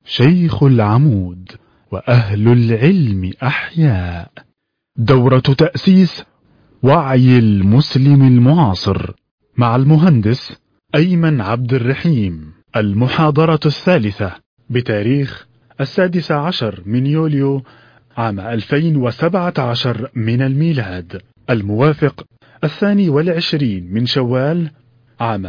شيخ العمود وأهل العلم أحياء دورة تأسيس وعي المسلم المعاصر مع المهندس أيمن عبد الرحيم المحاضرة الثالثة بتاريخ السادس عشر من يوليو عام 2017 من الميلاد الموافق الثاني والعشرين من شوال عام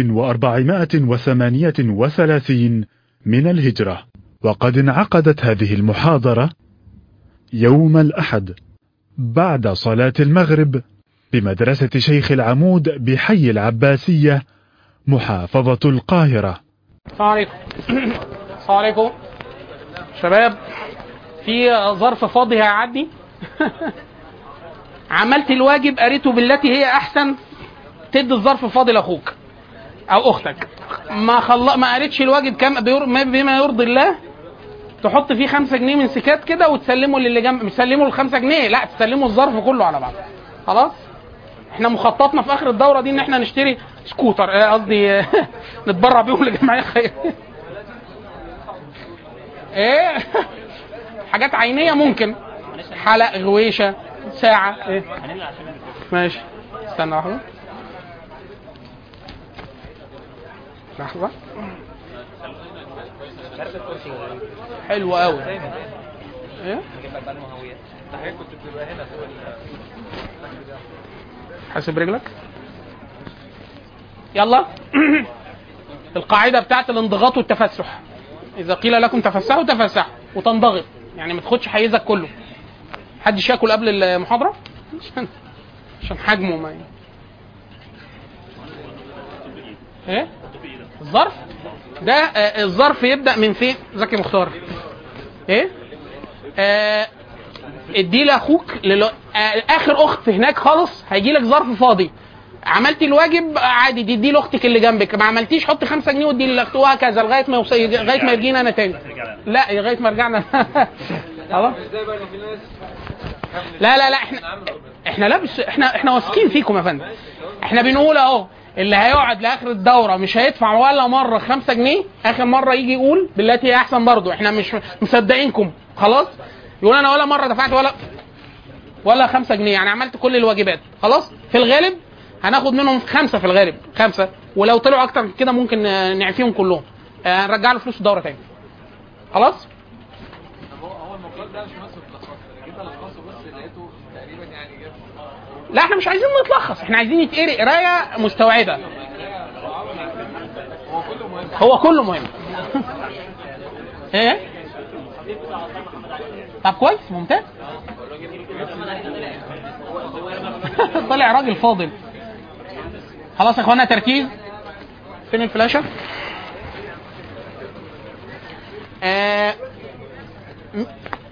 1438 من الهجرة وقد انعقدت هذه المحاضرة يوم الأحد بعد صلاة المغرب بمدرسة شيخ العمود بحي العباسية محافظة القاهرة السلام عليكم السلام عليكم شباب في ظرف فاضي هيعدي عملت الواجب قريته بالتي هي احسن تدي الظرف الفاضي لاخوك او اختك ما خل... ما قريتش الواجب كم بير... ما- بما يرضي الله تحط فيه خمسة جنيه من سكات كده وتسلمه للي جنب مش تسلمه الخمسة جنيه لا تسلمه الظرف كله على بعض خلاص احنا مخططنا في اخر الدوره دي ان احنا نشتري سكوتر آه، قصدي آه، نتبرع بيهم لجمعيه خير ايه حاجات عينيه ممكن حلق غويشه ساعه ايه ماشي استنى لحظه لحظه حلو قوي ايه حاسب رجلك يلا القاعده بتاعت الانضغاط والتفسح اذا قيل لكم تفسحوا تفسحوا وتنضغط يعني ما تاخدش حيزك كله حدش ياكل قبل المحاضره عشان عشان حجمه ما ي- ايه الظرف ده آه الظرف يبدا من فين زكي مختار ايه آه ادي لاخوك للو... آه اخر اخت هناك خالص هيجي لك ظرف فاضي عملتي الواجب عادي تدي لاختك اللي جنبك ما عملتيش حط خمسة جنيه وادي لاخت وهكذا لغايه ما يوصل لغايه ما يجينا انا تاني لا لغايه ما رجعنا خلاص لا لا لا احنا احنا لا بس احنا احنا واثقين فيكم يا فندم احنا بنقول اهو اللي هيقعد لاخر الدوره مش هيدفع ولا مره خمسة جنيه اخر مره يجي يقول بالتي هي احسن برضه احنا مش مصدقينكم خلاص يقول انا ولا مره دفعت ولا ولا خمسة جنيه يعني عملت كل الواجبات خلاص في الغالب هناخد منهم خمسة في الغالب خمسة ولو طلعوا اكتر من كده ممكن آه، نعفيهم كلهم آه، هنرجع له فلوس الدوره تاني خلاص لا احنا مش عايزين نتلخص احنا عايزين يتقري قرايه مستوعبه هو كله مهم ايه طب كويس ممتاز طلع راجل فاضل خلاص يا اخوانا تركيز فين الفلاشه آه... م-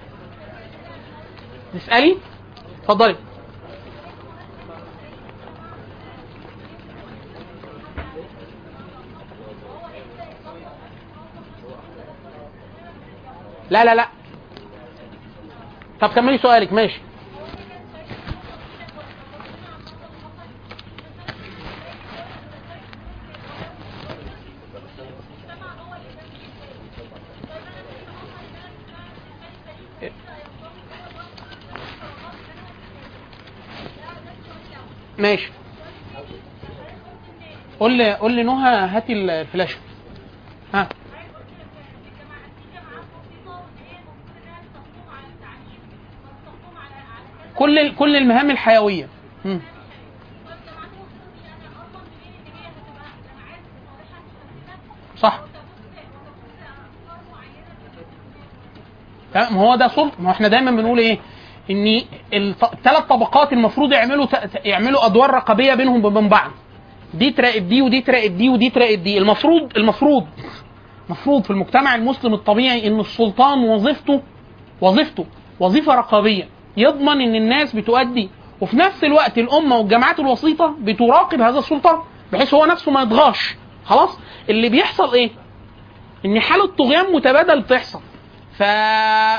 تسألي اتفضلي لا لا لا طب كملي سؤالك ماشي ماشي قول لي قول لي نهى هاتي الفلاشه ها كل كل المهام الحيويه مم. صح تمام ما هو ده سلط ما هو احنا دايما بنقول ايه ان الثلاث طبقات المفروض يعملوا ت- يعملوا ادوار رقابيه بينهم وبين بعض دي تراقب دي ودي تراقب دي ودي تراقب دي المفروض المفروض المفروض في المجتمع المسلم الطبيعي ان السلطان وظيفته وظيفته وظيفه رقابيه يضمن ان الناس بتؤدي وفي نفس الوقت الامه والجماعات الوسيطه بتراقب هذا السلطان بحيث هو نفسه ما يطغاش خلاص اللي بيحصل ايه ان حاله طغيان متبادل بتحصل ف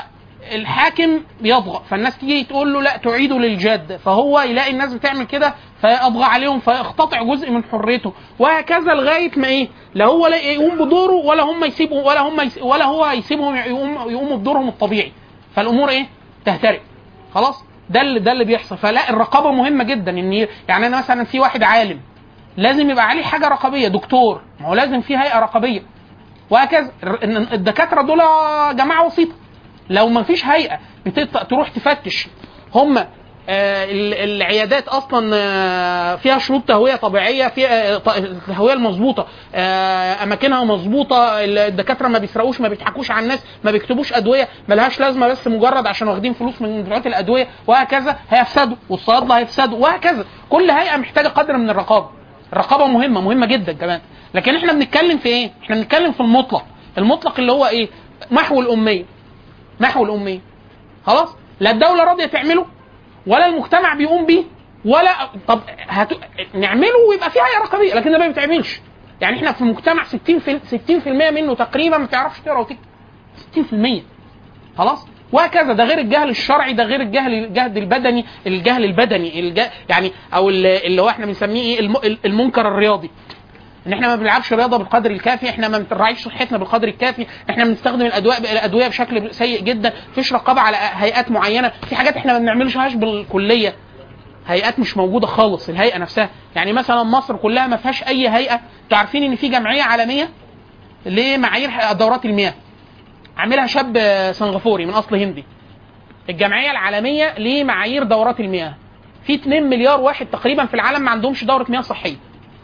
الحاكم بيطغى فالناس تيجي تقول له لا تعيده للجد فهو يلاقي الناس بتعمل كده فيطغى عليهم فيقتطع جزء من حريته وهكذا لغايه ما ايه لا هو لا يقوم بدوره ولا هم يسيبوا ولا هم يس ولا هو هيسيبهم يقوم يقوموا بدورهم الطبيعي فالامور ايه تهترئ خلاص ده اللي ده اللي بيحصل فلا الرقابه مهمه جدا ان ي- يعني انا مثلا في واحد عالم لازم يبقى عليه حاجه رقابيه دكتور ما هو لازم في هيئه رقابيه وهكذا الر- إن الدكاتره دول جماعه وسيطه لو ما فيش هيئه بتط... تروح تفتش هم آه ال- العيادات اصلا آه فيها شروط تهويه طبيعيه فيها آه، ط- التهويه المظبوطه آه اماكنها مظبوطه ال- الدكاتره ما بيسرقوش ما بيضحكوش على الناس ما بيكتبوش ادويه ملهاش لازمه بس مجرد عشان واخدين فلوس من بتوعات الادويه وهكذا هيفسدوا والصيادله هيفسدوا وهكذا كل هيئه محتاجه قدر من الرقابه الرقابه مهمه مهمه جدا كمان لكن احنا بنتكلم في ايه احنا بنتكلم في المطلق المطلق اللي هو ايه محو الاميه محو الاميه خلاص لا الدوله راضيه تعمله ولا المجتمع بيقوم بيه ولا طب هت... نعمله ويبقى في هيئه رقابيه لكن ده ما بيتعملش يعني احنا في مجتمع 60 في 60% منه تقريبا ما بتعرفش تقرا وتكتب 60% خلاص وهكذا ده غير الجهل الشرعي ده غير الجهل الجهد البدني الجهل البدني الج... يعني او ال- اللي هو احنا بنسميه ايه الم... المنكر الرياضي ان احنا ما بنلعبش رياضه بالقدر الكافي احنا ما بنراعيش صحتنا بالقدر الكافي احنا بنستخدم الادويه الادويه بشكل سيء جدا مفيش رقابه على هيئات معينه في حاجات احنا ما بنعملهاش بالكليه هيئات مش موجوده خالص الهيئه نفسها يعني مثلا مصر كلها ما فيهاش اي هيئه انتوا عارفين ان في جمعيه عالميه لمعايير دورات المياه عاملها شاب سنغافوري من اصل هندي الجمعيه العالميه لمعايير دورات المياه في 2 مليار واحد تقريبا في العالم ما عندهمش دوره مياه صحيه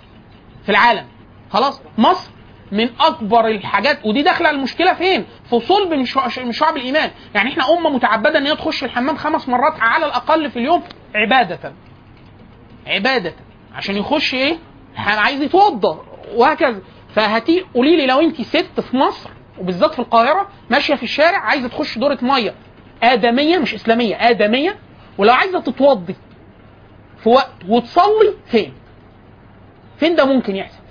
في العالم خلاص مصر من اكبر الحاجات ودي داخله المشكله فين؟ في صلب من شع- من شعب الايمان، يعني احنا امه متعبده ان هي تخش الحمام خمس مرات على الاقل في اليوم عباده. عباده عشان يخش ايه؟ عايز يتوضا وهكذا فهتي قولي لي لو انت ست في مصر وبالذات في القاهره ماشيه في الشارع عايزه تخش دوره ميه ادميه مش اسلاميه ادميه ولو عايزه تتوضي في وقت وتصلي فين؟ فين ده ممكن يحصل؟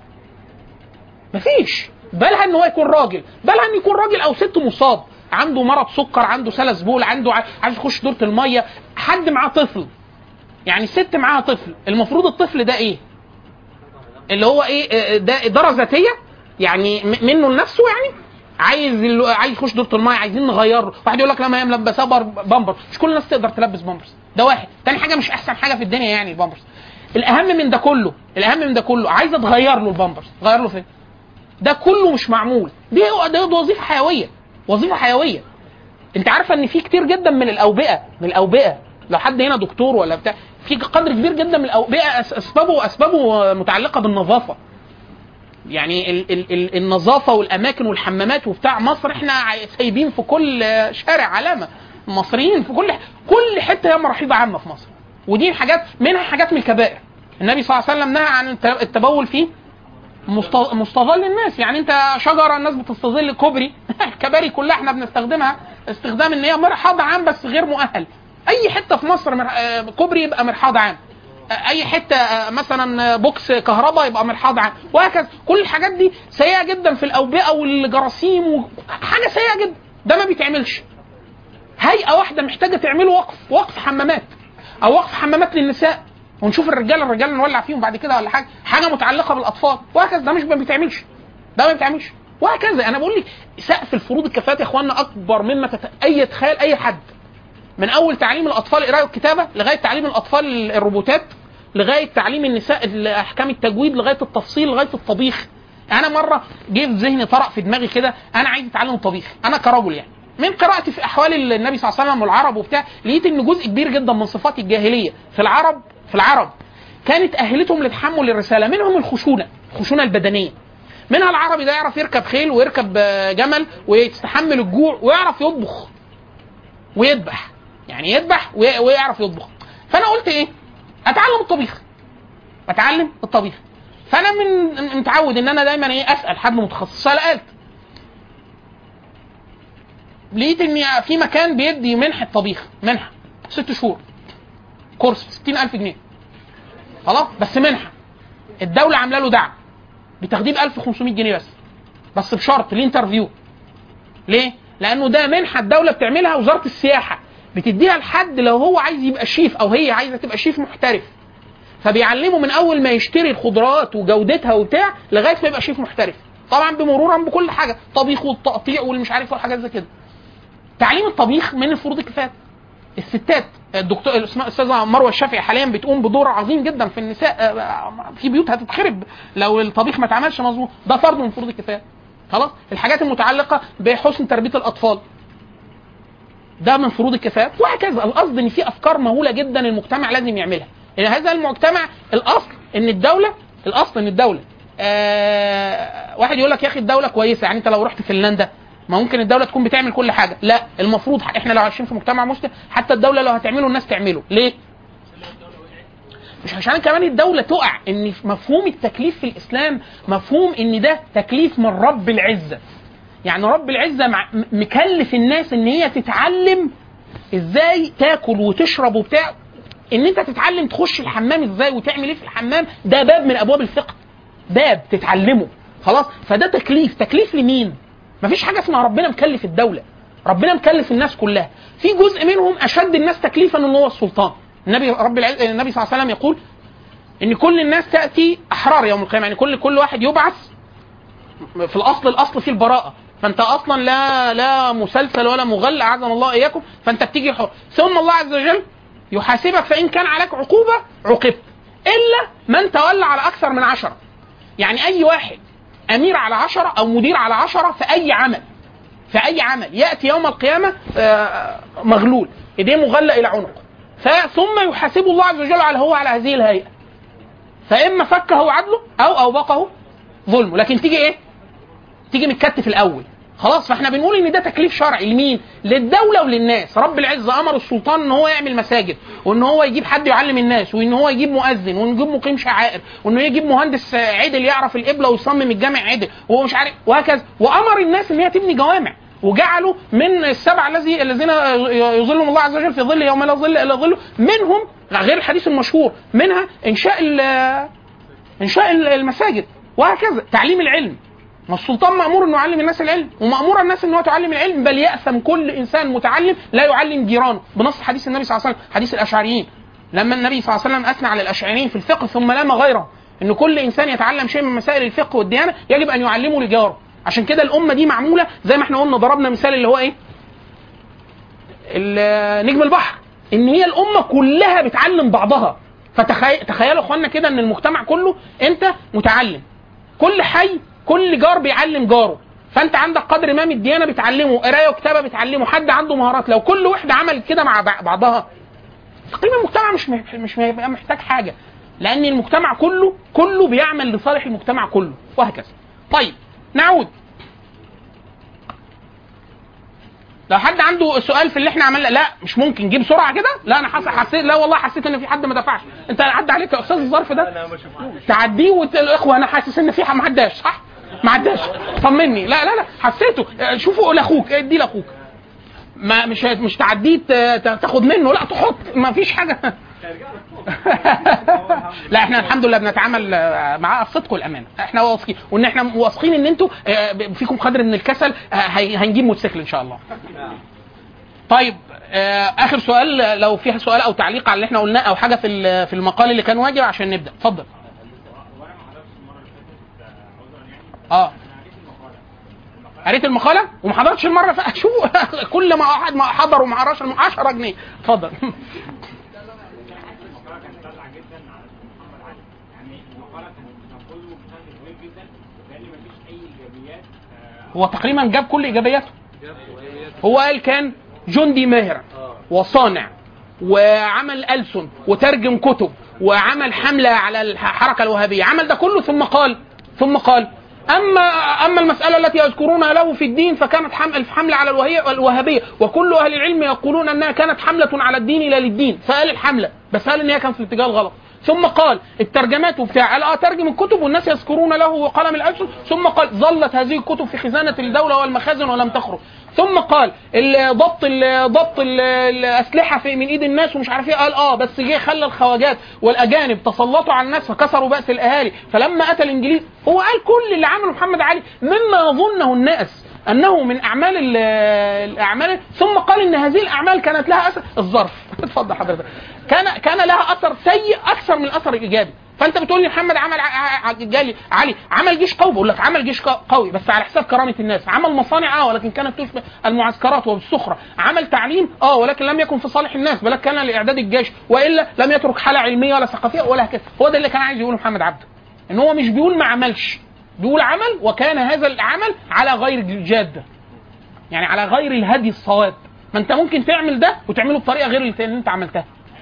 مفيش بالها ان هو يكون راجل بالها ان يكون راجل او ست مصاب عنده مرض سكر عنده سلس بول عنده ع- عايز يخش دورة المية حد معاه طفل يعني ست معاها طفل المفروض الطفل ده ايه اللي هو ايه آه، ده اداره ذاتيه يعني م- منه لنفسه يعني عايز ال- عايز يخش دورة المية عايزين نغيره واحد يقول لك لا ما هي ملبساه بر- بامبر مش كل الناس تقدر تلبس بامبرز ده واحد تاني حاجه مش احسن حاجه في الدنيا يعني البامبرز الاهم من ده كله الاهم من ده كله عايزه تغير له البامبرز غير له فين ده كله مش معمول دي ده ده وظيفه حيويه وظيفه حيويه انت عارفه ان في كتير جدا من الاوبئه من الاوبئه لو حد هنا دكتور ولا بتاع في قدر كبير جدا من الاوبئه أس- اسبابه اسبابه متعلقه بالنظافه يعني ال ال ال النظافه والاماكن والحمامات وبتاع مصر احنا ع- سايبين في كل شارع علامه المصريين في كل كل حته هي مرحيض عامه في مصر ودي حاجات منها حاجات من الكبائر النبي صلى الله عليه وسلم نهى عن الت- التبول فيه مست- مستظل الناس يعني انت شجره الناس بتستظل كوبري الكباري كلها احنا بنستخدمها استخدام ان هي مرحاض عام بس غير مؤهل اي حته في مصر مر... آه، كوبري يبقى مرحاض عام آه، اي حته آه، مثلا بوكس كهرباء يبقى مرحاض عام وهكذا كل الحاجات دي سيئه جدا في الاوبئه والجراثيم وحاجه سيئه جدا ده ما بيتعملش هيئه واحده محتاجه تعمله وقف وقف حمامات او وقف حمامات للنساء ونشوف الرجاله الرجاله نولع فيهم بعد كده ولا حاجه حاجه متعلقه بالاطفال وهكذا ده مش ما بيتعملش ده ما بيتعملش وهكذا انا بقول لك سقف الفروض الكفايات يا اخوانا اكبر مما تت... اي تخيل اي حد من اول تعليم الاطفال القراءه والكتابه لغايه تعليم الاطفال الروبوتات لغايه تعليم النساء احكام التجويد لغايه التفصيل لغايه الطبيخ انا مره جه في ذهني طرق في دماغي كده انا عايز اتعلم الطبيخ انا كرجل يعني من قراءتي في احوال النبي صلى الله عليه وسلم والعرب وبتاع لقيت ان جزء كبير جدا من صفات الجاهليه في العرب في العرب كانت اهلتهم لتحمل الرساله منهم الخشونه الخشونه البدنيه منها العربي ده يعرف يركب خيل ويركب آه، جمل ويستحمل الجوع ويعرف يطبخ ويذبح يعني يذبح وي- ويعرف يطبخ فانا قلت ايه اتعلم الطبيخ اتعلم الطبيخ فانا من متعود ان انا دايما ايه اسال حد متخصص سالت لقيت ان في مكان بيدي منحه طبيخ منحه ست شهور كورس ب 60000 جنيه خلاص بس منحه الدوله عامله له دعم بتاخديه ب 1500 جنيه بس بس بشرط ليه انترفيو ليه؟ لانه ده منحه الدوله بتعملها وزاره السياحه بتديها لحد لو هو عايز يبقى شيف او هي عايزه تبقى شيف محترف فبيعلمه من اول ما يشتري الخضروات وجودتها وبتاع لغايه ما يبقى شيف محترف طبعا بمرورا بكل حاجه طبيخ والتقطيع والمش عارف والحاجات زي كده تعليم الطبيخ من الفروض الكفايه الستات الدكتور اسمها الاستاذه مروه الشافعي حاليا بتقوم بدور عظيم جدا في النساء آه، في بيوت هتتخرب لو الطبيخ ما اتعملش مظبوط ده فرض من فروض الكفايه خلاص الحاجات المتعلقه بحسن تربيه الاطفال ده من فروض الكفايه وهكذا القصد ان في افكار مهوله جدا المجتمع لازم يعملها ان هذا المجتمع الاصل ان الدوله الاصل ان الدوله آه واحد يقول لك يا اخي الدوله كويسه يعني انت لو رحت فنلندا ما ممكن الدوله تكون بتعمل كل حاجه لا المفروض احنا لو عايشين في مجتمع مسلم حتى الدوله لو هتعمله الناس تعمله ليه مش عشان كمان الدوله تقع ان في مفهوم التكليف في الاسلام مفهوم ان ده تكليف من رب العزه يعني رب العزه مع م- مكلف الناس ان هي تتعلم ازاي تاكل وتشرب وبتاع ان انت تتعلم تخش الحمام ازاي وتعمل ايه في الحمام ده باب من ابواب الفقه باب تتعلمه خلاص فده تكليف تكليف لمين مفيش حاجه اسمها ربنا مكلف الدوله ربنا مكلف الناس كلها في جزء منهم اشد الناس تكليفا ان هو السلطان النبي رب العز... النبي صلى الله عليه وسلم يقول ان كل الناس تاتي احرار يوم القيامه يعني كل كل واحد يبعث في الاصل الاصل فيه البراءه فانت اصلا لا لا مسلسل ولا مغل اعاذنا الله اياكم فانت بتيجي حر ثم الله عز وجل يحاسبك فان كان عليك عقوبه عوقبت الا من تولى على اكثر من عشره يعني اي واحد امير على عشرة او مدير على عشرة في اي عمل في اي عمل ياتي يوم القيامه آه، مغلول ايديه مغلى الى عنقه ثم يحاسبه الله عز وجل على هو على هذه الهيئه فاما فكه عدله او اوبقه ظلمه لكن تيجي ايه تيجي متكتف الاول خلاص فاحنا بنقول ان ده تكليف شرعي لمين للدوله وللناس رب العزه امر السلطان ان هو يعمل مساجد وان هو يجيب حد يعلم الناس وان هو يجيب مؤذن وان يجيب مقيم شعائر وانه يجيب مهندس عدل يعرف القبله ويصمم الجامع عدل وهو مش عارف وهكذا وامر الناس ان هي تبني جوامع وجعلوا من السبع الذي الذين يظلهم الله عز وجل في ظل يوم لا ظل الا ظله منهم غير الحديث المشهور منها انشاء ال- انشاء المساجد وهكذا تعليم العلم ما السلطان مامور انه يعلم الناس العلم ومامور الناس انه تعلم العلم بل ياثم كل انسان متعلم لا يعلم جيرانه بنص حديث النبي صلى الله عليه وسلم حديث الاشعريين لما النبي صلى الله عليه وسلم اثنى على الاشعريين في الفقه ثم لام غيره ان كل انسان يتعلم شيء من مسائل الفقه والديانه يجب ان يعلمه لجاره عشان كده الامه دي معموله زي ما احنا قلنا ضربنا مثال اللي هو ايه ال- نجم البحر ان هي الامه كلها بتعلم بعضها فتخيل تخيلوا اخوانا كده ان المجتمع كله انت متعلم كل حي كل جار بيعلم جاره فانت عندك قدر ما من الديانه بتعلمه قرايه وكتابه بتعلمه حد عنده مهارات لو كل وحده عملت كده مع بع- بعضها تقريبا المجتمع مش مح- مش هيبقى محتاج حاجه لان المجتمع كله كله بيعمل لصالح المجتمع كله وهكذا طيب نعود لو حد عنده سؤال في اللي احنا عملنا لا مش ممكن جيب بسرعه كده لا انا حس... حسيت لا والله حسيت ان في حد ما دفعش انت عدى عليك يا استاذ الظرف ده انا ما شفتوش تعديه وتقول الاخوه انا حاسس ان في ح- ما عداش صح؟ ما عداش طمني لا لا لا حسيته اه، شوفوا لاخوك ادي لاخوك ما مش مش تعديه ت- ت- تاخد منه لا تحط ما فيش حاجه لا احنا الحمد لله بنتعامل اه، معاه الصدق والامانه احنا واثقين وان احنا واثقين ان انتوا اه، فيكم قدر من الكسل اه، هي- هنجيب موتوسيكل ان شاء الله طيب آه اخر سؤال لو في سؤال او تعليق على اللي احنا قلناه او حاجه في ال- في المقال اللي كان واجب عشان نبدا اتفضل اه قريت المقاله وما حضرتش المره ف... شوفوا كل ما واحد ما حضر وما قراش 10 جنيه اتفضل هو تقريبا جاب كل ايجابياته هو قال كان جندي ماهر وصانع وعمل ألسن وترجم كتب وعمل حملة على الحركة الوهابية عمل ده كله ثم قال ثم قال أما أما المسألة التي يذكرونها له في الدين فكانت حمل حملة على الوهي- الوهابية وكل أهل العلم يقولون أنها كانت حملة على الدين لا للدين فقال الحملة بس قال إن هي كانت في الاتجاه الغلط ثم قال الترجمات وبتاع قال اه ترجم الكتب والناس يذكرون له قلم الألسن ثم قال ظلت هذه الكتب في خزانة الدولة والمخازن ولم تخرج ثم قال ال- ضبط ال- ضبط ال- الاسلحه في من ايد الناس ومش عارف ايه قال اه بس جه خلى الخواجات والاجانب تسلطوا على الناس فكسروا باس الاهالي فلما اتى الانجليز هو قال كل اللي عمله محمد علي مما يظنه الناس انه من اعمال ال- الاعمال ثم قال ان هذه الاعمال كانت لها اثر الظرف اتفضل حضرتك كان كان لها اثر سيء اكثر من الاثر الايجابي فانت بتقول لي محمد عمل ع- ع- جالي علي عمل جيش قوي بقول لك عمل جيش ق- قوي بس على حساب كرامه الناس عمل مصانع اه ولكن كانت تشبه المعسكرات وبالسخره عمل تعليم اه ولكن لم يكن في صالح الناس بل كان لاعداد الجيش والا لم يترك حاله علميه ولا ثقافيه ولا هكذا هو ده اللي كان عايز يقوله محمد عبده ان هو مش بيقول ما عملش بيقول عمل وكان هذا العمل على غير الجاده يعني على غير الهدي الصواب ما انت ممكن تعمل ده وتعمله بطريقه غير اللي انت عملتها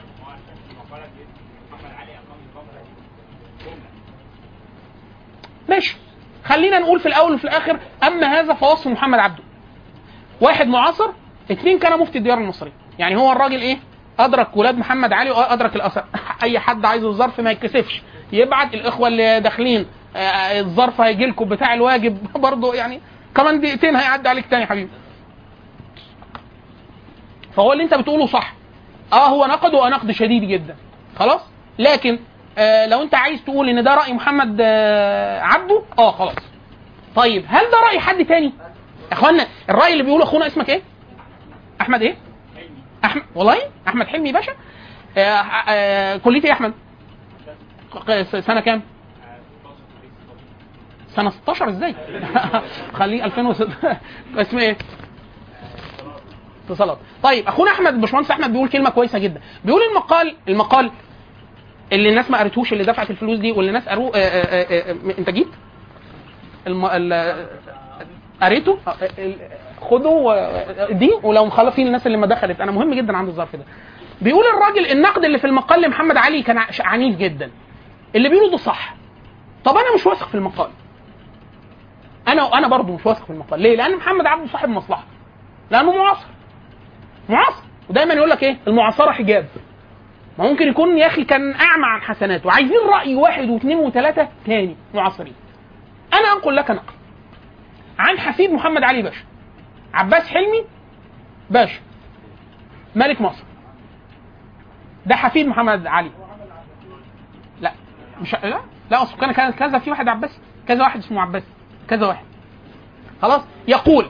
ماشي خلينا نقول في الاول وفي الاخر اما هذا فوصف محمد عبده واحد معاصر اثنين كان مفتي الديار المصريه يعني هو الراجل ايه ادرك ولاد محمد علي وادرك الاثر اي حد عايز الظرف ما يتكسفش يبعت الاخوه اللي داخلين آه، الظرف هيجي لكم بتاع الواجب برضه يعني كمان دقيقتين هيعدي عليك تاني يا حبيبي فهو اللي انت بتقوله صح اه هو نقده ونقد شديد جدا خلاص لكن آه لو انت عايز تقول ان ده راي محمد آه عبده اه خلاص طيب هل ده راي حد تاني يا اخوانا الراي اللي بيقوله اخونا اسمك ايه احمد ايه احمد والله احمد حلمي باشا آه آه كليه ايه يا احمد ق- سنه كام سنه 16 ازاي خليه 2006 اسمه ايه اتصالات طيب اخونا احمد باشمهندس احمد بيقول كلمه كويسه جدا بيقول المقال المقال اللي الناس ما قريتوش اللي دفعت الفلوس دي واللي الناس قروه آه، آه، آه، آه، انت جيت الم... ال... قريته آه، ال- خدوا آه، دي ولو مخلصين الناس اللي ما دخلت انا مهم جدا عند الظرف ده بيقول الراجل النقد اللي في المقال لمحمد علي كان ع- عنيف جدا اللي بيقوله ده صح طب انا مش واثق في المقال انا انا برضه مش واثق في المقال ليه لان محمد عبده صاحب مصلحه لانه معاصر معاصر ودايما يقول لك ايه المعاصره حجاب ما ممكن يكون يا اخي كان اعمى عن حسناته عايزين راي واحد واثنين وثلاثه تاني معاصرين انا انقل لك نقل عن حفيد محمد علي باشا عباس حلمي باشا ملك مصر ده حفيد محمد علي لا مش لا لا اصل كان كان كذا في واحد عباسي كذا واحد اسمه عباسي كذا واحد خلاص يقول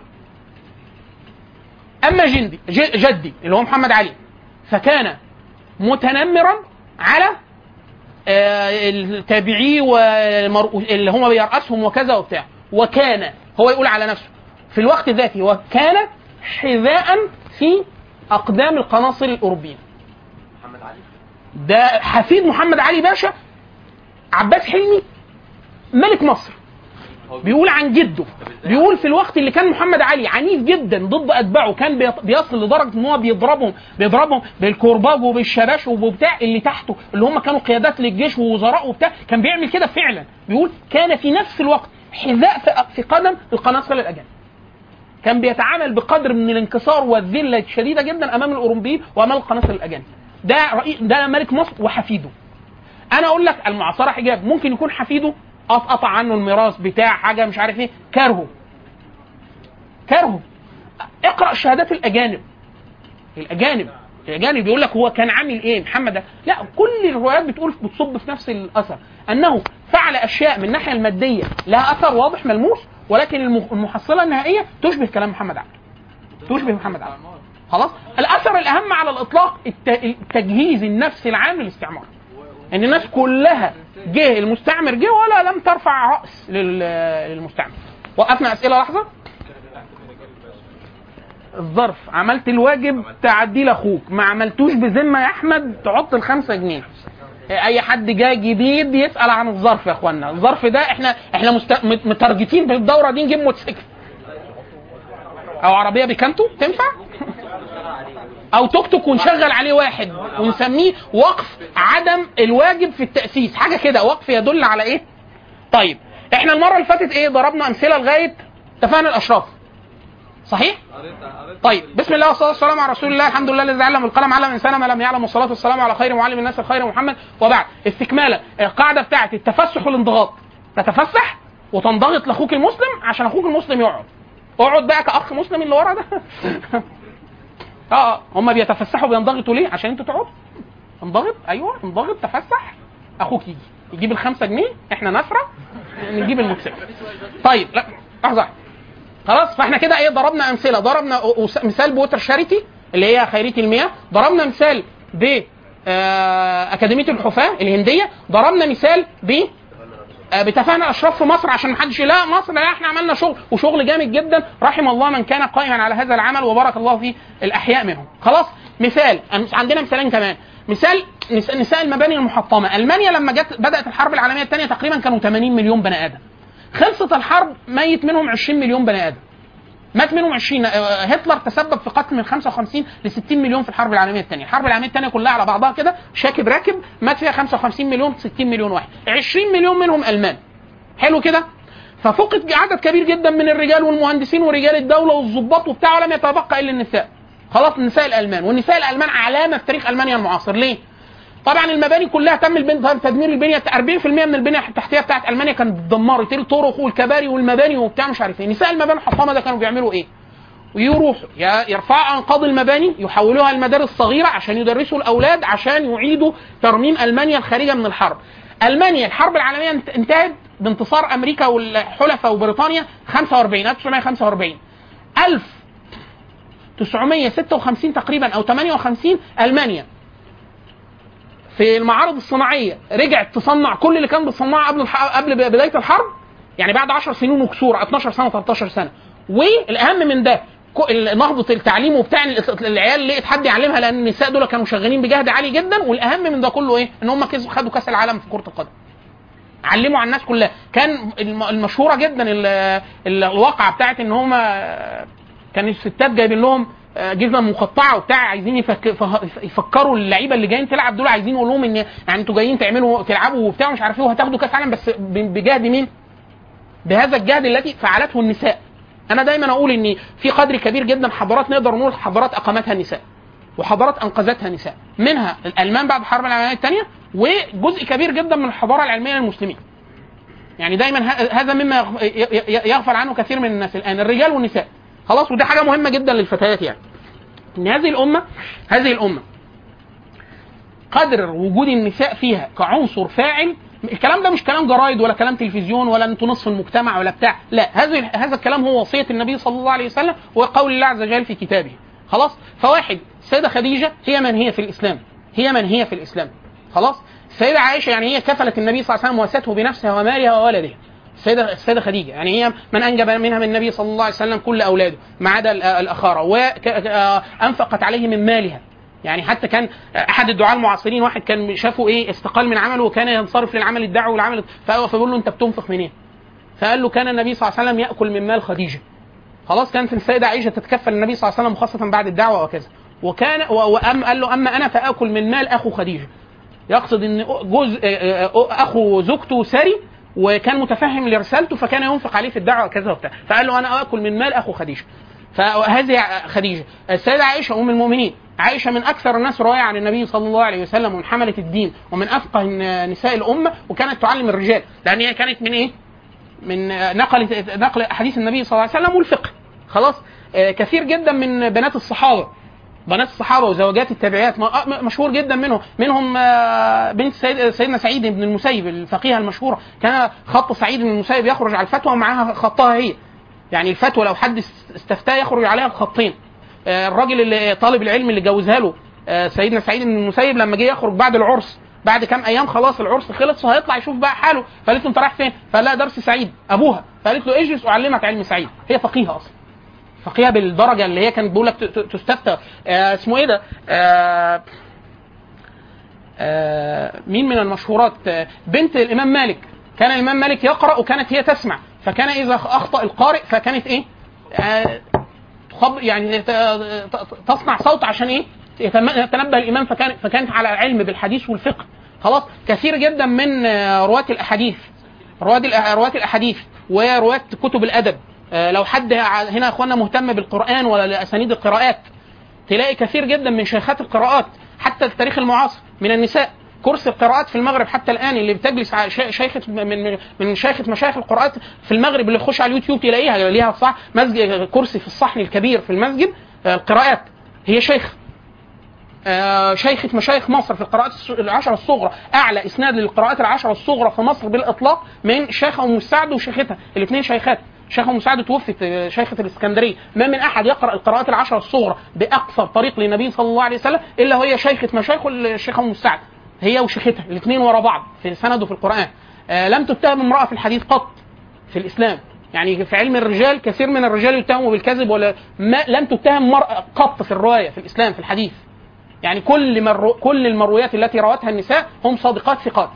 اما جندي ج- جدي اللي هو محمد علي فكان متنمرا على آه، التابعي واللي هم بيرأسهم وكذا وبتاع وكان هو يقول على نفسه في الوقت ذاته وكان حذاء في اقدام القناصل الاوروبيين محمد علي ده حفيد محمد علي باشا عباس حلمي ملك مصر بيقول عن جده بيقول في الوقت اللي كان محمد علي عنيف جدا ضد اتباعه كان بيط- بيصل لدرجه ان هو بيضربهم بيضربهم بالكرباج وبالشباش وبتاع اللي تحته اللي هم كانوا قيادات للجيش ووزراء وبتاع كان بيعمل كده فعلا بيقول كان في نفس الوقت حذاء في- في قدم القناصل الاجانب كان بيتعامل بقدر من الانكسار والذله الشديده جدا امام الاوروبيين وامام القناصل الاجانب ده رئيس ده ملك مصر وحفيده انا اقول لك المعاصره حجاب ممكن يكون حفيده قطع عنه الميراث بتاع حاجه مش عارف ايه كرهه كرهه اقرا شهادات الاجانب الاجانب الاجانب بيقول لك هو كان عامل ايه محمد ده لا كل الروايات بتقول بتصب في نفس الاثر انه فعل اشياء من الناحيه الماديه لها اثر واضح ملموس ولكن الم- المحصله النهائيه تشبه كلام محمد عبده تشبه محمد عبده خلاص الاثر الاهم على الاطلاق الت- التجهيز النفسي العام للاستعمار ان الناس كلها جه المستعمر جه ولا لم ترفع راس لل- للمستعمر وقفنا اسئله لحظه الظرف عملت الواجب تعدي لاخوك ما عملتوش بذمه يا احمد تحط الخمسة جنيه اي حد جاي جديد يسال عن الظرف يا اخوانا الظرف ده احنا احنا مست... مت- متارجتين بالدوره دي نجيب موتوسيكل او عربيه بيكانتو تنفع او توك توك ونشغل عليه واحد ونسميه وقف عدم الواجب في التاسيس حاجه كده وقف يدل على ايه طيب احنا المره اللي فاتت ايه ضربنا امثله لغايه اتفقنا الاشراف صحيح طيب بسم الله والصلاه والسلام على رسول الله الحمد لله الذي علم القلم علم الانسان ما لم يعلم والصلاه والسلام على خير معلم الناس الخير محمد وبعد استكمالا القاعده بتاعت التفسح والانضغاط تتفسح وتنضغط لاخوك المسلم عشان اخوك المسلم يقعد اقعد بقى كاخ مسلم اللي ورا ده اه هم بيتفسحوا بينضغطوا ليه عشان انتوا تقعدوا انضغط ايوه انضغط تفسح اخوك يجي يجيب الخمسة جنيه احنا نفرة نجيب الموتوسيكل طيب لا لحظه واحدة. خلاص فاحنا كده ايه ضربنا امثله ضربنا أس- مثال بوتر شاريتي اللي هي خيريه المياه ضربنا مثال ب آه، اكاديميه الحفاه الهنديه ضربنا مثال ب آه، بتفاهنا الاشراف في مصر عشان ما حدش لا مصر لا احنا عملنا شغل وشغل جامد جدا رحم الله من كان قائما على هذا العمل وبارك الله في الاحياء منهم خلاص مثال أم- عندنا مثالين كمان مثال نس- نساء المباني المحطمه المانيا لما جت بدات الحرب العالميه الثانيه تقريبا كانوا 80 مليون بني ادم خلصت الحرب ميت منهم 20 مليون بني ادم مات منهم 20 آه، هتلر تسبب في قتل من 55 ل 60 مليون في الحرب العالميه الثانيه، الحرب العالميه الثانيه كلها على بعضها كده شاكب راكب مات فيها 55 مليون 60 مليون واحد، 20 مليون منهم المان. حلو كده؟ ففقد عدد كبير جدا من الرجال والمهندسين ورجال الدوله والضباط وبتاع ولم يتبقى الا النساء. خلاص النساء الالمان، والنساء الالمان علامه في تاريخ المانيا المعاصر، ليه؟ طبعا المباني كلها تم البن... تدمير البنيه 40% من البنيه التحتيه بتاعت المانيا كانت اتدمرت الطرق والكباري والمباني وبتاع مش عارف ايه نساء المباني الحطامه ده كانوا بيعملوا ايه ويروحوا يا- يرفعوا انقاض المباني يحولوها لمدارس صغيره عشان يدرسوا الاولاد عشان يعيدوا ترميم المانيا الخارجه من الحرب المانيا الحرب العالميه انت- انتهت بانتصار امريكا والحلفاء وبريطانيا 45 1945 1956 تقريبا او 58 المانيا في المعارض الصناعيه رجعت تصنع كل اللي كان بتصنعه قبل الح... قبل بدايه الحرب يعني بعد 10 سنين وكسور 12 سنه 13 سنه والاهم من ده كو- ال- نهضه التعليم وبتاع ال- العيال لقيت حد يعلمها لان النساء دول كانوا شغالين بجهد عالي جدا والاهم من ده كله ايه؟ ان هم كسبوا خدوا كاس العالم في كره القدم. علموا على الناس كلها كان الم- المشهوره جدا ال- ال- الواقعه بتاعت ان هم كان الستات جايبين لهم آه، جزمه مقطعه وبتاع عايزين يفك... فه- يفكروا اللعيبه اللي جايين تلعب دول عايزين يقول لهم ان يعني انتوا جايين تعملوا تلعبوا وبتاع مش عارف ايه وهتاخدوا كاس عالم بس ب- بجهد مين؟ بهذا الجهد الذي فعلته النساء. انا دايما اقول ان في قدر كبير جدا حضارات نقدر نقول حضارات اقامتها النساء. وحضارات انقذتها نساء منها الالمان بعد الحرب العالميه الثانيه وجزء كبير جدا من الحضاره العلميه للمسلمين يعني دايما ه- هذا مما يغ- ي- ي- يغفل عنه كثير من الناس الان الرجال والنساء خلاص وده حاجه مهمه جدا للفتيات يعني ان هذه الامه هذه الامه قدر وجود النساء فيها كعنصر فاعل الكلام ده مش كلام جرايد ولا كلام تلفزيون ولا انتوا نصف المجتمع ولا بتاع لا هذا هذا الكلام هو وصيه النبي صلى الله عليه وسلم وقول الله عز وجل في كتابه خلاص فواحد السيده خديجه هي من هي في الاسلام هي من هي في الاسلام خلاص السيده عائشه يعني هي كفلت النبي صلى الله عليه وسلم واسته بنفسها ومالها وولدها السيده السيده خديجه يعني هي من انجب منها من النبي صلى الله عليه وسلم كل اولاده ما عدا ال- الاخاره وانفقت عليه من مالها يعني حتى كان احد الدعاة المعاصرين واحد كان شافه ايه استقال من عمله وكان ينصرف للعمل الدعوي والعمل فهو فبيقول له انت بتنفق منين؟ فقال له كان النبي صلى الله عليه وسلم ياكل من مال خديجه. خلاص كانت السيده عائشه تتكفل النبي صلى الله عليه وسلم خاصه بعد الدعوه وكذا. وكان و- وأم قال له اما انا فاكل من مال اخو خديجه. يقصد ان جزء اخو زوجته ساري وكان متفهم لرسالته فكان ينفق عليه في الدعوه وكذا وبتاع فقال له انا اكل من مال اخو خديجه فهذه خديجه السيده عائشه ام المؤمنين عائشه من اكثر الناس روايه عن النبي صلى الله عليه وسلم ومن حمله الدين ومن افقه نساء الامه وكانت تعلم الرجال لان هي كانت من ايه؟ من نقل نقل احاديث النبي صلى الله عليه وسلم والفقه خلاص آه، كثير جدا من بنات الصحابه بنات الصحابه وزوجات التابعيات ما- آه، مشهور جدا منهم منهم آه، بنت سيد سيدنا سعيد بن المسيب الفقيه المشهوره كان خط سعيد بن المسيب يخرج على الفتوى ومعاها خطها هي يعني الفتوى لو حد است- استفتاه يخرج عليها الخطين آه، الراجل اللي طالب العلم اللي جوزها له آه، سيدنا سعيد بن المسيب لما جه يخرج بعد العرس بعد كام ايام خلاص العرس خلص وهيطلع يشوف بقى حاله فقالت له انت رايح فين؟ فقال لها درس سعيد ابوها فقالت له اجلس اعلمك علم سعيد هي فقيهه اصلا فقيهه بالدرجه اللي هي كانت بيقول لك ت- ت- تستفتى آه اسمه ايه ده؟ آه آه مين من المشهورات آه بنت الامام مالك كان الامام مالك يقرا وكانت هي تسمع فكان اذا اخطا القارئ فكانت ايه؟ آه تخب يعني ت- ت- تصنع صوت عشان ايه؟ يتم- يتنبه الامام فكان فكانت على علم بالحديث والفقه خلاص كثير جدا من آه، رواة الاحاديث رواد الأ- رواة الاحاديث ورواة كتب الادب آه، لو حد ع- هنا اخواننا مهتم بالقران ولا اسانيد القراءات تلاقي كثير جدا من شيخات القراءات حتى التاريخ المعاصر من النساء كرسي القراءات في المغرب حتى الان اللي بتجلس على شي- شيخه من من- من شيخه مشايخ القراءات في المغرب اللي تخش على اليوتيوب تلاقيها ليها صح مسجد كرسي في الصحن الكبير في المسجد آه، القراءات هي شيخ آه، شيخة مشايخ مصر في القراءات الس- العشرة الصغرى أعلى إسناد للقراءات العشرة الصغرى في مصر بالإطلاق من شيخة أم السعد وشيختها الاثنين شيخات شيخ ام سعد توفت آه، شيخه الاسكندريه ما من احد يقرا القراءات العشر الصغرى باقصر طريق للنبي صلى الله عليه وسلم الا وهي شيخه مشايخ الشيخه ام سعد هي وشيختها الاثنين ورا بعض في سند وفي القران آه لم تتهم امراه في الحديث قط في الاسلام يعني في علم الرجال كثير من الرجال يتهموا بالكذب ولا ما لم تتهم مرأة قط في الروايه في الاسلام في الحديث يعني كل مرو كل المرويات التي روتها النساء هم صادقات ثقات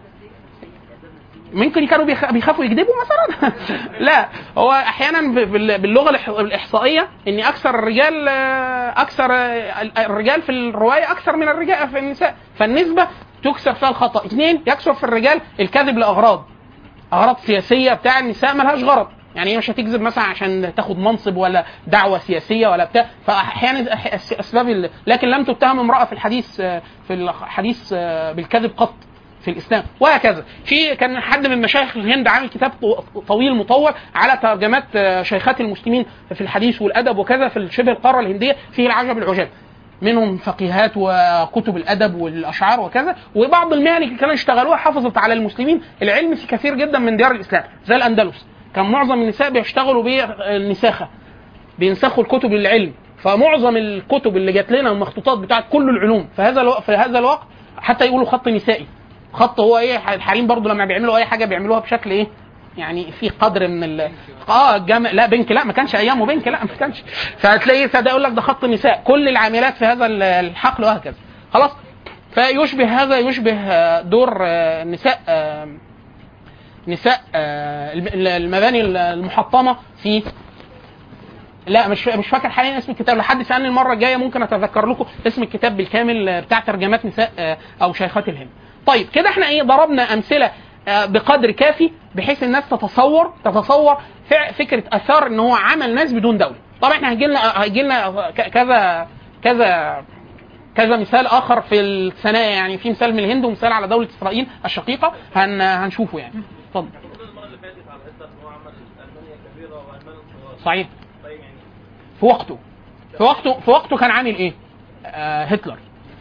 ممكن كانوا بيخ- بيخافوا يكذبوا مثلا لا هو احيانا ب- بال- باللغه الإح- الاحصائيه ان اكثر الرجال آه، اكثر آه، ال- الرجال في الروايه اكثر من الرجال في النساء فالنسبه تكسر فيها الخطا اثنين يكثر في الرجال الكذب لاغراض اغراض سياسيه بتاع النساء ملهاش غرض يعني هي مش هتكذب مثلا عشان تاخد منصب ولا دعوه سياسيه ولا بتاع فاحيانا أح- أس- اسباب ال- لكن لم تتهم امراه في الحديث آه، في الحديث آه، بالكذب قط في الاسلام وهكذا في كان حد من مشايخ الهند عامل كتاب طو- طويل مطول على ترجمات آه، شيخات المسلمين في الحديث والادب وكذا في شبه القاره الهنديه فيه العجب العجاب منهم فقيهات وكتب الادب والاشعار وكذا وبعض المهن اللي كانوا يشتغلوها حافظت على المسلمين العلم في كثير جدا من ديار الاسلام زي الاندلس كان معظم النساء بيشتغلوا بالنساخه بينسخوا الكتب للعلم فمعظم الكتب اللي جات لنا المخطوطات بتاعت كل العلوم في هذا الوقت في هذا الوقت حتى يقولوا خط نسائي خط هو ايه الحريم برضو لما بيعملوا اي حاجه بيعملوها بشكل ايه يعني في قدر من ال اه الجامع لا بنك لا ما كانش ايامه بنك لا ما كانش فهتلاقي فده يقول لك ده خط نساء كل العاملات في هذا ال- الحقل وهكذا خلاص فيشبه هذا يشبه آه، دور آه، نساء آه، نساء آه، الم- المباني المحطمه في لا مش مش فاكر حاليا اسم الكتاب لحد سألني المره الجايه ممكن اتذكر لكم اسم الكتاب بالكامل آه، بتاع ترجمات نساء آه، او شيخات الهند. طيب كده احنا ايه ضربنا امثله آه، بقدر كافي بحيث الناس تتصور تتصور فع- فكره اثار ان هو عمل ناس بدون دوله. طبعا احنا هيجي لنا هيجي لنا ك- كذا كذا كذا مثال اخر في الثنايا يعني في مثال من الهند ومثال على دوله اسرائيل الشقيقه هن هنشوفه يعني. اتفضل. المره اللي فاتت على هتلر ان هو عمل المانيا كبيره والمانيا صغيره صحيح. طيب يعني في وقته في وقته في وقته كان عامل ايه؟ آه هتلر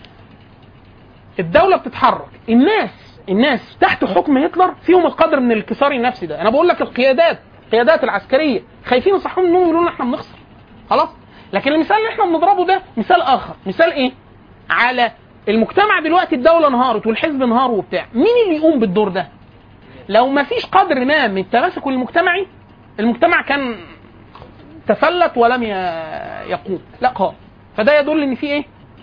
الدولة بتتحرك الناس الناس تحت حكم هتلر فيهم القدر من الانكسار النفسي ده انا بقول لك القيادات القيادات العسكريه خايفين يصحون انهم يقولوا لنا احنا بنخسر خلاص لكن المثال اللي احنا بنضربه ده مثال اخر مثال ايه على المجتمع دلوقتي الدوله انهارت والحزب انهار وبتاع مين اللي يقوم بالدور ده لو ما فيش قدر ما من التماسك المجتمعي المجتمع كان تفلت ولم ي- يقوم لا قام فده يدل ان في ايه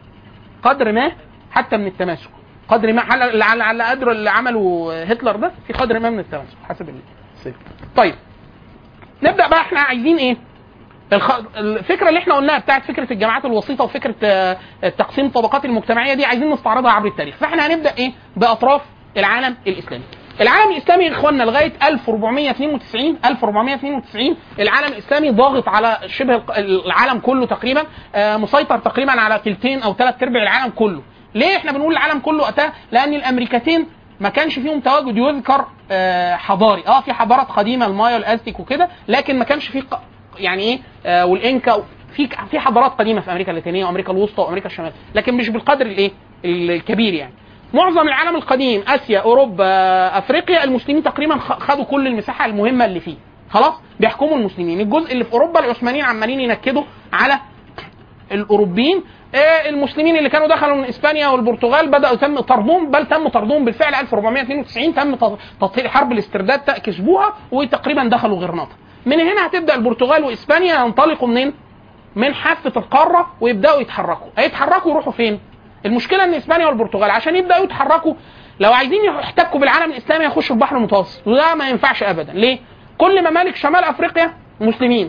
قدر ما حتى من التماسك قدر ما على على على قدر اللي عمله هتلر ده في قدر ما من التماسك حسب السيف طيب نبدا بقى احنا عايزين ايه الخ... الفكره اللي احنا قلناها بتاعت فكره الجماعات الوسيطه وفكره آه، تقسيم الطبقات المجتمعيه دي عايزين نستعرضها عبر التاريخ فاحنا هنبدا ايه باطراف العالم الاسلامي العالم الاسلامي يا اخوانا لغايه 1492 1492 العالم الاسلامي ضاغط على شبه الق- العالم كله تقريبا آه، مسيطر تقريبا على ثلثين او ثلاث ارباع العالم كله ليه احنا بنقول العالم كله وقتها لان الامريكتين ما كانش فيهم تواجد يذكر آه، حضاري اه في حضارات قديمه المايا والازتك وكده لكن ما كانش في ق- يعني ايه آه، والانكا في في حضارات قديمه في امريكا اللاتينيه وامريكا الوسطى وامريكا الشماليه لكن مش بالقدر الايه الكبير يعني معظم العالم القديم اسيا اوروبا افريقيا المسلمين تقريبا خ- خدوا كل المساحه المهمه اللي فيه خلاص بيحكموا المسلمين الجزء اللي في اوروبا العثمانيين عمالين ينكدوا على الاوروبيين آه، المسلمين اللي كانوا دخلوا من اسبانيا والبرتغال بداوا تم طردهم بل تم طردهم بالفعل 1492 تم تط- تطهير حرب الاسترداد ت- كسبوها وتقريبا دخلوا غرناطه من هنا هتبدا البرتغال واسبانيا ينطلقوا منين من حافه القاره ويبداوا يتحركوا هيتحركوا يروحوا فين المشكله ان اسبانيا والبرتغال عشان يبداوا يتحركوا لو عايزين يحتكوا بالعالم الاسلامي يخشوا البحر المتوسط وده ما ينفعش ابدا ليه كل ممالك شمال افريقيا مسلمين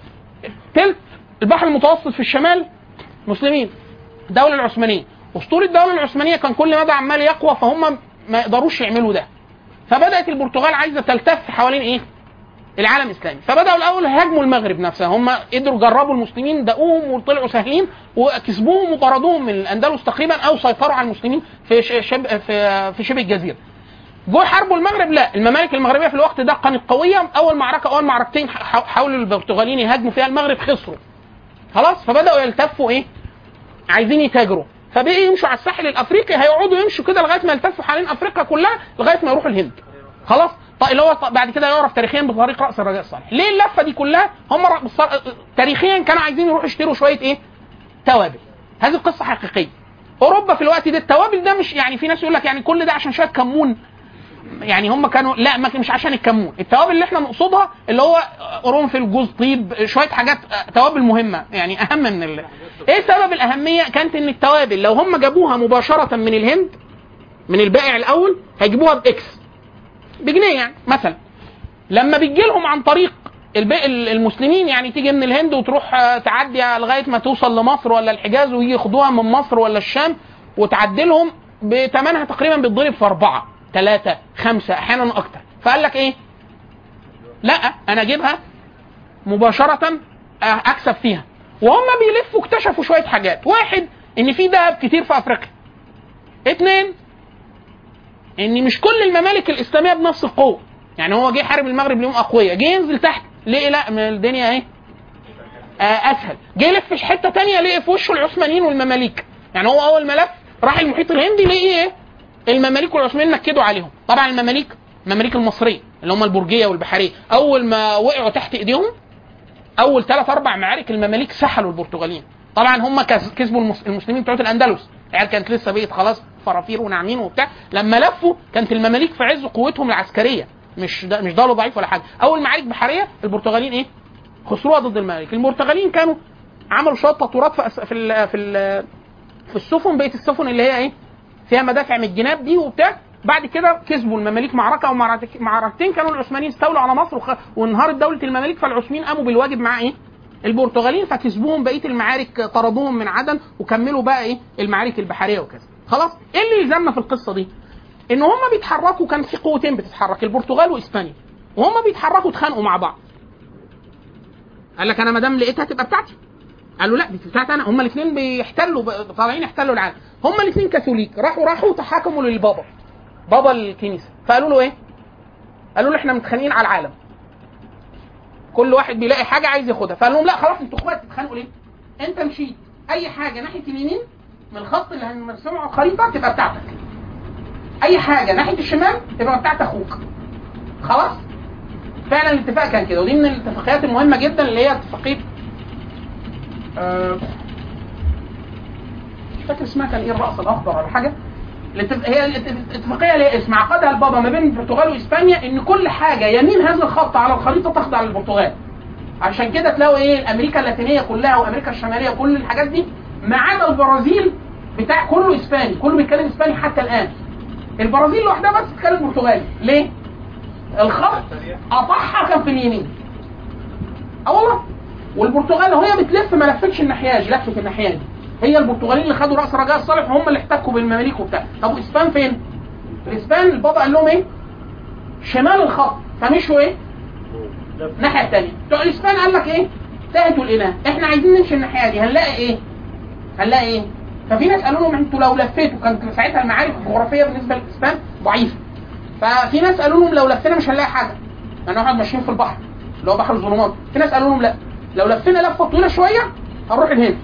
تلت البحر المتوسط في الشمال مسلمين الدوله العثمانيه اسطول الدوله العثمانيه كان كل مدى عمال يقوى فهم ما يقدروش يعملوا ده فبدات البرتغال عايزه تلتف حوالين ايه العالم الاسلامي فبداوا الاول هاجموا المغرب نفسها هم قدروا جربوا المسلمين دقوهم وطلعوا سهلين وكسبوهم وطردوهم من الاندلس تقريبا او سيطروا على المسلمين في ش- شب في في شبه الجزيره جو حاربوا المغرب لا الممالك المغربيه في الوقت ده كانت قويه اول معركه اول معركتين ح- حاولوا البرتغاليين يهاجموا فيها المغرب خسروا خلاص فبداوا يلتفوا ايه عايزين يتاجروا فبقي يمشوا على الساحل الافريقي هيقعدوا يمشوا كده لغايه ما يلتفوا حوالين افريقيا كلها لغايه ما يروحوا الهند خلاص طيب اللي هو ط- بعد كده يعرف تاريخيا بطريق راس الرجاء الصالح ليه اللفه دي كلها هم ر- بالص- تاريخيا كانوا عايزين يروحوا يشتروا شويه ايه توابل هذه قصه حقيقيه اوروبا في الوقت ده التوابل ده مش يعني في ناس يقول لك يعني كل ده عشان شويه كمون يعني هم كانوا لا ما كان- مش عشان الكمون التوابل اللي احنا نقصدها اللي هو قرنفل جوز طيب شويه حاجات آه، توابل مهمه يعني اهم من ال... ايه سبب الاهميه كانت ان التوابل لو هم جابوها مباشره من الهند من البائع الاول هيجيبوها باكس بجنيه يعني مثلا لما بتجي لهم عن طريق الباقي المسلمين يعني تيجي من الهند وتروح آه، تعدي لغايه ما توصل لمصر ولا الحجاز ويجي ياخدوها من مصر ولا الشام وتعدي لهم بثمنها تقريبا بيتضرب في اربعه ثلاثه خمسه احيانا اكتر فقال لك ايه؟ لا انا اجيبها مباشره آه، اكسب فيها وهم بيلفوا اكتشفوا شويه حاجات واحد ان في ذهب كتير في افريقيا اثنين ان مش كل الممالك الاسلاميه بنفس القوه يعني هو جه يحارب المغرب ليهم اقوياء جه ينزل تحت ليه لا ما الدنيا ايه آه اسهل جه يلف في حته تانية لقي في وشه العثمانيين والمماليك يعني هو اول ما لف راح المحيط الهندي لقي ايه المماليك والعثمانيين نكدوا عليهم طبعا المماليك المماليك المصريه اللي هم البرجيه والبحريه اول ما وقعوا تحت ايديهم اول ثلاث اربع معارك المماليك سحلوا البرتغاليين طبعا هم كس- كسبوا المس- المسلمين بتوع الاندلس العيال كانت لسه بقت خلاص فرافير وناعمين وبتاع لما لفوا كانت المماليك في عز قوتهم العسكريه مش ده مش دوله ضعيف ولا حاجه اول معارك بحريه البرتغاليين ايه خسروها ضد المماليك المرتغلين كانوا عملوا شويه تطويرات في أس- في ال في ال في السفن بقت السفن اللي هي ايه فيها مدافع من الجناب دي وبتاع بعد كده كسبوا المماليك معركه او معركت- معركتين كانوا العثمانيين استولوا على مصر وخ... وانهارت دوله المماليك فالعثمانيين قاموا بالواجب مع ايه؟ البرتغاليين فكسبوهم بقيه المعارك طردوهم من عدن وكملوا بقى ايه؟ المعارك البحريه وكذا. خلاص؟ ايه اللي يلزمنا في القصه دي؟ ان هم بيتحركوا كان في قوتين بتتحرك البرتغال واسبانيا وهم بيتحركوا اتخانقوا مع بعض. قال لك انا ما دام لقيتها تبقى بتاعتي. قالوا لا دي بتاعتي انا هم الاثنين بيحتلوا ب- طالعين يحتلوا العالم هم الاثنين كاثوليك راحوا راحوا تحاكموا للبابا بابا الكنيسه فقالوا له ايه؟ قالوا له احنا متخانقين على العالم كل واحد بيلاقي حاجه عايز ياخدها فقال لهم لا خلاص انتوا اخوات تتخانقوا ليه؟ انت مشيت اي حاجه ناحيه اليمين من الخط اللي هنرسمه على الخريطه تبقى بتاعتك اي حاجه ناحيه الشمال تبقى بتاعت اخوك خلاص فعلا الاتفاق كان كده ودي من الاتفاقيات المهمه جدا اللي هي اتفاقيه آه، مش فاكر اسمها كان ايه الراس الاخضر ولا حاجه الاتف- هي الاتف- الاتفاقيه اللي اسم عقدها البابا ما بين البرتغال واسبانيا ان كل حاجه يمين هذا الخط على الخريطه تخضع للبرتغال عشان كده تلاقوا ايه امريكا اللاتينيه كلها وامريكا الشماليه كل الحاجات دي ما عدا البرازيل بتاع كله اسباني كله بيتكلم اسباني حتى الان البرازيل لوحدها بس بتتكلم برتغالي ليه؟ الخط قطعها كان في اليمين اه والله والبرتغال وهي بتلف ما لفتش الناحيه دي لفت الناحيه دي هي البرتغاليين اللي خدوا راس رجاء الصالح وهم اللي احتكوا بالمماليك وبتاع طب واسبان فين؟ الاسبان البابا قال لهم ايه؟ شمال الخط فمشوا ايه؟ الناحيه الثانيه بتوع الاسبان قال لك ايه؟ تهدوا الاله احنا عايزين نمشي الناحيه دي هنلاقي ايه؟ هنلاقي ايه؟ ففي ناس قالوا لهم انتوا لو لفيتوا كانت ساعتها المعارف الجغرافيه بالنسبه للاسبان ضعيفه ففي ناس قالوا لهم لو لفينا مش هنلاقي حاجه لان احنا ماشيين في البحر اللي هو بحر الظلمات في ناس قالوا لهم لا لو لفينا لفه طويله شويه هنروح الهند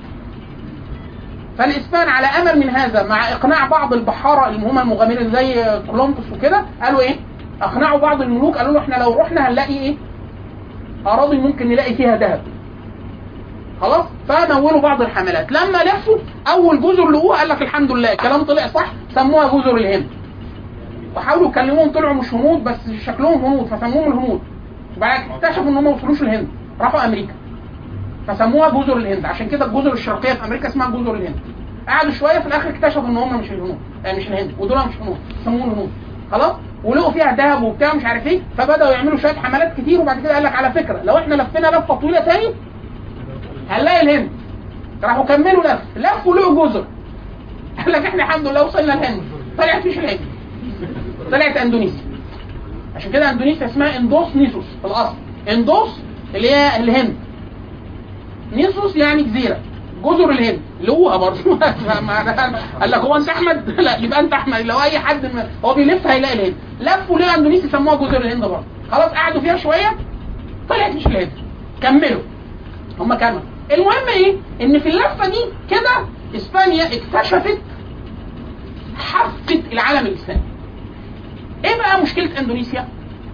فالاسبان على امل من هذا مع اقناع بعض البحاره اللي هم المغامرين زي كولومبوس وكده قالوا ايه؟ اقنعوا بعض الملوك قالوا له احنا لو رحنا هنلاقي ايه؟ اراضي ممكن نلاقي فيها ذهب. خلاص؟ فمولوا بعض الحملات، لما لفوا اول جزر لقوه قال لك الحمد لله الكلام طلع صح سموها جزر الهند. وحاولوا يكلموهم طلعوا مش هنود بس شكلهم هنود فسموهم الهنود. وبعد كده اكتشفوا ان هم ما وصلوش الهند، راحوا امريكا. فسموها جزر الهند عشان كده الجزر الشرقيه في امريكا اسمها جزر الهند قعدوا شويه في الاخر اكتشفوا ان هم مش الهنود آه مش الهند ودول مش هنود سموهم الهنود خلاص ولقوا فيها ذهب وبتاع مش عارف ايه فبداوا يعملوا شويه حملات كتير وبعد كده قال لك على فكره لو احنا لفينا لفه طويله تاني هنلاقي الهند راحوا كملوا لف لفوا لقوا جزر قال لك احنا الحمد لله وصلنا الهند طلعت مش الهند طلعت اندونيسيا عشان كده اندونيسيا اسمها اندوس نيسوس في الاصل اندوس اللي هي الهند نيسوس يعني جزيره جزر الهند لقوها برضه قال لك هو انت احمد لا يبقى انت احمد لو اي حد من هو بيلف هيلاقي الهند لفوا ليه اندونيسيا سموها جزر الهند برضه خلاص قعدوا فيها شويه طلعت مش الهند كملوا هم كملوا المهم ايه ان في اللفه دي كده اسبانيا اكتشفت حفه العالم الاسلامي ايه بقى مشكله اندونيسيا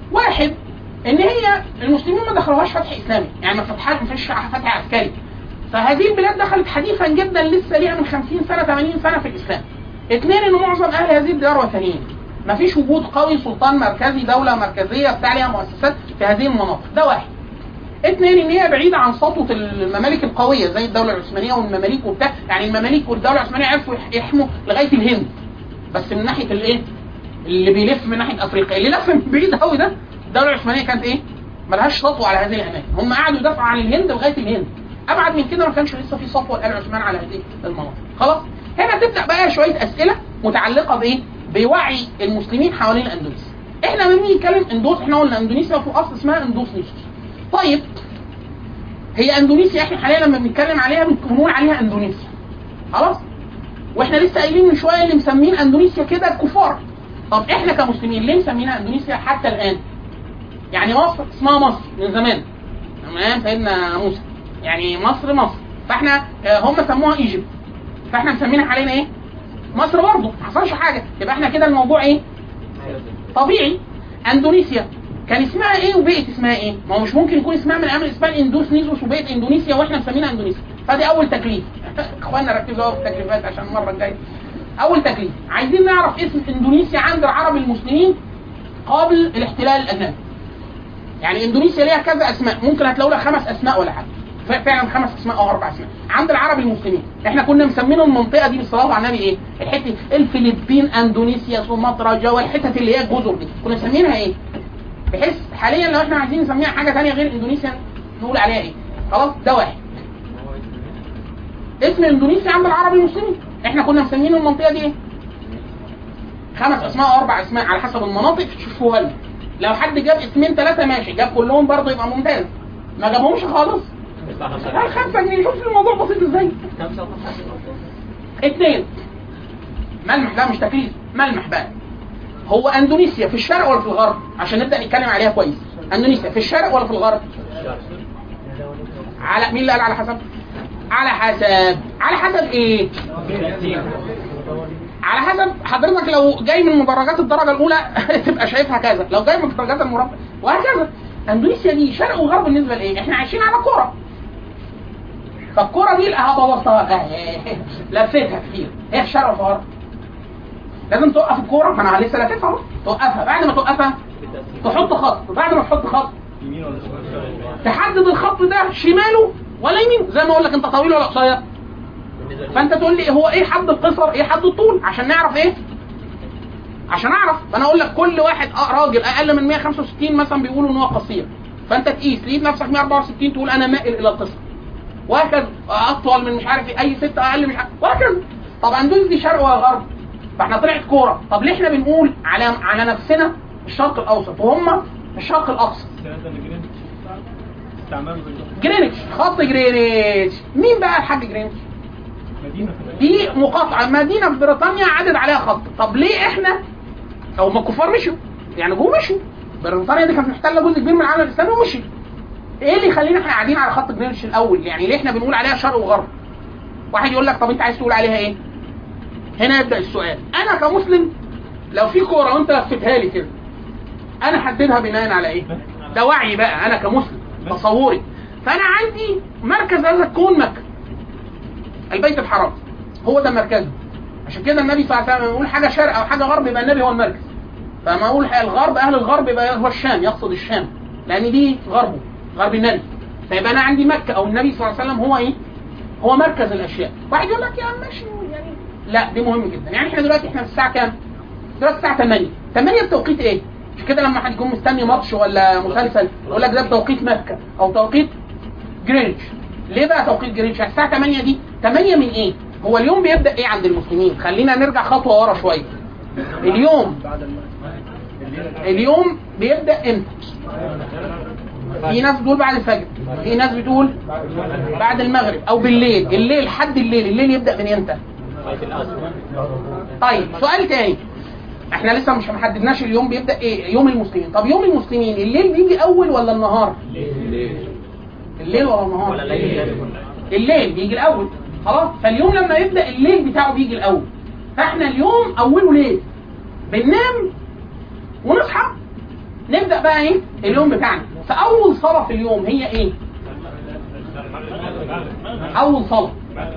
واحد ان هي المسلمين ما دخلوهاش فتح اسلامي يعني ما فتحها ما فيش فتح عسكري فهذه البلاد دخلت حديثا جدا لسه ليها من 50 سنه 80 سنه في الاسلام اثنين ان معظم اهل هذه الديار وثنيين ما فيش وجود قوي سلطان مركزي دوله مركزيه بتاع ليها مؤسسات في هذه المناطق ده واحد اثنين ان هي بعيده عن سطوه الممالك القويه زي الدوله العثمانيه والمماليك وبتاع يعني المماليك والدوله العثمانيه عرفوا يح- يحموا لغايه الهند بس من ناحيه الايه اللي بيلف من ناحيه افريقيا اللي لف من بعيد قوي ده الدوله العثمانيه كانت ايه ملهاش سطوه على هذه الاماكن هم قعدوا يدافعوا عن الهند لغايه الهند ابعد من كده ما كانش لسه في سطوه لآل عثمان على هذه المناطق خلاص هنا تبدا بقى شويه اسئله متعلقه بايه بوعي المسلمين حوالين اندونيسيا احنا لما بنيجي نتكلم اندوس احنا قلنا اندونيسيا في الاصل اسمها اندوس نيسوس طيب هي اندونيسيا احنا حاليا لما بنتكلم عليها بنقول عليها اندونيسيا خلاص واحنا لسه قايلين من شويه اللي مسمين اندونيسيا كده كفار طب احنا كمسلمين ليه مسمينها اندونيسيا حتى الان يعني مصر اسمها مصر من زمان من ايام سيدنا موسى يعني مصر مصر فاحنا آه، هم سموها ايجيبت فاحنا مسمينها حاليا ايه مصر برضه ما حصلش حاجه يبقى احنا كده الموضوع ايه طبيعي اندونيسيا كان اسمها ايه وبقت اسمها ايه؟ ما هو مش ممكن يكون اسمها من ايام اسمها اندوس نيزوس وبقت اندونيسيا واحنا مسمينها اندونيسيا فدي اول تكليف اخوانا ركزوا قوي في التكليفات عشان المره الجايه اول تكليف عايزين نعرف اسم اندونيسيا عند العرب المسلمين قبل الاحتلال الاجنبي يعني اندونيسيا ليها كذا اسماء ممكن هتلاقوا لها خمس اسماء ولا حاجه ف- فعلا خمس اسماء او اربع اسماء عند العرب المسلمين احنا كنا مسمين المنطقه دي بالصلاه على النبي ايه الحته الفلبين اندونيسيا سومطرة جوا الحتت اللي هي الجزر دي كنا مسمينها ايه بحيث حاليا لو احنا عايزين نسميها حاجه ثانيه غير اندونيسيا نقول عليها ايه خلاص ده واحد اسم اندونيسيا عند العرب المسلمين احنا كنا مسمين المنطقه دي ايه خمس اسماء او اربع اسماء على حسب المناطق تشوفوها لنا لو حد جاب اسمين ثلاثه ماشي جاب كلهم برضه يبقى ممتاز ما جابهمش خالص لا خمسة جنيه شوف الموضوع بسيط ازاي اثنين ملمح لا مش تكليف ملمح بقى هو اندونيسيا في الشرق ولا في الغرب عشان نبدا نتكلم عليها كويس اندونيسيا في الشرق ولا في الغرب على مين اللي قال على حسب على حسب على حسب ايه على حسب حضرتك لو جاي من مدرجات الدرجه الاولى تبقى شايفها كذا لو جاي من درجات المربع وهكذا اندونيسيا دي شرق وغرب بالنسبه لايه احنا عايشين على كره فالكره دي لا بوظتها لفيتها كتير هي في شرق وفي غرب لازم توقف الكوره ما انا لسه لاففها اهو توقفها بعد ما توقفها تحط خط بعد ما تحط خط تحدد الخط ده شماله ولا يمين زي ما اقول لك انت طويل ولا قصير فانت تقول لي هو ايه حد القصر ايه حد الطول عشان نعرف ايه عشان اعرف فانا اقول لك كل واحد آه راجل اقل من 165 مثلا بيقولوا ان هو قصير فانت تقيس لقيت نفسك 164 تقول انا مائل الى القصر وهكذا اطول من مش عارف ايه اي ست اقل مش عارف وهكذا طب اندونيسيا دي شرق ولا غرب فاحنا طلعت كوره طب ليه احنا بنقول على على نفسنا الشرق الاوسط وهم الشرق الاقصى استعمال جرينتش خط جرينتش مين بقى الحاج جرينتش مدينة دي مقاطعه مدينه في بريطانيا عدد عليها خط طب ليه احنا او ما الكفار مشوا يعني جم مشوا بريطانيا دي كانت محتله جزء كبير من العالم الاسلامي ومشي ايه اللي يخلينا احنا قاعدين على خط جرينتش الاول يعني ليه احنا بنقول عليها شرق وغرب واحد يقول لك طب انت عايز تقول عليها ايه هنا يبدا السؤال انا كمسلم لو في كوره وانت لفتها لي كده انا حددها بناء على ايه ده وعي بقى انا كمسلم تصوري فانا عندي مركز هذا الكون مكه البيت الحرام هو ده مركزه عشان كده النبي صلى الله عليه وسلم يقول حاجه شرق او حاجه غرب يبقى النبي هو المركز فما اقول الغرب اهل الغرب يبقى هو الشام يقصد الشام لان دي غربه غرب النبي فيبقى انا عندي مكه او النبي صلى الله عليه وسلم هو ايه هو مركز الاشياء واحد يقول لك يا عم ماشي يعني لا دي مهم جدا يعني احنا دلوقتي احنا في الساعه كام دلوقتي الساعه 8 8 بتوقيت ايه مش كده لما حد يكون مستني ماتش ولا مسلسل يقول لك ده بتوقيت مكه او توقيت جرينتش ليه بقى توقيت جرينتش الساعه 8 دي 8 من ايه هو اليوم بيبدا ايه عند المسلمين خلينا نرجع خطوه ورا شويه اليوم اليوم بيبدا امتى في ناس بتقول بعد الفجر في ناس بتقول بعد المغرب او بالليل الليل لحد الليل الليل يبدا من امتى طيب سؤال تاني احنا لسه مش محددناش اليوم بيبدا ايه يوم المسلمين طب يوم المسلمين الليل بيجي اول ولا النهار الليل ولا النهار الليل بيجي الاول خلاص فاليوم لما يبدا الليل بتاعه بيجي الاول فاحنا اليوم اوله ليل بننام ونصحى نبدا بقى ايه اليوم بتاعنا فاول صلاه في اليوم هي ايه اول صلاه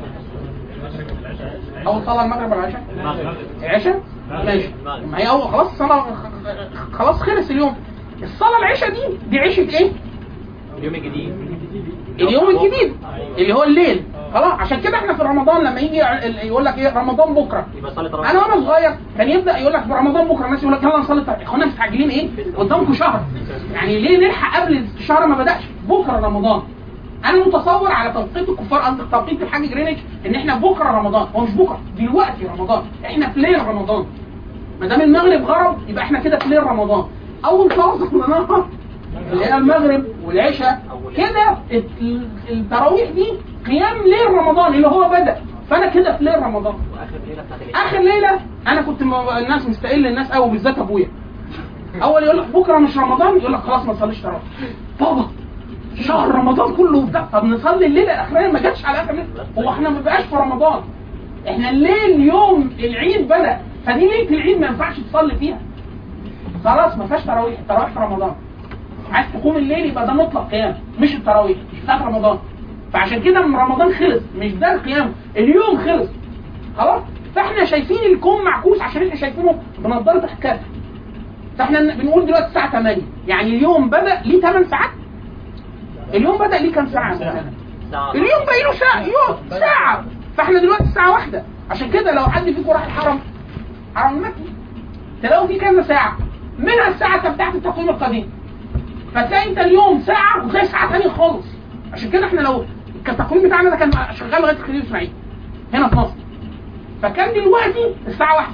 اول صلاه المغرب ولا العشاء العشاء ماشي ما هي اول خلاص الصلاه خلاص خلص اليوم الصلاه العشاء دي دي عشاء ايه اليوم الجديد اليوم الجديد اللي هو الليل خلاص عشان كده احنا في رمضان لما يجي يقول لك ايه رمضان بكره يبقى صلاه رمضان انا وانا صغير كان يبدا يقول لك رمضان بكره الناس يقول لك يلا نصلي التراويح اخوانا مستعجلين ايه قدامكم شهر يعني ليه نلحق قبل الشهر ما بداش بكره رمضان انا متصور على توقيت الكفار قصدي توقيت الحاج جرينتش ان احنا بكره رمضان هو مش بكره دلوقتي رمضان احنا في ليل رمضان ما دام المغرب غرب يبقى احنا كده في ليل رمضان اول صلاه صليناها اللي هي المغرب والعشاء كده الت- التراويح دي قيام ليل رمضان اللي هو بدا فانا كده في ليل رمضان واخر ليله بتاعت العيد اخر ليله انا كنت م- الناس مستقل الناس قوي بالذات ابويا اول يقول لك بكره مش رمضان يقول لك خلاص ما تصليش تراويح بابا شهر رمضان كله وبتاع طب نصلي الليله الاخرانيه ما جاتش على اخر ليله هو احنا ما بقاش في رمضان احنا الليل يوم العيد بدا فدي ليله العيد ما ينفعش تصلي فيها خلاص ما فيهاش تراويح التراويح في رمضان عايز تقوم الليل يبقى ده مطلق قيام مش التراويح مش بتاعت رمضان فعشان كده من رمضان خلص مش ده القيام اليوم خلص خلاص فاحنا شايفين الكون معكوس عشان احنا شايفينه بنضاره احكام فاحنا بنقول دلوقتي الساعه 8 يعني اليوم بدا ليه 8 ساعات اليوم بدا ليه كام ساعه ساعه اليوم باقي له ساعه يوم ساعه فاحنا دلوقتي الساعه واحدة عشان كده لو حد فيكم راح الحرم حرم المكي تلاقوا فيه كذا ساعه منها الساعه بتاعت التقويم القديم فتلاقي انت اليوم ساعه وتلاقي ساعه ثانيه خالص عشان كده احنا لو كان التقويم بتاعنا ده كان شغال لغايه خليل اسماعيل هنا في مصر فكان دلوقتي الساعه واحدة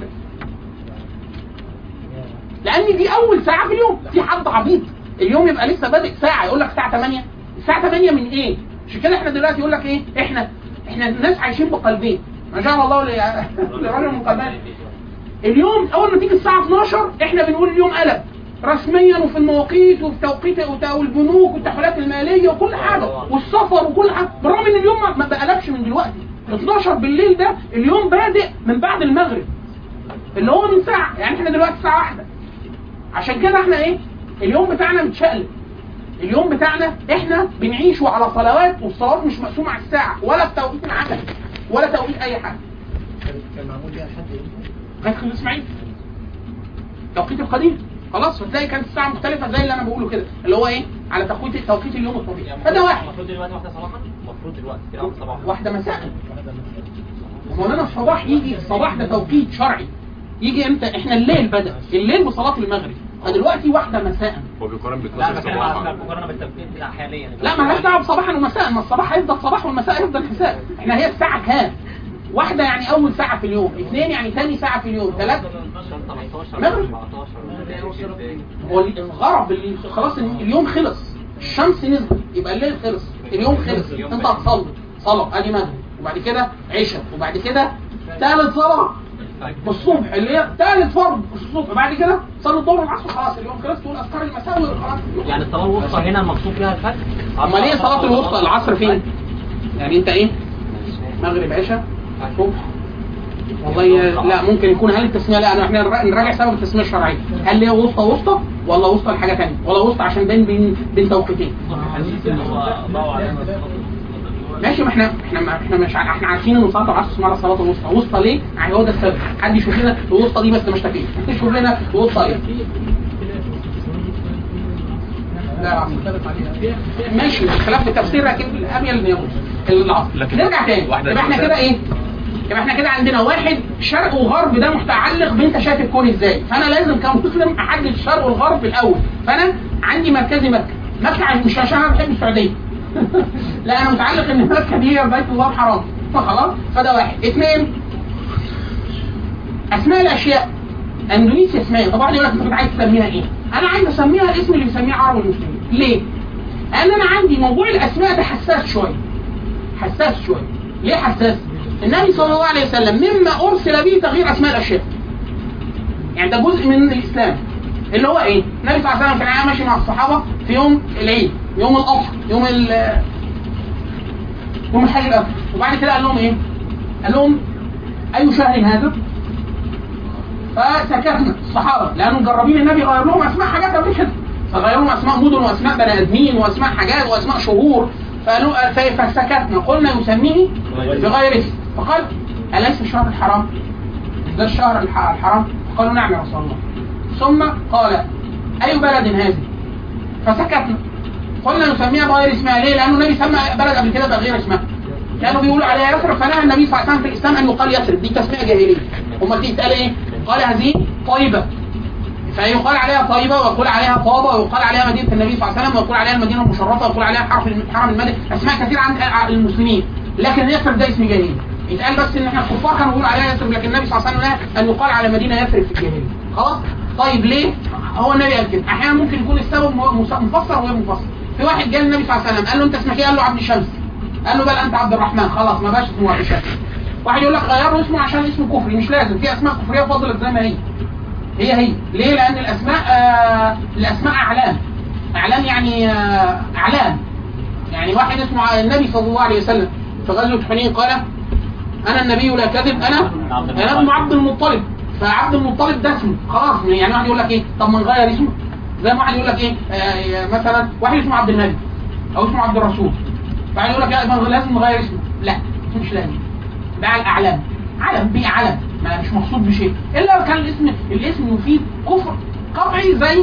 لان دي اول ساعه في اليوم في حد عبيط اليوم يبقى لسه بادئ ساعه يقول لك الساعه 8 الساعه 8 من ايه عشان كده احنا دلوقتي يقول لك ايه احنا احنا الناس عايشين بقلبين ما شاء الله ل- لرجل من قلبين اليوم اول ما تيجي الساعه 12 احنا بنقول اليوم قلب رسميا وفي المواقيت وفي توقيت وت- والبنوك والتحويلات الماليه وكل حاجه والسفر وكل حاجه بالرغم ان اليوم ما- ما بقلبش من دلوقتي 12 بالليل ده اليوم بادئ من بعد المغرب اللي هو من ساعه يعني احنا دلوقتي الساعه واحدة عشان كده احنا ايه اليوم بتاعنا متشقلب اليوم بتاعنا احنا بنعيشه على صلوات والصلوات مش مقسومه على الساعه ولا بتوقيت العمل ولا توقيت اي حاجه كان معمول بيها لحد امتى؟ لغايه خليل اسماعيل توقيت القديم خلاص فتلاقي كانت الساعه مختلفه زي اللي انا بقوله كده اللي هو ايه على توقيت توقيت اليوم الطبيعي فده واحد المفروض دلوقتي واحده صباحا المفروض دلوقتي كده واحده صباحا واحده مساء مولانا الصباح يجي الصباح ده توقيت شرعي يجي امتى احنا الليل بدا الليل بصلاه المغرب فدلوقتي واحده مساء هو بيقارن ب لا 12 بتكلم على صباحا المقارنه بالتوقيت بتاع حاليا لا مالهاش دعوه بصباحا ومساء ما الصباح هيفضل صباح والمساء هيفضل مساء احنا هي الساعه كام واحده يعني اول ساعه في اليوم اثنين يعني ثاني ساعه في اليوم ثلاثه 13 مغرب. 14 هو الغرب اللي خلاص اليوم خلص الشمس نزلت يبقى الليل خلص اليوم خلص انت هتصلي صلاه ادي مغرب وبعد كده عشاء وبعد كده ثالث صلاه الصبح اللي هي ثالث فرض الصبح بعد كده صلي الظهر والعصر خلاص اليوم خلص تقول اذكار المساء خلاص يعني الصلاه الوسطى هنا المقصود بها الفجر امال ايه صلاه الوسطى العصر فين؟ يعني انت ايه؟ مغرب عشاء صبح والله لا ممكن يكون هل التسميه لا احنا نرا- نراجع سبب التسميه الشرعيه هل هي وسطى وسطى ولا وسطى لحاجه ثانيه ولا وسطى عشان بين بين بين توقيتين ماشي ما احنا احنا ما احنا مش ع- احنا عارفين ان صلاه العصر اسمها صلاه الوسطى وسطى ليه؟ يعني هو ده السبب حد يشوف لنا الوسطى دي بس مش تكفي يشوف لنا الوسطى ايه لا العصر ماشي الخلاف في التفسير لكن الابين اليهود العصر لكن نرجع تاني واحدة يبقى احنا مساء. كده ايه؟ يبقى احنا كده عندنا واحد شرق وغرب ده متعلق بانت شايف الكون ازاي فانا لازم كمسلم احدد الشرق والغرب الاول فانا عندي مركزي مكه مكه مش عشان انا بحب السعوديه لا انا متعلق ان مكه دي هي بيت الله الحرام فخلاص فده واحد اثنين اسماء الاشياء اندونيسيا اسمها إيه؟ طبعا يقول لك انت عايز تسميها ايه؟ انا عايز اسميها الاسم اللي بيسميه عرب المسلمين ليه؟ لان انا عندي موضوع الاسماء ده حساس شويه حساس شويه ليه حساس؟ النبي صلى الله عليه وسلم مما ارسل به تغيير اسماء الاشياء يعني ده جزء من الاسلام اللي هو ايه؟ النبي صلى الله عليه وسلم كان ماشي مع الصحابه في يوم العيد يوم الاضحى يوم ال يوم الحج الاكبر وبعد كده قال لهم ايه؟ قال لهم اي شهر هذا؟ فسكتنا الصحابه لانه مجربين النبي غير لهم اسماء حاجات قبل كده فغيروا لهم اسماء مدن واسماء بني ادمين واسماء حاجات واسماء شهور فقالوا ف- فسكتنا قلنا يسميه بغير اسم فقال اليس الشهر الحرام؟ ده الشهر الح- الحرام؟ قالوا نعم يا رسول الله ثم قال اي بلد هذه؟ فسكتنا قلنا نسميها بغير اسمها ليه؟ لانه النبي سمى بلد قبل كده بغير اسمها كانوا بيقولوا عليها يثرب فنهى النبي صلى الله عليه وسلم في الاسلام ان يقال يثرب دي تسميه جاهليه امال دي تقال ايه؟ قال هذه طيبه فيقال عليها طيبه ويقول عليها طابه ويقال عليها مدينه النبي صلى الله عليه وسلم ويقول عليها المدينه المشرفه ويقول عليها حرف حرم الملك اسماء كثيره عند المسلمين لكن يثرب ده اسم جاهلي يتقال بس ان احنا الكفار كانوا بيقولوا عليها يثرب لكن النبي صلى الله عليه وسلم نهى ان يقال على مدينه يثرب في الجاهليه خلاص طيب ليه؟ هو النبي قال كده احيانا ممكن يكون السبب م- مس- مفسر وغير مفسر في واحد جه للنبي صلى الله عليه وسلم قال له انت اسمك ايه؟ قال له عبد الشمس قال له بل انت عبد الرحمن خلاص ما بقاش اسمه عبد الشمس واحد يقول لك غيروا اسمه عشان اسمه كفري مش لازم في اسماء كفريه فضلت زي ما هي هي هي ليه لان الاسماء آه الاسماء اعلام اعلام يعني آه اعلام يعني واحد اسمه ع- النبي صلى الله عليه وسلم في غزوه حنين قال انا النبي لا كذب انا انا ابن عبد المطلب فعبد المطلب ده اسمه خلاص يعني واحد يقول لك ايه طب ما نغير اسمه زي ما واحد يقول لك ايه آه مثلا واحد اسمه عبد النبي او اسمه عبد الرسول فواحد يقول لك لا ما لازم نغير اسمه لا مش لازم ده على الاعلام علم بيئة علم ما مش مقصود بشيء الا لو كان الاسم الاسم يفيد كفر قطعي زي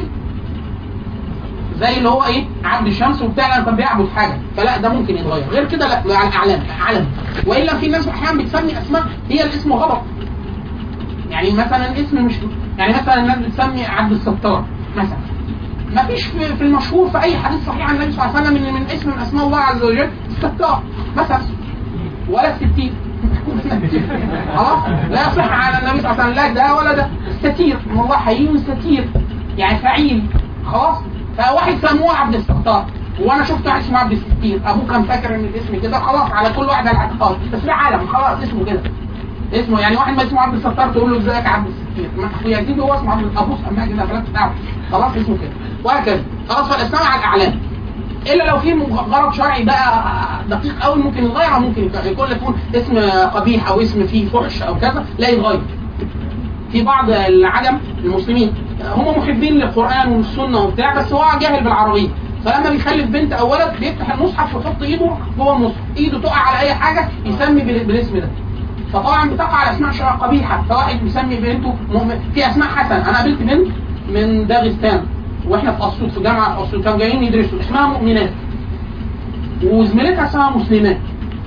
زي اللي هو ايه عبد الشمس وبتاع لأنه كان بيعبد حاجه فلا ده ممكن يتغير غير كده لا ده على الاعلام علم والا في ناس احيانا بتسمي اسماء هي الاسم غلط يعني مثلا اسم مش يعني مثلا الناس بتسمي عبد الستار مثلا ما فيش في في المشهور في اي حديث صحيح عن النبي صلى الله عليه وسلم ان من اسم من اسماء الله عز وجل الستار مثلا ولا الستير خلاص لا يصح على النبي صلى الله عليه وسلم لا ده ولا ده الستير ان الله حي ستير يعني فعيل خلاص فواحد سموه عبد الستار وانا شفت واحد اسمه عبد الستير ابوه كان فاكر ان الاسم كده خلاص على كل واحد على اعتقاد بس في عالم خلاص اسمه كده اسمه يعني واحد ما اسمه عبد الستار تقول له ازيك يا عبد الستير ما اخويا يزيد هو اسمه عبد ابوه سماه كده فلا تعرف خلاص اسمه كده وهكذا خلاص فالاسماء على الاعلام الا لو في غرض شرعي بقى دقيق قوي ممكن يتغير او ممكن يتغير. يكون يكون اسم قبيح او اسم فيه فحش او كذا لا يتغير في بعض العجم المسلمين هم محبين للقران والسنه وبتاع بس هو جاهل بالعربيه فلما بيخلف بنت او ولد بيفتح المصحف ويحط ايده جوه المصحف ايده تقع على اي حاجه يسمي بال- بالاسم ده فطبعا بتقع على اسماء شرع قبيحه فواحد بيسمي بنته مؤمن في اسماء حسن انا قابلت بنت من داغستان واحنا في اسيوط في جامعه اسيوط كانوا جايين يدرسوا اسمها مؤمنات وزميلتها اسمها مسلمات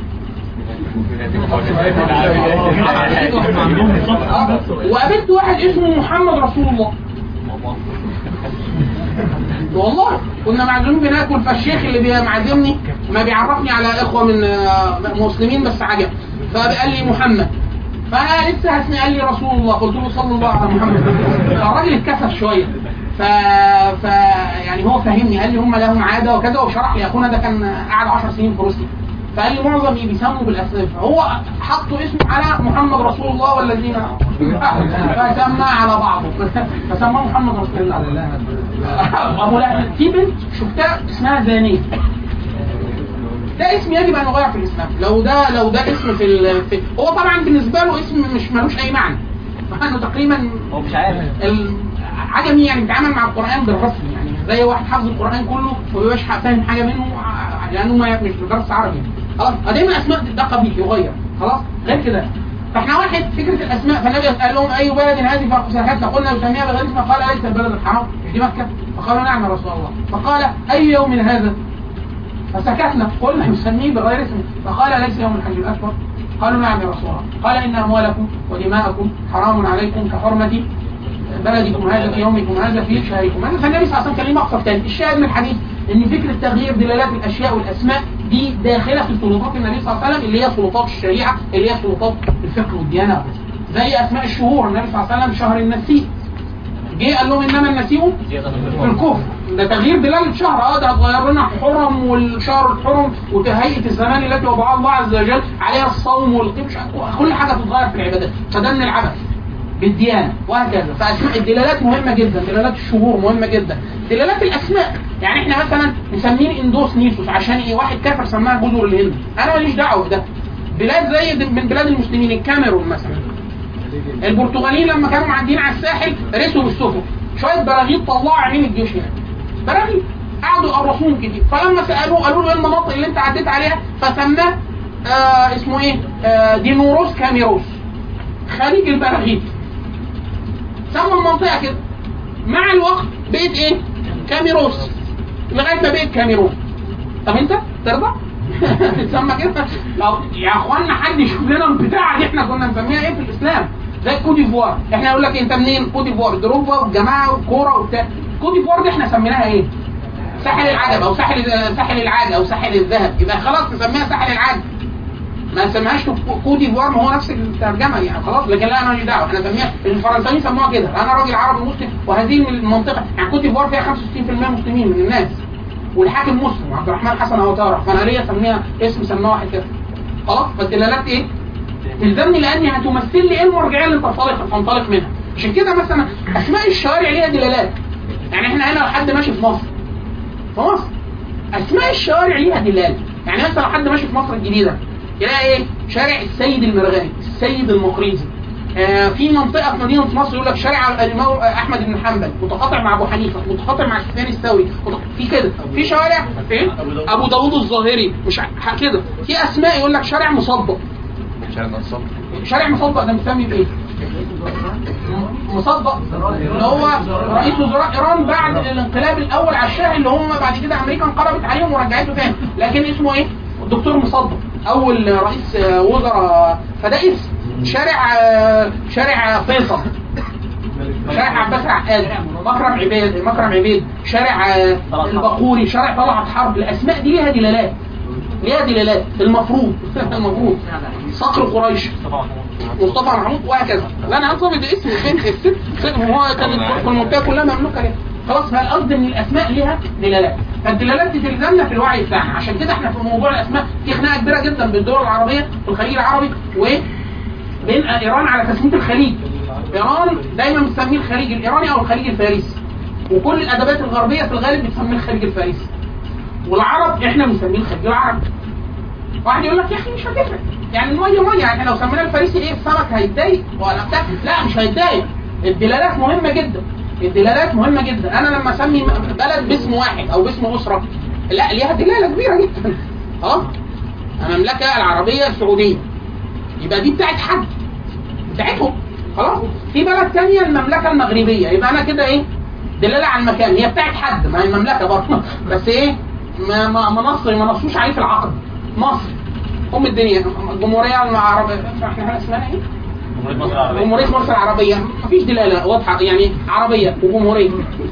آه. وقابلت واحد اسمه محمد رسول الله والله كنا معزومين بناكل فالشيخ اللي بي- معزمني ما بيعرفني على اخوه من آه، مسلمين بس عجب فقال لي محمد فانا لسه هسمع قال لي رسول الله قلت له صلى الله على محمد فالراجل اتكسف شويه ف... ف يعني هو فهمني قال لي هم لهم عاده وكذا وشرح لي اخونا ده كان قاعد 10 سنين في روسيا فقال لي معظم اللي بيسموا بالاسماء فهو حطوا اسمه على محمد رسول الله والذين فسمى على بعضه فسماه محمد رسول الله ابو لهب في بنت شفتها اسمها زانيه ده اسم يجب ان يغير في الاسلام لو ده لو ده اسم في, ال... في هو طبعا بالنسبه له اسم مش ملوش اي معنى مع انه تقريبا هو مش عارف العجمي يعني بيتعامل مع القران بالرسم يعني زي واحد حافظ القران كله وما بيبقاش فاهم حاجه منه ع- لانه ما مش بدرس عربي خلاص دايما الاسماء ده قبيح يغير خلاص غير كده فاحنا واحد فكره الاسماء فالنبي قال لهم اي بلد هذه فسكتنا قلنا نسميها بغير اسمها قال ليس البلد الحرام مش دي مكه فقالوا نعم يا رسول الله فقال اي يوم هذا فسكتنا قلنا نسميه بغير اسمه فقال ليس يوم الحج الاكبر قالوا نعم يا رسول الله قال ان اموالكم ودماءكم حرام عليكم كحرمه بلدكم هذا في يومكم هذا في شهركم هذا فالنبي صلى الله عليه وسلم كان ليه مقصد ثاني الشاهد من الحديث ان فكره تغيير دلالات الاشياء والاسماء دي داخله في سلطات النبي صلى الله عليه وسلم اللي هي سلطات الشريعه اللي هي سلطات الفقه والديانه زي اسماء الشهور النبي صلى الله عليه وسلم شهر النسيء جه قال لهم انما النسيء في الكفر ده تغيير دلاله شهر اه ده هتغير لنا حرم والشهر الحرم وهيئه الزمان التي وضعها الله عز وجل عليها الصوم والقيام مش عارف- كل حاجه تتغير في العبادات فده من العبث بالديانه وهكذا فاسماء الدلالات مهمه جدا دلالات الشهور مهمه جدا دلالات الاسماء يعني احنا مثلا مسمين اندوس نيسوس عشان ايه واحد كافر سماها جزر الهند انا ماليش دعوه بده بلاد زي د- من بلاد المسلمين الكاميرون مثلا البرتغاليين لما كانوا معديين على الساحل رسوا بالسفن شويه براغيث طلعوا عينين الجيوش هناك براغيث قعدوا يقرصوهم كتير فلما سالوه قالوا له ايه المناطق اللي انت عديت عليها فسماه آه اسمه ايه آه دينوروس كاميروس خليج البراغيث سموا المنطقه كده مع الوقت بقت ايه كاميروس لغايه ما بقت كاميرون طب انت ترضى تسمى كده لو يا اخوانا حد يشوف لنا البتاعه دي احنا كنا نسميها ايه في الاسلام زي كوت ديفوار احنا يقول لك انت منين كوت ديفوار دروجبا والجماعه والكوره وبتاع كوت ديفوار دي احنا سميناها ايه ساحل العجب او ساحل ساحل العاج او ساحل الذهب يبقى خلاص نسميها ساحل العاج ما نسميهاش كوت ديفوار ما هو نفس الترجمه يعني خلاص لكن لا انا ماليش دعوه احنا نسميها الفرنساويين سموها كده انا راجل عربي مسلم وهذه المنطقه يعني كوت ديفوار فيها 65% مسلمين من الناس والحاكم مسلم عبد الرحمن حسن اوتاره فانا ليا اسميها اسم سماه واحد كده خلاص فالدلالات ايه؟ تلزمني لاني هتمثل لي ايه المرجعيه اللي تنطلق تنطلق منها عشان كده مثلا اسماء الشوارع ليها دلالات يعني احنا هنا لو حد ماشي في مصر في مصر اسماء الشوارع ليها دلاله يعني مثلا لو حد ماشي في مصر الجديده يلاقي ايه شارع السيد المرغني السيد المقريزي آه في منطقه في مدينه نصر يقول لك شارع الامام احمد بن حنبل متقاطع مع ابو حنيفه متقاطع مع سفيان الثوري متق- في كده في شوارع ايه ابو داوود الظاهري مش ع- كده في اسماء يقول لك شارع مصدق شارع نصر شارع مصدق ده مسمي بايه؟ مصدق اللي هو رئيس وزراء ايران بعد الانقلاب الاول على الشاه اللي هم بعد كده امريكا انقلبت عليهم ورجعته تاني لكن اسمه ايه؟ الدكتور مصدق اول رئيس آه، وزراء فده اسم شارع آه، شارع فيصل شارع عباس العقاد مكرم عبيد مكرم عبيد شارع آه، البقوري شارع طلعت حرب الاسماء دي ليها دلالات ليها دلالات المفروض المفروض صقر قريش مصطفى محمود وهكذا لا انا هنصب ده اسم البنت الست ست- هو كانت في المنطقه كلها مملوكه ليه خلاص فالقصد ان الاسماء ليها دلالات فالدلالات دي تلزمنا في الوعي بتاعنا عشان كده احنا في موضوع الاسماء في خناقه كبيره جدا بين الدول العربيه في الخليج العربي وايه بين ايران على تسميه الخليج ايران دايما بتسميه الخليج الايراني او الخليج الفارسي وكل الادبات الغربيه في الغالب بتسميه الخليج الفارسي والعرب احنا بنسميه الخليج العربي واحد يقول لك يا اخي مش هتفرق يعني الميه ميه يعني احنا لو سمينا الفارسي ايه السمك هيتضايق ولا بتاع لا مش هيتضايق الدلالات مهمه جدا الدلالات مهمه جدا انا لما اسمي بلد باسم واحد او باسم اسره لا ليها دلاله كبيره جدا اه المملكه العربيه السعوديه يبقى دي بتاعت حد بتاعتهم خلاص في بلد تانية المملكه المغربيه يبقى انا كده ايه دلاله على المكان هي بتاعت حد ما هي المملكه برضه بس ايه ما ما ما نص ما نصوش عليه في العقد مصر ام الدنيا الجمهوريه العربيه احنا هنا اسمها ايه؟ جمهوريه مصر العربيه مفيش دلاله واضحه يعني عربيه وجمهوريه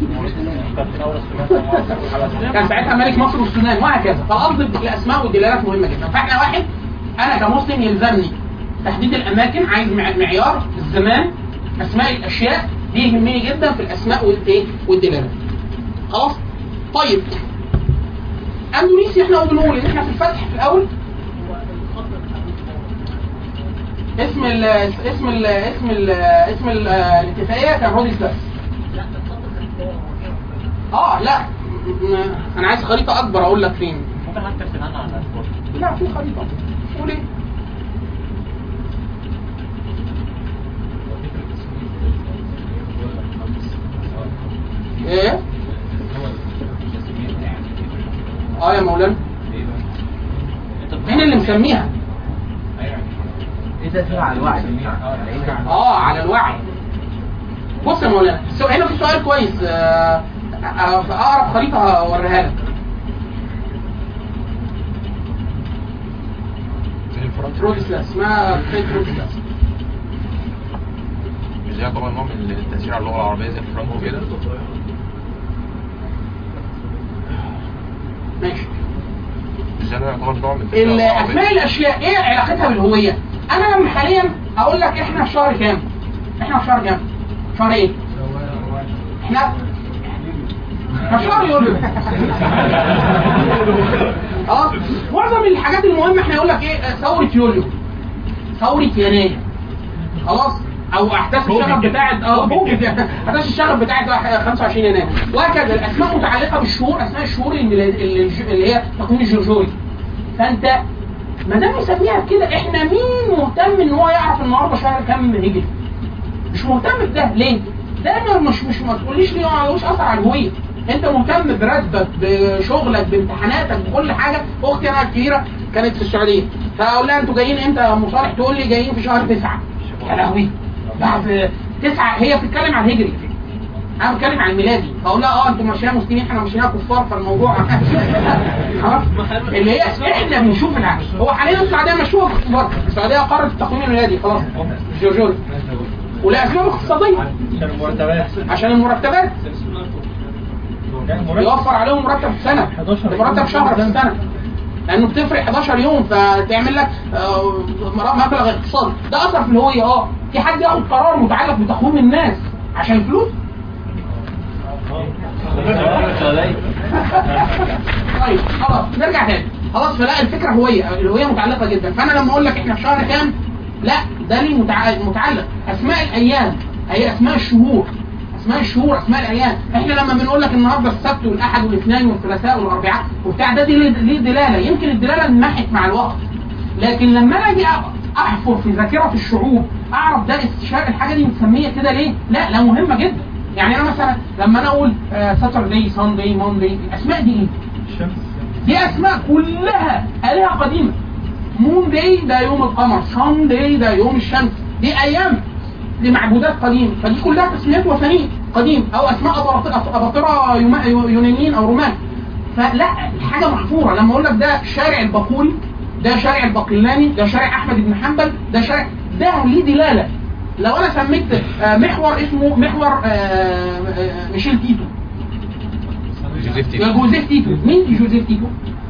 كان ساعتها ملك مصر والسودان وهكذا فالقصد الاسماء والدلالات مهمه جدا فاحنا واحد انا كمسلم يلزمني تحديد الاماكن عايز مع- معيار الزمان اسماء الاشياء دي يهمني جدا في الاسماء والايه والدلالات خلاص طيب اندونيسيا احنا بنقول ان احنا في الفتح في الاول اسم ال اسم ال اسم ال اسم ال الاتفاقيه كان روديس بس اه لا م- انا عايز خريطه اكبر اقول لك فين ممكن حتى ترسمها لنا على الباسبور لا في خريطه قول ايه ايه اه يا مولانا مين اللي مسميها ايه تاثير على الوعي؟ اه على الوعي بص يا مولانا السؤال هنا في سؤال كويس آه، آه، في اقرب خريطه هوريها لك رودسلاس اسمها خريطه رودسلاس مش ده طبعا نوع من التأثير على اللغة العربية زي فرانكو كده ماشي مش ده يعتبر نوع من التأثير على اللغة الاسماء العربية الاشياء ايه علاقتها بالهويه انا لما حاليا اقول لك احنا في شهر كام احنا في شهر كام شهر ايه احنا احنا في شهر يوليو اه معظم الحاجات المهمه احنا يقول لك ايه آه، ثوره يوليو ثوره يناير خلاص او احداث الشغب بتاعت اه ممكن احداث الشغب بتاعت 25 يناير وهكذا الاسماء متعلقه بالشهور اسماء الشهور الميلاد- اللي اللي هي تقويم الجورجوري فانت ما دام مسميها كده احنا مين مهتم ان هو يعرف النهارده شهر كام هجري مش مهتم بده ليه؟ ده ما- مش مش ما تقوليش ليه ما ملوش اثر على الهويه انت مهتم براتبك بشغلك بامتحاناتك بكل حاجه اختي انا الكبيره كانت في السعوديه فاقول لها انتوا جايين امتى يا ام صالح تقول لي جايين في شهر تسعه يا لهوي بعد تسعه هي بتتكلم عن هجري انا بتكلم عن الميلادي فاقول لها اه انتوا ماشيين مسلمين احنا ماشيين كفار فالموضوع خلاص اللي هي احنا بنشوف العكس هو حاليا السعوديه مشهوره كفار السعوديه قررت التقويم الميلادي خلاص جورجوري ولاسباب اقتصاديه عشان المرتبات يوفر عليهم مرتب في السنه مرتب شهر في السنه لانه بتفرق 11 يوم فتعمل لك آه، مبلغ اقتصادي ده اثر في الهويه اه في حد ياخد قرار متعلق بتقويم الناس عشان الفلوس طيب خلاص نرجع تاني خلاص فلا الفكره هويه الهويه متعلقه جدا فانا لما اقول لك احنا في شهر كام لا ده ليه متع- متعلق اسماء الايام هي اسماء الشهور اسماء الشهور اسماء الايام احنا لما بنقول لك النهارده السبت والاحد والاثنين والثلاثاء والاربعاء وبتاع ده دي ليه ليه دلاله يمكن الدلاله انمحت مع الوقت لكن لما انا اجي أ- احفر في ذاكره الشعوب اعرف ده استشهاد الحاجه دي متسميه كده ليه؟ لا لا مهمه جدا يعني انا مثلا لما انا اقول ساتردي ساندي موندي الاسماء دي ايه؟ دي اسماء كلها الهه قديمه مون داي ده يوم القمر سان داي ده يوم الشمس دي ايام لمعبودات قديمه فدي كلها تسميات وثنيه قديم او اسماء أباط- اباطره يوما- يونانيين او رومان فلا الحاجه محفوره لما اقول لك ده شارع البقوري ده شارع الباقلاني ده شارع احمد بن حنبل ده شارع ده ليه دلاله لو انا سميت آه، محور اسمه محور آه، آه، ميشيل تيتو جوزيف يا تيتو جوزيف تيتو مين دي جوزيف تيتو؟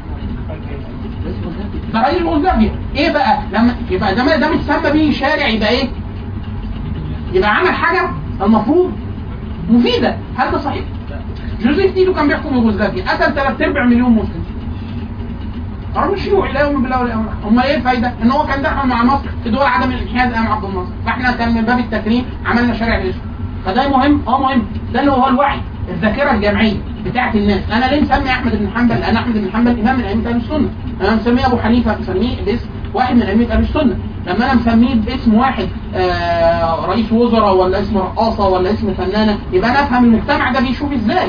ده رئيس يوغوسلافيا ايه بقى لما يبقى ده ده متسمى بيه شارع يبقى ايه؟ يبقى عمل حاجه المفروض مفيده هل ده صحيح؟ جوزيف تيتو كان بيحكم يوغوسلافيا قتل ثلاث ارباع مليون مسلم راجل شيوعي لا يؤمن بالله ولا يوم الآخر. امال ايه الفايده؟ ان هو كان دخل مع مصر في دول عدم الانحياز امام عبد الناصر فاحنا كان من باب التكريم عملنا شارع الاسم فده مهم اه مهم ده اللي هو الوعي الذاكره الجمعيه بتاعت الناس انا ليه مسمي احمد بن حنبل لان احمد بن حنبل امام من ائمه اهل السنه انا مسميه ابو حنيفه مسميه باسم واحد من ائمه اهل السنه لما انا مسميه باسم واحد آه رئيس وزراء ولا اسم رقاصه ولا اسم فنانه يبقى انا افهم المجتمع ده بيشوف ازاي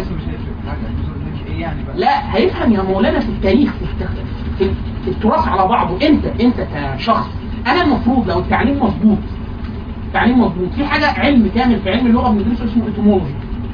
ايه يعني بقى؟ لا هيفهم يا مولانا في التاريخ في, الت... في في التراث على بعضه انت انت كشخص انا المفروض لو التعليم مظبوط التعليم مظبوط في حاجه علم كامل في علم اللغه بندرسه اسمه ايتيمولوجي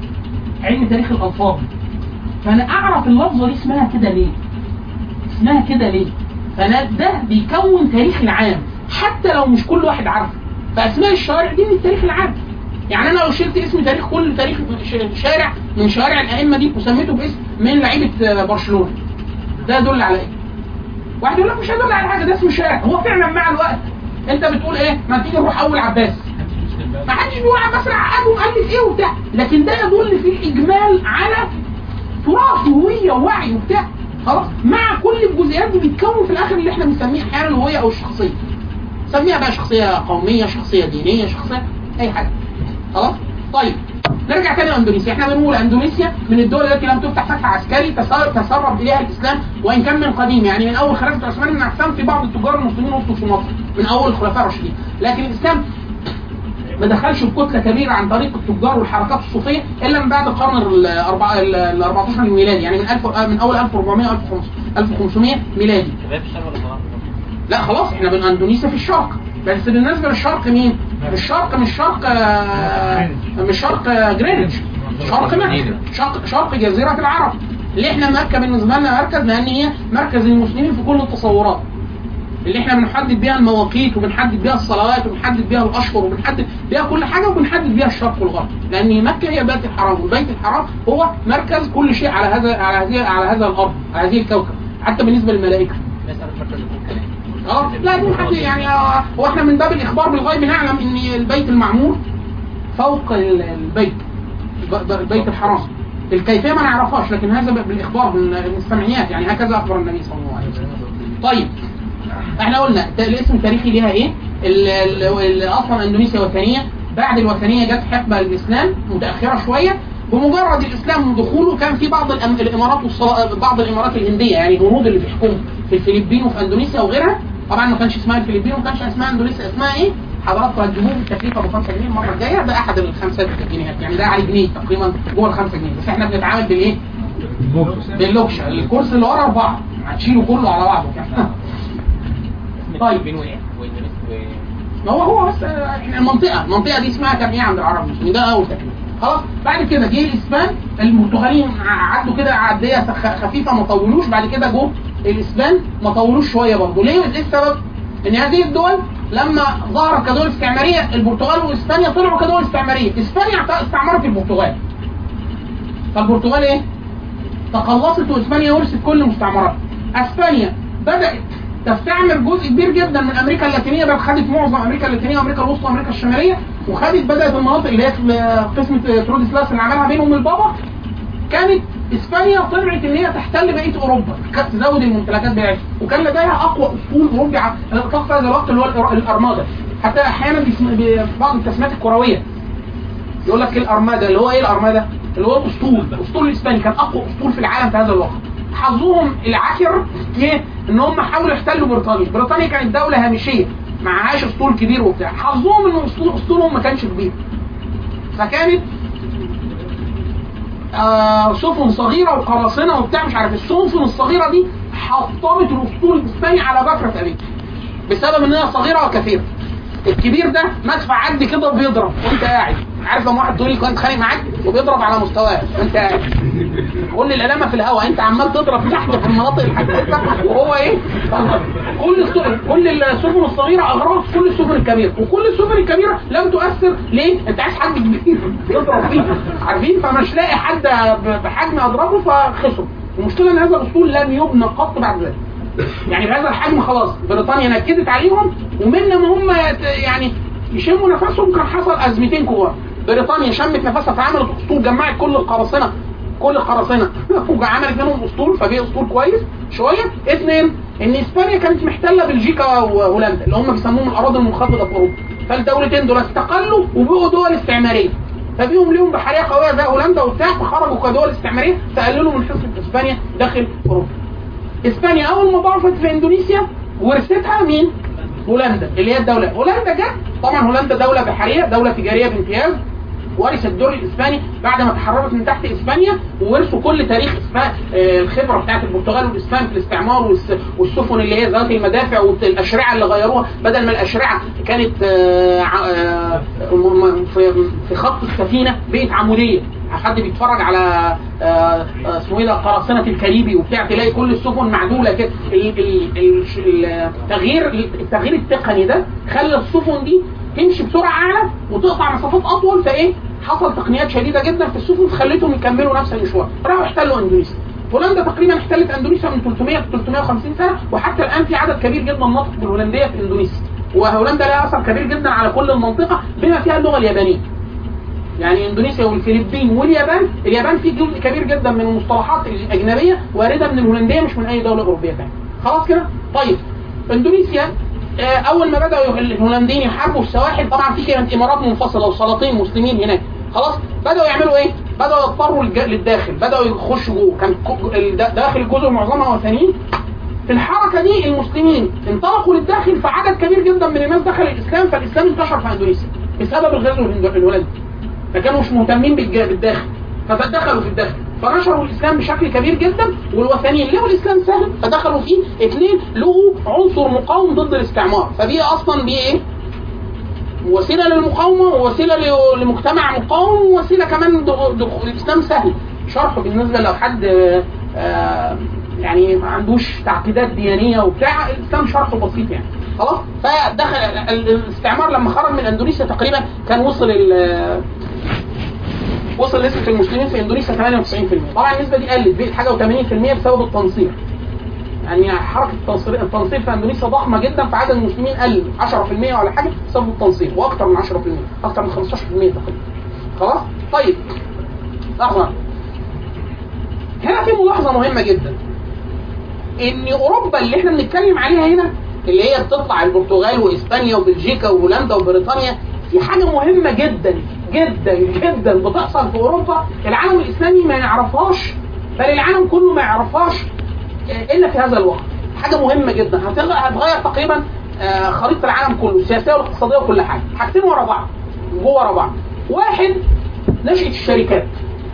علم تاريخ الالفاظ فانا اعرف اللفظه دي اسمها كده ليه اسمها كده ليه فانا ده بيكون تاريخ العام حتى لو مش كل واحد عارفه فاسماء الشوارع دي من التاريخ العام يعني انا لو شلت اسم تاريخ كل تاريخ ش- شارع من شوارع الائمه دي وسميته باسم من لعيبه برشلونه ده يدل على ايه؟ واحد يقول لك مش هيدل على حاجه ده اسم شارع هو فعلا مع الوقت انت بتقول ايه؟ ما تيجي نروح اول عباس ما حدش بيقول عباس العقاد ومؤلف ايه وبتاع لكن ده يدل في الاجمال على تراث وهويه ووعي وبتاع خلاص مع كل الجزئيات دي بيتكون في الاخر اللي احنا بنسميه احيانا الهويه او الشخصيه سميها بقى شخصيه قوميه شخصيه دينيه شخصيه اي حاجه خلاص طيب نرجع تاني لاندونيسيا احنا بنقول اندونيسيا من الدول التي لم تفتح فتح عسكري تسر- تسرب اليها الاسلام وان كان من قديم يعني من اول خلافه عثمان بن عفان في بعض التجار المسلمين وصلوا في مصر من اول الخلفاء الراشدين لكن الاسلام ما دخلش بكتله كبيره عن طريق التجار والحركات الصوفيه الا من بعد القرن الأربع- ال ال 14 الميلادي يعني من 1000 من اول 1400 1500 ميلادي شباب الشرق ولا الغرب؟ لا خلاص احنا من اندونيسيا في الشرق بس بالنسبه للشرق مين؟ الشرق مش شرق آه، مش شرق آه، جرينتش شرق مكه شرق شرق جزيره العرب اللي احنا مكه بالنسبه لنا مركز لان هي مركز المسلمين في كل التصورات اللي احنا بنحدد بيها المواقيت وبنحدد بيها الصلوات وبنحدد بيها الاشهر وبنحدد بيها كل حاجه وبنحدد بيها الشرق والغرب لان مكه هي بيت الحرام والبيت الحرام هو مركز كل شيء على هذا على هذه على هذا الارض على هذه الكوكب حتى بالنسبه للملائكه الناس عارف مركز الكون اه لا دي حد يعني آه، هو احنا من باب الاخبار بالغيب نعلم ان البيت المعمور فوق ال- البيت الب- البيت الحرام الكيفيه ما نعرفهاش لكن هذا بالاخبار من من السمعيات يعني هكذا اخبر النبي صلى الله عليه وسلم طيب احنا قلنا ت- الاسم التاريخي ليها ايه ال- ال- ال- اصلا اندونيسيا وثنيه بعد الوثنيه جت حقبه الاسلام متاخره شويه بمجرد الاسلام دخوله كان في بعض الأم- الامارات والصلا- بعض الامارات الهنديه يعني الهنود اللي بيحكموا في الفلبين وفي اندونيسيا وغيرها طبعا ما كانش اسمها الفلبين وما كانش اسمها اندونيسيا اسمها ايه؟ حضراتكم هتجيبوه بالتكلفه ب 5 جنيه المره الجايه ده احد الخمسات جنيهات يعني ده عليه جنيه تقريبا جوه ال 5 جنيه بس احنا بنتعامل بالايه؟ باللوكشه الكرسي اللي ورا اربعه هتشيله كله على بعضه كده طيب بين وين وين ما هو هو بس آه، احنا المنطقه المنطقه دي اسمها كان ايه عند العرب المسلمين ده اول تكليف خلاص بعد كده جه الاسبان البرتغاليين ع- عدوا كده عديه خ- خفيفه ما طولوش بعد كده جو الاسبان ما طولوش شويه برضه ليه ايه السبب؟ ان هذه الدول لما ظهرت كدول استعماريه البرتغال واسبانيا طلعوا كدول استعماريه اسبانيا اعت- استعمرت البرتغال فالبرتغال ايه؟ تقلصت واسبانيا ورثت كل مستعمراتها. اسبانيا بدات تستعمر جزء كبير جدا من امريكا اللاتينيه بل خدت معظم امريكا اللاتينيه وامريكا الوسطى وامريكا الشماليه وخدت بدات المناطق اللي هي في قسمه ترودسلاس اللي عملها بينهم البابا كانت اسبانيا طلعت ان هي تحتل بقيه اوروبا كانت تزود الممتلكات بتاعتها وكان لديها اقوى اسطول اوروبي على الاطلاق في هذا الوقت اللي هو الأر- الارمادا حتى احيانا بيسم- ببعض التسميات الكرويه يقول لك ايه الارمادا اللي هو ايه الارمادا اللي هو الاسطول الاسطول الاسباني كان اقوى اسطول في العالم في هذا الوقت حظهم العكر ايه ان هم حاولوا يحتلوا بريطانيا بريطانيا كانت دوله هامشيه معهاش اسطول كبير وبتاع حظهم ان اسطول اسطولهم ما كانش كبير فكانت آه سفن صغيره وقراصنه وبتاع مش عارف السفن الصغيره دي حطمت الاسطول الاسباني على بكره ابيك بسبب ان هي صغيره وكثيره الكبير ده مدفع قد كده وبيضرب وانت قاعد عارف لما واحد طولي كان خانق معاك وبيضرب على مستواه وانت قاعد كل الالامه في الهواء انت عمال تضرب تحت في المناطق الحساسه وهو ايه كل السفن كل السفن الصغيره اغرقت كل السفن الكبيره وكل السفن الكبيره لم تؤثر ليه؟ انت عايز حد كبير تضرب فيه عارفين فمش لاقي حد بحجم اضربه فخسر المشكله ان هذا الاسطول لم يبنى قط بعد ذلك يعني بهذا الحجم خلاص بريطانيا نكدت عليهم ومن ما هم يت- يعني يشموا نفسهم كان حصل ازمتين كبار بريطانيا شمت نفسها فعملت اسطول جمعت كل القراصنه كل القراصنه وعملت منهم اسطول فبقي اسطول كويس شويه اثنين ان اسبانيا كانت محتله بلجيكا وهولندا اللي هم بيسموهم الاراضي المنخفضه في اوروبا فالدولتين دول استقلوا وبقوا دول استعماريه فبيهم ليهم بحريه قويه زي هولندا وبتاع فخرجوا كدول استعماريه فقللوا من حصه اسبانيا داخل اوروبا اسبانيا اول ما ضعفت في اندونيسيا ورثتها مين؟ هولندا اللي هي الدوله هولندا جت طبعا هولندا دوله بحريه دوله تجاريه بامتياز ورث الدور الاسباني بعد ما تحررت من تحت اسبانيا وورثوا كل تاريخ اسبان آه، الخبره بتاعت البرتغال والاسبان في الاستعمار والس- والسفن اللي هي ذات المدافع والاشرعه اللي غيروها بدل ما الاشرعه كانت آه، ع- آه، م- م- في في خط السفينه بقت عموديه حد بيتفرج على آه، آه، اسمه ايه ده قراصنه الكاريبي وبتاع تلاقي كل السفن معدوله كده ال- ال- ال- التغيير التغيير التقني ده خلى السفن دي تمشي بسرعه اعلى وتقطع مسافات اطول فايه حصل تقنيات شديده جدا في السفن خلتهم يكملوا نفس المشوار راحوا احتلوا اندونيسيا هولندا تقريبا احتلت اندونيسيا من 300 ل 350 سنه وحتى الان في عدد كبير جدا ناطق بالهولنديه في اندونيسيا وهولندا لها اثر كبير جدا على كل المنطقه بما فيها اللغه اليابانيه يعني اندونيسيا والفلبين واليابان اليابان في جزء كبير جدا من المصطلحات الاجنبيه وارده من الهولنديه مش من اي دوله اوروبيه ثانيه خلاص كده طيب اندونيسيا آه، اول ما بداوا الهولنديين يحاربوا السواحل طبعا في كانت امارات منفصله وسلاطين مسلمين هناك خلاص بداوا يعملوا ايه بداوا يضطروا للج- للداخل بداوا يخشوا جوه كان ك- الد- داخل الجزر معظمها وثنيين في الحركه دي المسلمين انطلقوا للداخل فعدد كبير جدا من الناس دخل الاسلام فالاسلام انتشر في اندونيسيا بسبب الغزو الهند- الهولندي ما كانوا مش مهتمين بالج- بالداخل فدخلوا في الداخل فنشروا الاسلام بشكل كبير جدا والوثنيين لقوا الاسلام سهل فدخلوا فيه اثنين لقوا عنصر مقاوم ضد الاستعمار فدي اصلا دي ايه؟ وسيله للمقاومه ووسيله ل- لمجتمع مقاوم ووسيله كمان دخول دخول الاسلام سهل شرحه بالنسبه لو حد آه، آه، يعني ما عندوش تعقيدات ديانيه وبتاع الاسلام شرحه بسيط يعني خلاص فدخل ال- ال- الاستعمار لما خرج من اندونيسيا تقريبا كان وصل ال- وصل نسبة المسلمين في اندونيسيا 98% طبعا النسبة دي قلت بقت حاجة و80% بسبب التنصير يعني حركة التنصير التنصير في اندونيسيا ضخمة جدا فعدد المسلمين قل 10% ولا حاجة بسبب التنصير واكثر من 10% اكثر من 15% تقريبا خلاص طيب لحظة هنا في ملاحظة مهمة جدا ان اوروبا اللي احنا بنتكلم عليها هنا اللي هي بتطلع البرتغال واسبانيا وبلجيكا وهولندا وبريطانيا في حاجه مهمه جدا جدا جدا بتحصل في اوروبا العالم الاسلامي ما يعرفهاش بل العالم كله ما يعرفهاش آه، الا في هذا الوقت حاجه مهمه جدا هتغ- هتغير تقريبا آه، خريطه العالم كله السياسيه والاقتصاديه وكل حاجه حاجتين ورا بعض جوه ورا بعض واحد نشأة الشركات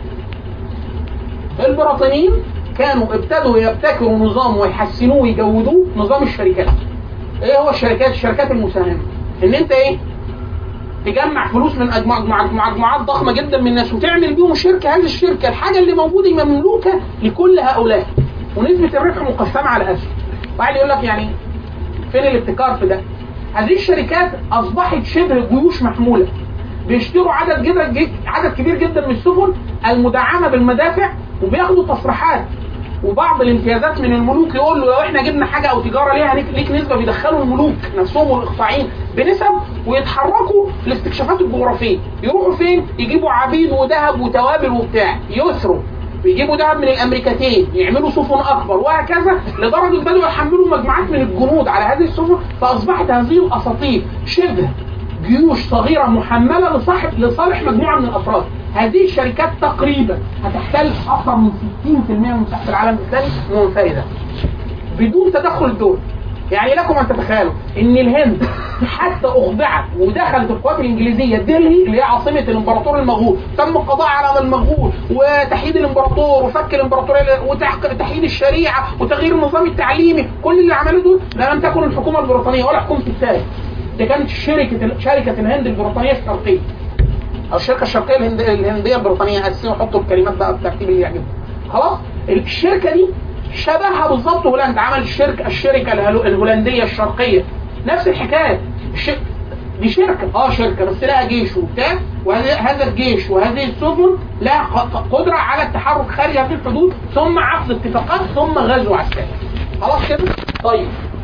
البريطانيين كانوا ابتدوا يبتكروا نظام ويحسنوه ويجودوه نظام الشركات ايه هو الشركات الشركات المساهمه ان انت ايه تجمع فلوس من أجمع- مع- مع- مجموعات ضخمه جدا من الناس وتعمل بيهم شركه هذه الشركه الحاجه اللي موجوده مملوكه لكل هؤلاء ونسبه الربح مقسمه على اسهم واحد يقول لك يعني فين الابتكار في ده؟ هذه الشركات اصبحت شبه جيوش محموله بيشتروا عدد جدا عدد كبير جدا من السفن المدعمه بالمدافع وبياخدوا تصريحات وبعض الامتيازات من الملوك يقول له لو احنا جبنا حاجه او تجاره ليها ليك, ليك نسبه بيدخلوا الملوك نفسهم والاقطاعيين بنسب ويتحركوا لاستكشافات الجغرافيه يروحوا فين؟ يجيبوا عبيد وذهب وتوابل وبتاع يسروا بيجيبوا دهب من الامريكتين يعملوا سفن اكبر وهكذا لدرجه بداوا يحملوا مجموعات من الجنود على هذه السفن فاصبحت هذه الاساطيل شبه جيوش صغيره محمله لصاحب لصالح مجموعه من الافراد هذه الشركات تقريبا هتحتل اكثر من 60% من مساحه العالم الاسلامي منفرده بدون تدخل الدول يعني لكم ان تتخيلوا ان الهند حتى اخضعت ودخلت القوات الانجليزيه دلهي اللي هي عاصمه الامبراطور المغول تم القضاء على المغول وتحييد الامبراطور وفك الامبراطوريه وتحييد الشريعه وتغيير النظام التعليمي كل اللي عملوه دول لا لم تكن الحكومه البريطانيه ولا حكومه الثالث دي كانت شركه شركه الهند البريطانيه الشرقيه او الشركه الشرقيه الهند... الهنديه البريطانيه اساسا وحطوا الكلمات بقى بالترتيب اللي يعجبكم خلاص الشركه دي شبهها بالظبط هولندا عمل الشركه الشركه الهلو- الهولنديه الشرقيه نفس الحكايه الش... دي شركه اه شركه بس لها جيش وبتاع وهذا الجيش وهذه السفن لها ق- قدره على التحرك خارج هذه الحدود ثم عقد اتفاقات ثم غزو عسكري خلاص كده طيب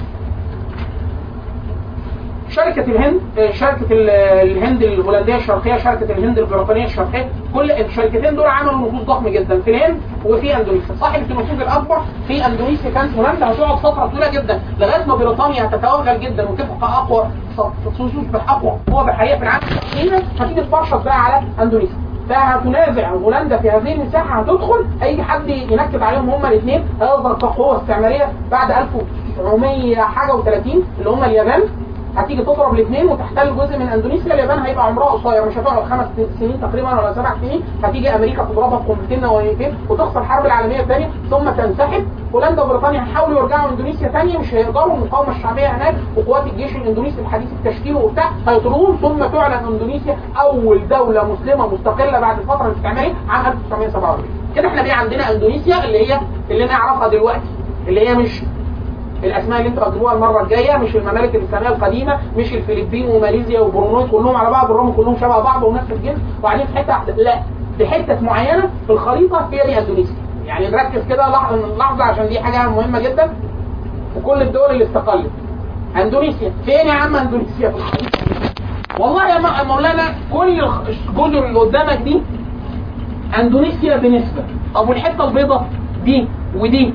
شركة الهند آه، شركة ال- الهند الهولندية الشرقية شركة الهند البريطانية الشرقية كل الشركتين دول عملوا نفوذ ضخم جدا في الهند وفي اندونيسيا صاحبة النفوذ الأكبر في اندونيسيا كانت هولندا هتقعد فترة طويلة جدا لغاية ما بريطانيا هتتوغل جدا وتبقى أقوى تصبح أقوى قوة بحرية في العالم هنا هتيجي تبرشط بقى على اندونيسيا فهتنازع هولندا في هذه المساحة هتدخل أي حد ينكد عليهم هما الاثنين هيظهر كقوة استعمارية بعد 1900 حاجة و30 اللي هما اليابان هتيجي تضرب الاثنين وتحتل جزء من اندونيسيا اليابان هيبقى عمرها قصير مش هتقعد خمس سنين تقريبا ولا سبع سنين هتيجي امريكا تضربها بقنبلتين نوويتين وتخسر الحرب العالميه الثانيه ثم تنسحب هولندا وبريطانيا هيحاولوا يرجعوا اندونيسيا ثانيه مش هيقدروا المقاومه الشعبيه هناك وقوات الجيش الاندونيسي الحديث التشكيل وبتاع هيطردوهم ثم تعلن اندونيسيا اول دوله مسلمه مستقله بعد الفتره الاستعماريه عام 1947 كده احنا بقى عندنا اندونيسيا اللي هي اللي نعرفها دلوقتي اللي هي مش الاسماء اللي انتوا هتجيبوها المره الجايه مش الممالك الاسلاميه القديمه مش الفلبين وماليزيا وبروناي كلهم على بعض بالرغم كلهم شبه بعض ونفس الجنس وقاعدين في حته واحده لا دي حته معينه في الخريطه هي دي اندونيسيا يعني نركز كده لحظه لحظه عشان دي حاجه مهمه جدا في كل الدول اللي استقلت اندونيسيا فين يا عم اندونيسيا في الخريطه والله يا م- مولانا كل الخ- الجزر اللي قدامك دي اندونيسيا بنسبه طب والحته البيضاء دي ودي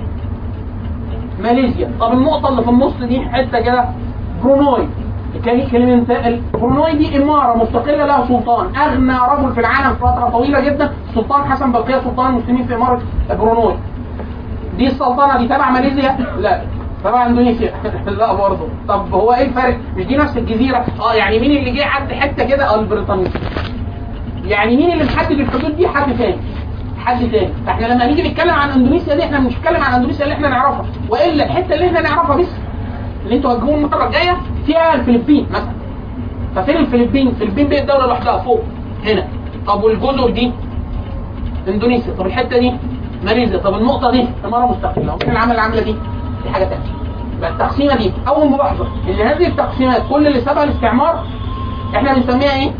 ماليزيا طب النقطة اللي في النص دي حتة كده بروناي كان كلمة بروناي دي إمارة مستقلة لها سلطان أغنى رجل في العالم فترة طويلة جدا السلطان حسن بقية سلطان المسلمين في إمارة بروناي دي السلطنة دي تبع ماليزيا؟ لا تبع اندونيسيا لا برضه طب هو ايه الفرق؟ مش دي نفس الجزيرة؟ اه يعني مين اللي جه عند حتة كده؟ اه البريطانيين يعني مين اللي محدد الحدود دي؟ حد تاني حد تاني فاحنا لما نيجي نتكلم عن اندونيسيا دي احنا مش بنتكلم عن اندونيسيا اللي احنا نعرفها والا الحته اللي احنا نعرفها بس اللي انتوا هتجيبوها المره الجايه فيها الفلبين مثلا ففين الفلبين؟ الفلبين بقت دوله لوحدها فوق هنا طب والجزر دي اندونيسيا طب الحته دي ماليزيا طب النقطه دي اماره مستقله ومين اللي عمل العمله دي؟ دي حاجه ثانيه يبقى التقسيمه دي اول ملاحظه ان هذه التقسيمات كل اللي سبق الاستعمار احنا بنسميها ايه؟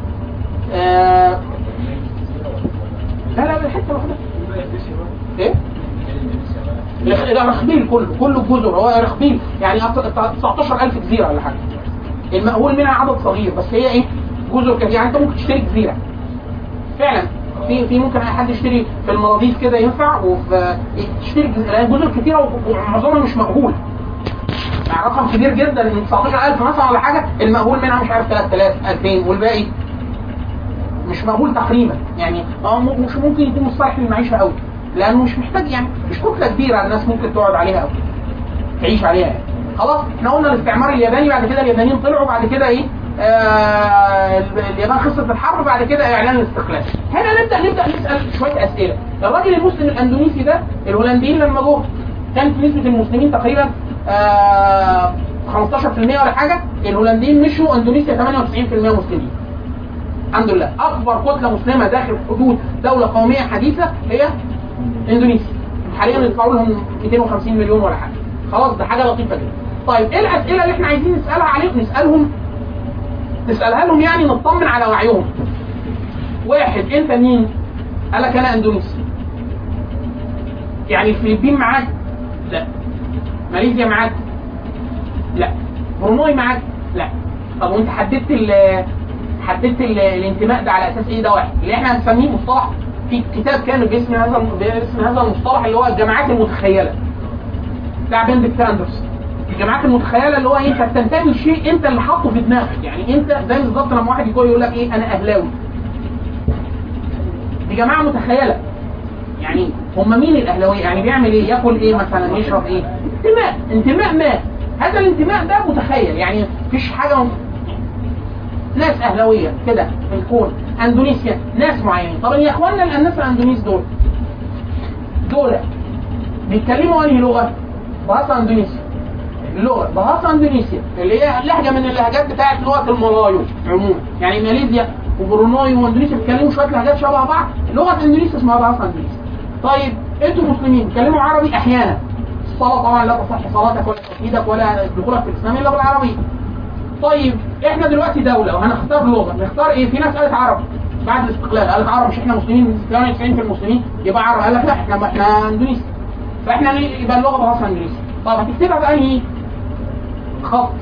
آه لا لا لا حته لوحدها ايه؟ لا رخبيل كله كله الجزر هو رخبيل يعني 19000 جزيره ولا حاجه المأهول منها عدد صغير بس هي ايه؟ جزر كتير يعني انت ممكن تشتري جزيره فعلا في في ممكن اي حد يشتري في المضاريس كده ينفع وفي تشتري جزر لأن جزر كتيره ومعظمها مش مأهول يعني رقم كبير جدا من 19000 مثلا ولا حاجه المأهول منها مش عارف 3000 2000 والباقي مش مقبول تقريبا يعني اه م- مش ممكن يكون مصالح للمعيشه قوي لانه مش محتاج يعني مش كتله كبيره الناس ممكن تقعد عليها قوي تعيش عليها يعني خلاص احنا قلنا الاستعمار الياباني بعد كده اليابانيين طلعوا بعد كده ايه آه اليابان خسرت الحرب بعد كده اعلان الاستقلال هنا نبدا نبدا نسال شويه اسئله الراجل المسلم الاندونيسي ده الهولنديين لما جم كانت نسبه المسلمين تقريبا آه 15% ولا حاجه الهولنديين مشوا اندونيسيا 98% مسلمين الحمد لله اكبر كتله مسلمه داخل حدود دوله قوميه حديثه هي اندونيسيا حاليا يطلعوا لهم 250 مليون ولا حاجه خلاص ده حاجه لطيفه جدا طيب ايه الاسئله اللي احنا عايزين نسالها عليهم نسالهم نسالها لهم يعني نطمن على وعيهم واحد انت مين قال لك انا اندونيسي يعني الفلبين معاك لا ماليزيا معاك لا بروناي معاك لا طب وانت حددت ال حددت ال- الانتماء ده على اساس ايه ده واحد اللي احنا هنسميه مصطلح في كتاب كامل باسم هذا باسم هذا المصطلح اللي هو الجماعات المتخيله بتاع بندكت اندرسون الجماعات المتخيله اللي هو ايه انت بتنتمي لشيء انت اللي حاطه في دماغك يعني انت زي بالظبط لما واحد يقول يقول لك ايه انا اهلاوي دي جماعه متخيله يعني هم مين الاهلاويه يعني بيعمل ايه ياكل ايه مثلا يشرب ايه انتماء انتماء ما هذا الانتماء ده متخيل يعني مفيش حاجه ناس اهلاويه كده في الكون اندونيسيا ناس معينين طب يا اخوانا الناس الاندونيس دول دول بيتكلموا انهي لغه؟ بهاسا اندونيسيا اللغه بهاسا اندونيسيا اللي هي لهجه من اللهجات بتاعت لغه الملايو عموما يعني ماليزيا وبروناي واندونيسيا بيتكلموا شويه لهجات شبه بعض لغه اندونيسيا اسمها بهاسا اندونيسيا طيب انتوا مسلمين بتتكلموا عربي احيانا الصلاه طبعا لا تصح صلاتك ولا توحيدك ولا دخولك في الاسلام الا بالعربيه طيب احنا دلوقتي دوله وهنختار لغه نختار ايه في ناس قالت عربي بعد الاستقلال قالت عرب مش احنا مسلمين 98 في المسلمين يبقى عرب قال لك لا احنا احنا اندونيسي فاحنا ليه- يبقى اللغه بهاصه اندونيسي طب هتكتبها بأنهي خط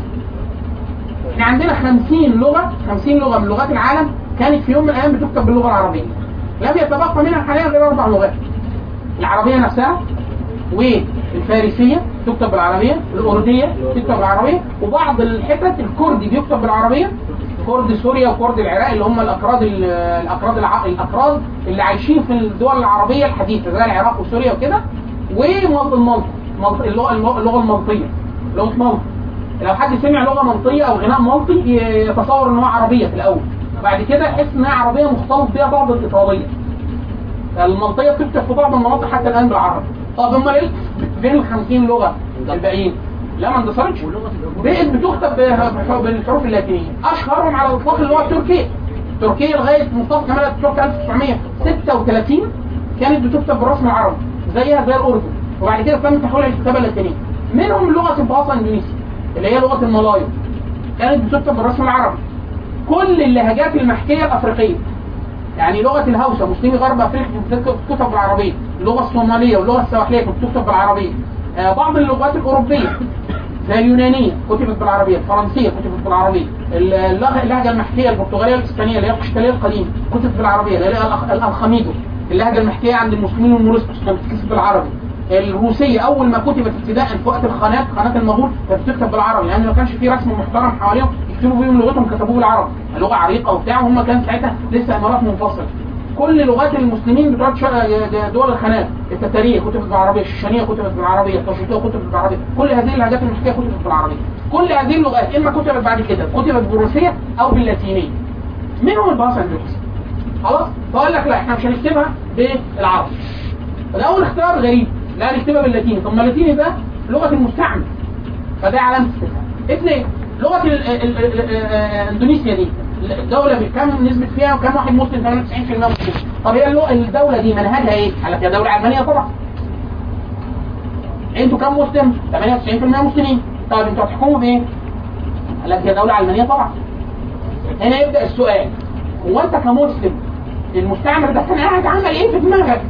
احنا عندنا 50 لغه 50 لغه من لغات العالم كانت في يوم من الايام بتكتب باللغه العربيه لم يتبقى منها حاليا غير اربع لغات العربيه نفسها والفارسيه تكتب بالعربيه الارديه تكتب بالعربيه وبعض الحتت الكردي بيكتب بالعربيه كرد سوريا وكرد العراق اللي هم الاكراد ال- الاكراد الع... الاكراد اللي عايشين في الدول العربيه الحديثه زي العراق وسوريا وكده ومالطا مالطا اللغه اللغه المالطيه لغه مالطا لو حد سمع لغه مالطيه او غناء مالطي ي- يتصور ان هو عربيه في الاول بعد كده يحس انها عربيه مختلط بها بعض الايطاليه المالطيه بتكتب في بعض المناطق حتى الان بالعربي طب امال ايه فين ال 50 لغه الباقيين لا ما اندثرتش بقت بتكتب بح- بالحروف اللاتينيه اشهرهم على الاطلاق اللي هو تركيا تركيا لغايه مصطفى كمال اتاتورك 1936 كانت بتكتب بالرسم العربي زيها زي الاردن وبعد كده تم تحويلها للكتابه اللاتينيه منهم لغه الباصه الاندونيسي اللي هي لغه الملايو كانت بتكتب بالرسم العربي كل اللهجات المحكيه الافريقيه يعني لغه الهوسه مسلمي غرب افريقيا بتكتب بالعربيه اللغه الصوماليه واللغه السواحليه كانت بتكتب بالعربيه آه بعض اللغات الاوروبيه زي اليونانيه كتبت بالعربيه الفرنسيه كتبت بالعربيه اللغه اللهجه المحكيه البرتغاليه الاسبانيه اللي هي القشتاليه القديمه كتبت بالعربيه اللي هي الأخ- الالخميدو اللهجه المحكيه عند المسلمين والمورستوس كانت بتتكتب بالعربي الروسيه اول ما كتبت ابتداء في وقت الخانات خانات المغول كانت بتكتب بالعربي لان ما كانش في رسم محترم حواليهم يكتبوا بيهم لغتهم كتبوه بالعربي لغه عريقه وبتاع وهم كان ساعتها لسه امارات منفصله كل لغات المسلمين بتوع شا- دول الخانات التتاريه كتبت بالعربيه الشيشانيه كتبت بالعربيه التشيطيه كتبت بالعربيه كل هذه اللهجات المحكيه كتبت بالعربيه كل هذه اللغات اما كتبت بعد كده كتبت بالروسيه او باللاتينيه منهم الباص اندلس خلاص فقال لك لا احنا مش هنكتبها بالعربي الاول اختيار غريب لا نكتبها باللاتيني طب ما اللاتيني ده لغه المستعمر فده علامه استفهام اثنين لغه ال- ال- ال- ال- ال- اندونيسيا دي الدوله بكم نسبه فيها وكم واحد مسلم 98% مسلم طب هي اللغة- الدوله دي منهجها ايه؟ قال لك هي دوله علمانيه طبعا انتوا كم مسلم؟ 98% مسلمين طب انتوا هتحكموا بايه؟ قال لك هي دوله علمانيه طبعا هنا يبدا السؤال هو انت كمسلم المستعمر ده كان قاعد عمل ايه في دماغك؟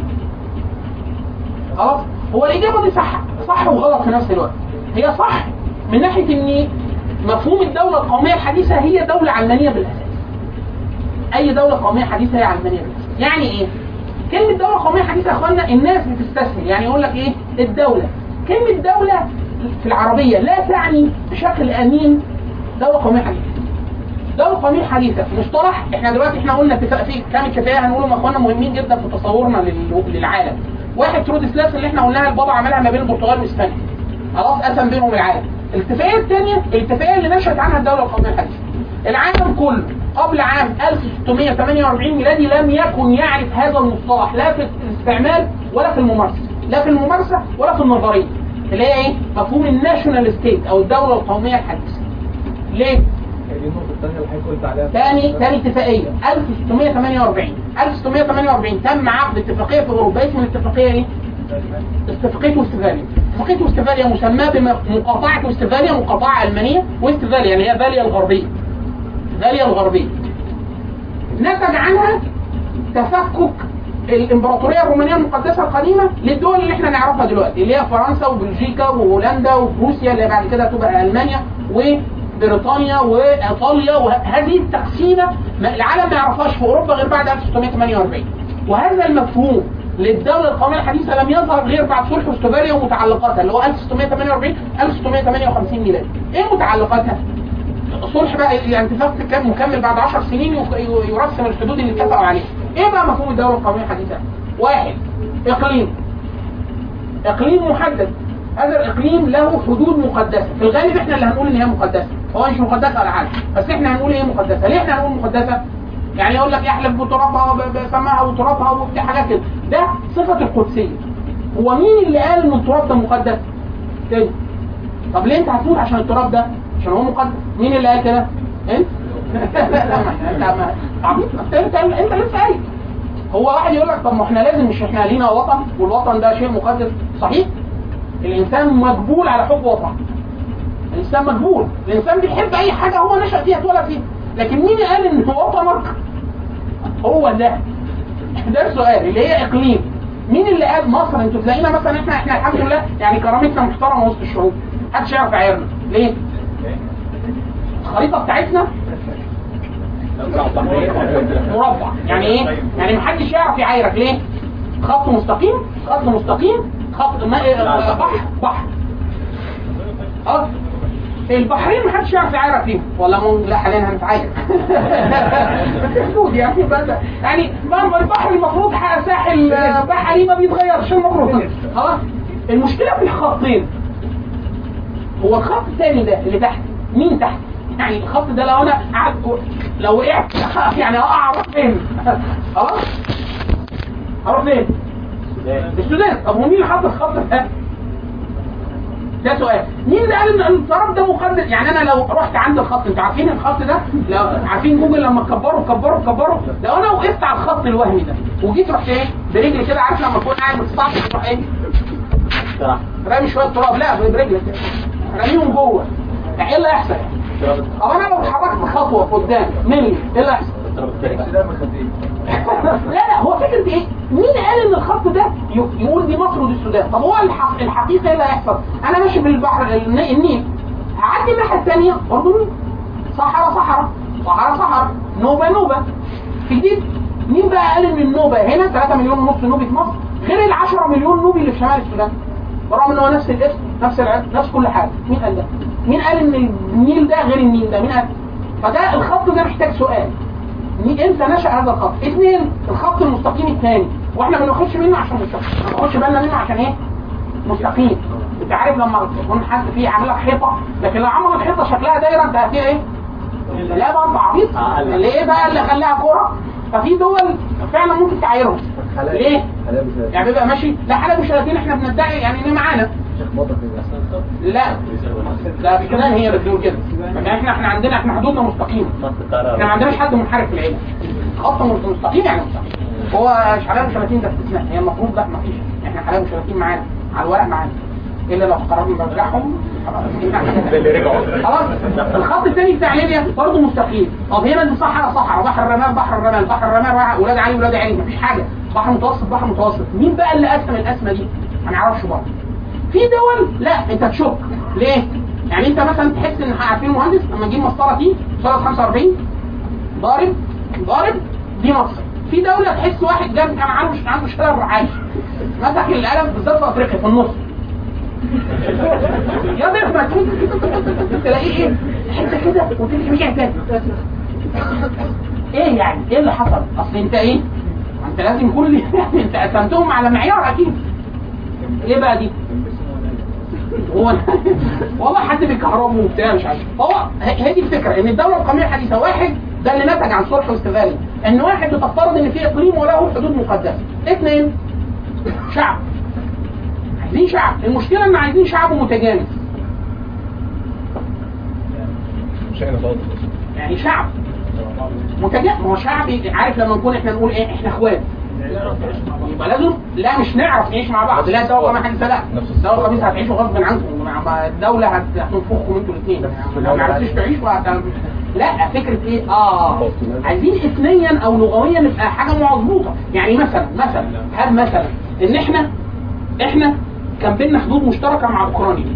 خلاص هو الاجابه دي صح صح وغلط في نفس الوقت هي صح من ناحيه ان مفهوم الدوله القوميه الحديثه هي دوله علمانيه بالاساس اي دوله قوميه حديثه هي علمانيه بالاساس يعني ايه كلمه دوله قوميه حديثه يا اخوانا الناس بتستسهل يعني يقول لك ايه الدوله كلمه دوله في العربيه لا تعني بشكل امين دوله قوميه حديثه دولة قومية حديثة مصطلح احنا دلوقتي احنا قلنا اتفاق فيه كام اتفاقية هنقولهم يا اخوانا مهمين جدا في تصورنا لل- للعالم. واحد ترود سلاس اللي احنا قلناها البابا عملها ما بين البرتغال واسبانيا. خلاص قسم بينهم العالم. الاتفاقيه الثانيه الاتفاقيه اللي نشأت عنها الدوله القوميه الحديثه العالم كله قبل عام 1648 ميلادي لم يكن يعرف هذا المصطلح لا في الاستعمال ولا في الممارسه لا في الممارسه ولا في النظريه اللي هي ايه مفهوم الناشونال ستيت او الدوله القوميه الحديثه ليه دي النقطة الثانية اللي حضرتك قلت عليها تاني تاني اتفاقيه 1648 1648 تم عقد اتفاقيه في اوروبا اسم الاتفاقيه ايه؟ اتفاقيه وستفاليا اتفاقيه وستفاليا مسماه بمقاطعه وستفاليا مقاطعه المانيه وستفاليا اللي هي فاليا الغربيه فاليا الغربيه نتج عنها تفكك الامبراطوريه الرومانيه المقدسه القديمه للدول اللي احنا نعرفها دلوقتي اللي هي فرنسا وبلجيكا وهولندا وبروسيا اللي بعد كده تبقى المانيا وبريطانيا وايطاليا وهذه التقسيمه ما- العالم ما يعرفهاش في اوروبا غير بعد 1648 وهذا المفهوم للدوله القوميه الحديثه لم يظهر غير بعد صلح وستفاليا ومتعلقاتها اللي هو 1648 1658 ميلادي ايه متعلقاتها؟ صلح بقى يعني اتفاق كان مكمل بعد 10 سنين يق- يرسم الحدود اللي اتفقوا عليها. ايه بقى مفهوم الدوله القوميه الحديثه؟ واحد اقليم اقليم محدد هذا الاقليم له حدود مقدسه في الغالب احنا اللي هنقول ان هي مقدسه هو مش مقدسه ولا حاجه بس احنا هنقول ايه مقدسه ليه احنا هنقول مقدسه يعني يقول لك يحلف بترابها ب- بسماها وترابها وبتاع حاجات كده ده صفه القدسيه هو مين اللي قال ان التراب ده مقدس تاني طب ليه انت هتموت عشان التراب ده عشان هو مقدس مين اللي قال كده انت لا ما انت ما عبيط انت انت انت لسه قايل هو واحد يقول لك طب ما احنا لازم مش احنا لينا وطن والوطن ده شيء مقدس صحيح الانسان مجبول على حب وطن الانسان مجبول الانسان بيحب اي حاجه هو نشا فيها اتولد فيها لكن مين قال ان وطنك هو ده ده السؤال اللي هي اقليم مين اللي قال مصر انتوا تلاقينا مثلا احنا احنا الحمد لله يعني كرامتنا محترمه وسط الشعوب محدش يعرف يعايرنا ليه؟ الخريطه بتاعتنا مربع يعني ايه؟ يعني محدش يعرف يعايرك ليه؟ خط مستقيم خط مستقيم خط ما بحر بحر اه البحرين محدش يعرف يعايرك فيهم ولا مو لا حاليا هنتعاير في حدود يعني بس يعني برضه البحر المفروض ح- ساحل آه، بحري ما بيتغيرش المفروض خلاص المشكله في الخطين هو الخط الثاني ده اللي تحت مين تحت؟ يعني الخط ده لو انا قعدت لو وقعت يعني اقع اروح فين؟ خلاص؟ اروح فين؟ السودان طب هو مين اللي حط الخط ده؟ ده سؤال مين اللي قال ان الطرف ده مقدس يعني انا لو رحت عند الخط انتوا عارفين الخط ده لو عارفين جوجل لما كبروا كبروا كبروا لو انا وقفت على الخط الوهمي ده وجيت رحت ايه برجلي كده عارف لما اكون قاعد متصعب تروح ايه رامي شويه تراب لا برجلك راميهم جوه يعني ايه اللي هيحصل؟ طب انا لو اتحركت خطوه قدام ملي ايه اللي هيحصل؟ لا لا هو فكره ايه؟ مين قال ان الخط ده ي- يقول دي مصر ودي السودان؟ طب هو الحق الحقيقه ايه اللي هيحصل؟ انا ماشي بالبحر الن- النيل هعدي الناحيه الثانيه برضه نيل صحراء صحراء صحراء صحراء نوبه نوبه في جديد مين بقى قال ان النوبه هنا 3 مليون ونص نوبي في مصر غير ال 10 مليون نوبي اللي في شمال السودان برغم ان هو نفس الاسم نفس العلم نفس كل حاجه مين قال ده؟ مين قال ان النيل ده غير النيل ده؟ مين قال؟ فده الخط ده محتاج سؤال مين- امتى نشأ هذا الخط؟ اثنين الخط المستقيم الثاني واحنا ما بناخدش منه عشان مستقيم ما بناخدش بالنا منه عشان ايه؟ مستقيم انت عارف لما يكون حد فيه عامل لك حيطه لكن لو عمل حيطه شكلها دايره انت هتلاقيها ايه؟ لا بقى انت عبيط اللي ايه بقى اللي خلاها كوره ففي دول فعلا ممكن تعايرهم ليه؟ يعني بيبقى ماشي لا حلب وشلاتين احنا بندعي يعني ان معانا لا لا في كمان هي اللي بتقول كده يعني احنا احنا عندنا احنا حدودنا مستقيمه احنا ما عندناش حد منحرف في العيله خط مستقيم يعني مستقيم هو حلال وشلاتين ده استثناء هي المفروض لا ما فيش احنا حلال وشلاتين معانا على الورق معانا الا لو قررنا نرجعهم خلاص الخط الثاني بتاع ليبيا برضه مستقيم طب هنا دي صحراء صحراء بحر الرمال بحر الرمال بحر الرمال واحد- ولاد علي ولاد علي مفيش حاجه بحر متوسط بحر متوسط مين بقى اللي قسم القسمه دي؟ ما نعرفش برضه في دول لا انت تشك ليه؟ يعني انت مثلا تحس ان عارفين مهندس لما تجيب مسطره تي مسطره 45 ضارب ضارب دي مصر في دوله تحس واحد جاب كان عنده عنده شلل رعاش مسك القلم بالذات في افريقيا في النص يا ضيف ما تلاقيه ايه حته كده وتمشي رجع تاني ايه يعني ايه اللي حصل اصل انت ايه ما انت لازم كل يعني انت قسمتهم على معيار اكيد ايه بقى دي هو والله حد بيكهربه وبتاع مش عارف هو ه- هي دي الفكره ان الدوله القوميه الحديثه واحد ده اللي نتج عن صلح واستغلال ان واحد بتفترض ان في اقليم وله حدود مقدسه اثنين شعب عايزين شعب المشكله ان عايزين شعب متجانس مش احنا خالص يعني شعب متجانس ما هو شعب عارف لما نكون احنا نقول ايه احنا اخوات يبقى لازم لا مش نعرف نعيش مع بعض لا الدوله القوميه الحديثه لا نفس الدوله الخبيثه هتعيشوا غصب عنكم مع- الدوله هت- هتنفخكم انتوا الاثنين لو ما عرفتوش تعيشوا هت- لا فكره ايه اه عايزين اثنيا او لغويا نبقى حاجه مظبوطه يعني مثلا مثلا هل مثلا ان احنا احنا كان بينا حدود مشتركه مع اوكرانيا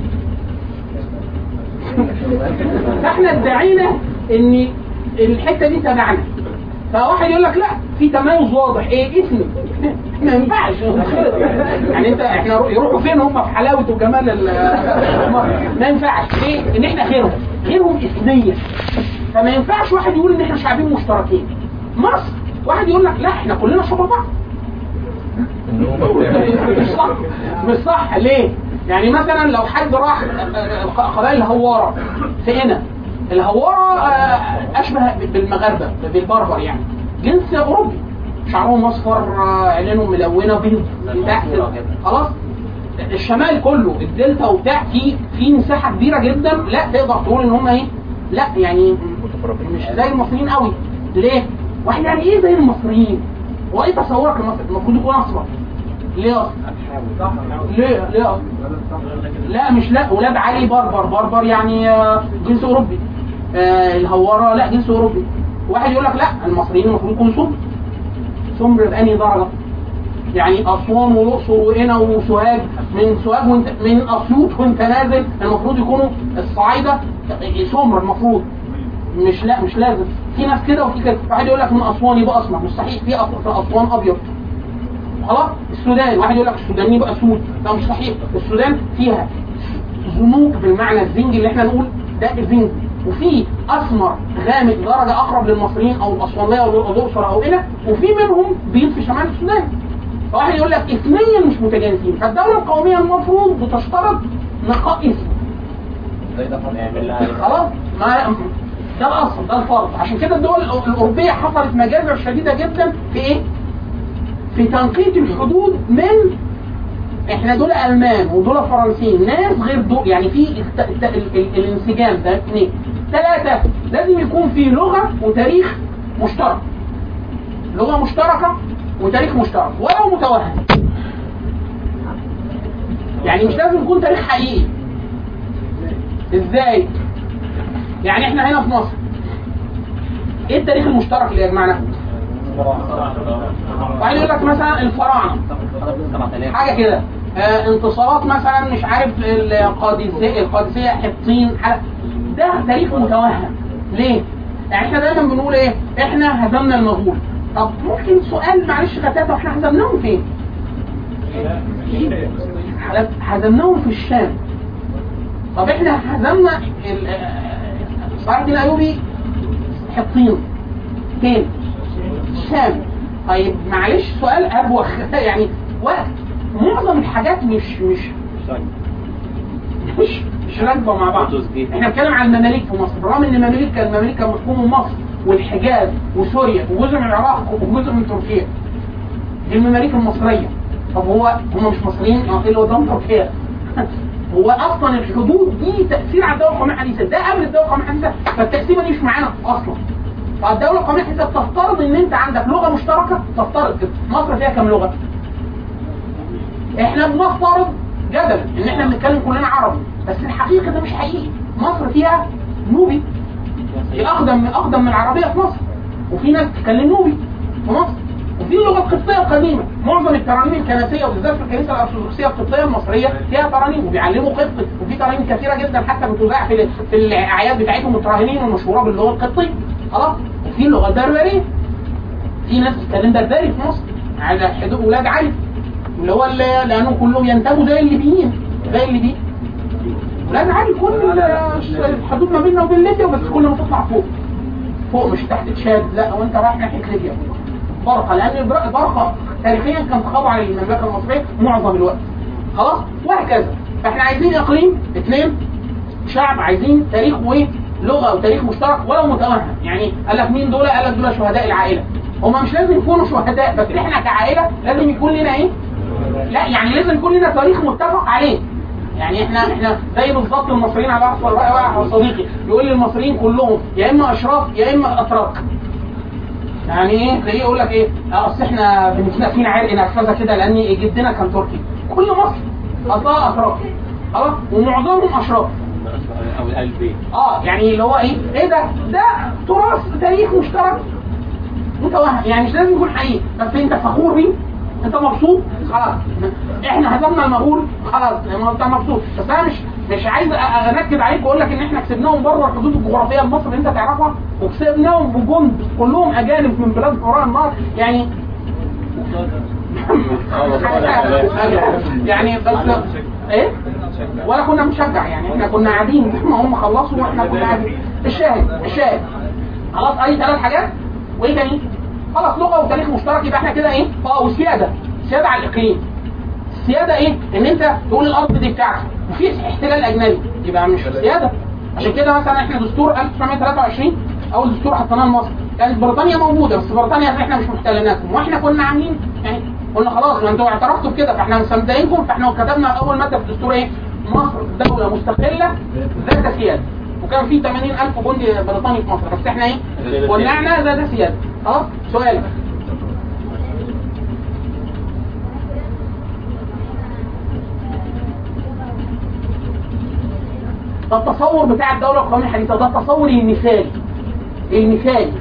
فاحنا ادعينا ان الحته دي تبعنا فواحد يقول لك لا في تميز واضح ايه اسمي ما ينفعش يعني انت احنا رو- يروحوا فين هم في حلاوه وجمال ال- ما ينفعش ليه؟ ان احنا غيرهم غيرهم اثنيا فما ينفعش واحد يقول ان احنا شعبين مشتركين مصر واحد يقول لك لا احنا كلنا شبه بعض مش صح مش صح ليه؟ يعني مثلا لو حد راح قبائل الهواره في هنا الهواره آه، اشبه بالمغاربه بالبربر يعني جنس اوروبي شعرهم اصفر آه، عينينهم ملونه بيض بتاع كده. خلاص الشمال كله الدلتا وبتاع في في مساحه كبيره جدا لا تقدر تقول ان هم ايه لا يعني مش زي المصريين قوي ليه؟ واحد يعني ايه زي المصريين؟ هو ايه تصورك المصري؟ المفروض يكون اصفر ليه اصفر؟ ليه ليه اصفر؟ لا مش لا ولاد علي بربر بربر يعني آه، جنس اوروبي آه، الهواره لا جنس اوروبي واحد يقول لك لا المصريين المفروض يكونوا سمر سمر بأنهي درجه؟ يعني اسوان والاقصر وقنا وسوهاج من سوهاج وانت من اسيوط وانت نازل المفروض يكونوا الصعايده سمر المفروض مش لا مش لازم في ناس كده وفي كده واحد يقول لك من اسوان يبقى اسمر مستحيل في أس- في اسوان ابيض خلاص السودان واحد يقول لك السودان يبقى سود ده مش صحيح السودان فيها زنوج بالمعنى الزنج اللي احنا نقول ده الزنج وفي اسمر غامق درجه اقرب للمصريين او الاسوانيه او الاقصر او هنا وفي منهم بيض في شمال السودان فواحد يقول لك اثنين مش متجانسين فالدوله القوميه المفروض بتشترط نقاء اسم خلاص ما ده الاصل ده الفرض عشان كده الدول الأو- الاوروبيه حصلت مجازر شديده جدا في ايه؟ في تنقية الحدود من احنا دول المان ودول فرنسيين ناس غير دول يعني في الت... الت... ال... ال... الانسجام ده اثنين ثلاثة لازم يكون في لغة وتاريخ مشترك لغة مشتركة وتاريخ مشترك ولو متوهم يعني مش لازم يكون تاريخ حقيقي ازاي؟ يعني احنا هنا في مصر ايه التاريخ المشترك اللي يجمعنا؟ واحد يقول لك مثلا الفراعنه حاجه كده آه انتصارات مثلا مش عارف القادسيه القادسيه حطين حاجة. ده تاريخ متوهم ليه؟ يعني احنا دايما بنقول ايه؟ احنا هزمنا المغول طب ممكن سؤال معلش غتاتة احنا هزمناهم فين؟ هزمناهم في الشام طب احنا هزمنا ال- آه، صلاح الدين الايوبي حطين فين؟ الشام طيب معلش سؤال ابوخ يعني وقت معظم الحاجات مش مش مش مش راكبه مع بعض احنا بنتكلم عن المماليك في مصر برغم ان المماليك كان المماليك كانوا بيحكموا مصر والحجاز وسوريا وجزء من العراق وجزء من تركيا دي المماليك المصريه طب هو هم مش مصريين اه ايه اللي قدام تركيا هو اصلا الحدود دي تاثير على الدوله القوميه الحديثه ده قبل الدوله القوميه الحديثه فالتقسيمه دي مش معانا اصلا فالدوله القوميه الحديثه بتفترض ان انت عندك لغه مشتركه تفترض كده مصر فيها كام لغه؟ احنا بنفترض جدلا ان احنا بنتكلم كلنا عربي بس الحقيقه ده مش حقيقي مصر فيها نوبي دي اقدم اقدم من العربيه في مصر وفي ناس بتتكلم نوبي في مصر وفي اللغه القبطيه القديمه معظم الترانيم الكنسيه وبالذات في الكنيسه الارثوذكسيه القبطيه المصريه فيها ترانيم وبيعلموا قبطي وفي ترانيم كثيره جدا حتى بتذاع في ال- في الاعياد بتاعتهم التراهنين المشهوره باللغه القبطيه خلاص وفي اللغه البربريه في ناس بتتكلم بربري في مصر على حدود ولاد علي اللي هو اللي لانهم كلهم ينتموا زي الليبيين زي الليبيين ولاد علي كل ال- الحدود ما بيننا وبين ليبيا بس كل ما تطلع فوق فوق مش تحت تشاد لا وانت رايح ناحيه ليبيا برقه لان البر- برقه تاريخيا كان تخاضع على المملكه المصريه معظم الوقت خلاص وهكذا فاحنا عايزين اقليم اثنين شعب عايزين تاريخ وايه لغه وتاريخ مشترك ولو متوهم يعني قال لك مين دول قال لك دول شهداء العائله هم مش لازم يكونوا شهداء بس احنا كعائله لازم يكون لنا ايه لا يعني لازم يكون لنا تاريخ متفق عليه يعني احنا احنا زي بالظبط المصريين على احصر بقى بقى صديقي يقول لي المصريين كلهم يا اما اشراف يا اما اتراك يعني ايه تلاقيه يقول لك ايه اه اصل احنا بنتنا فينا عرق نرفزه كده لان جدنا كان تركي كل مصر اصلها اتراك خلاص ومعظمهم اشراف او البيت اه يعني اللي هو ايه ايه ده ده تراث تاريخ مشترك متوهم يعني مش لازم يكون حقيقي بس انت فخور بيه انت مبسوط خلاص احنا هزمنا المغول خلاص ما انت مبسوط بس انا مش مش عايز أ- انكد عليك واقول لك ان احنا كسبناهم بره الحدود الجغرافيه لمصر اللي انت تعرفها وكسبناهم بجند كلهم اجانب من بلاد وراء النار يعني يعني بس ايه ولا كنا بنشجع يعني احنا كنا قاعدين ما هم خلصوا واحنا كنا قاعدين الشاهد الشاهد خلاص اي ثلاث حاجات وايه تاني خلاص لغه وتاريخ مشترك يبقى احنا كده ايه اه وسياده سياده على الاقليم السياده ايه ان انت تقول الارض دي بتاعتي وفي احتلال اجنبي يبقى مش سياده عشان كده مثلا احنا دستور 1923 اول دستور حطيناه لمصر كانت بريطانيا موجوده بس بريطانيا احنا مش محتليناكم واحنا كنا عاملين يعني قلنا خلاص ما انتوا اعترفتوا بكده فاحنا مصدقينكم فاحنا كتبنا اول ماده في الدستور ايه مصر دوله مستقله ذات سياده وكان في 80000 جندي بريطاني في مصر بس احنا ايه ولعنا ذات سياده خلاص سؤال ده التصور بتاع الدولة القومية الحديثة ده التصور المثالي المثالي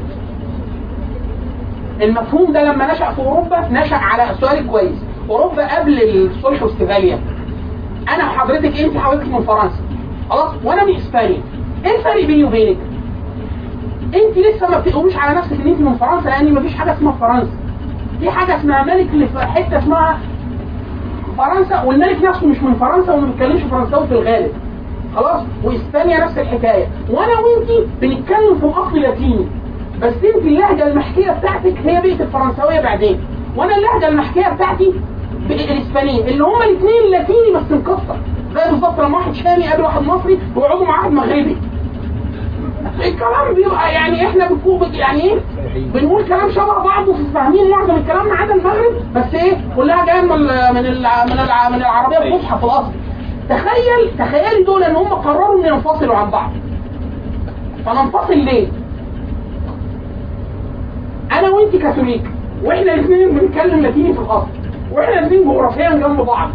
المفهوم ده لما نشأ في أوروبا نشأ على السؤال الكويس أوروبا قبل الصلح واستفاليا أنا حضرتك أنت حضرتك من فرنسا خلاص وأنا من إسبانيا إيه الفرق بيني وبينك؟ أنت لسه ما بتقولوش على نفسك إن أنت من فرنسا لأن مفيش حاجة اسمها فرنسا في حاجة اسمها ملك اللي في حتة اسمها فرنسا والملك نفسه مش من فرنسا وما بيتكلمش فرنساوي في الغالب خلاص واسبانيا نفس الحكايه وانا وانتي بنتكلم في الاصل لاتيني بس انت اللهجه المحكيه بتاعتك هي بقت الفرنساويه بعدين وانا اللهجه المحكيه بتاعتي بقت الاسبانيه اللي هما الاثنين لاتيني بس مكسر زي بالظبط لما واحد شامي قابل واحد مصري ويقعدوا مع واحد مغربي الكلام بيبقى يعني احنا بنكون يعني ايه بنقول كلام شبه بعض وفاهمين معظم الكلام ما عدا المغرب بس ايه كلها جايه من ال من ال من, ال من العربيه الفصحى في الاصل تخيل تخيلي دول ان هم قرروا ان ينفصلوا عن بعض فننفصل ليه؟ انا وانت كاثوليك واحنا الاثنين بنتكلم لاتيني في الاصل واحنا الاثنين جغرافيا جنب بعض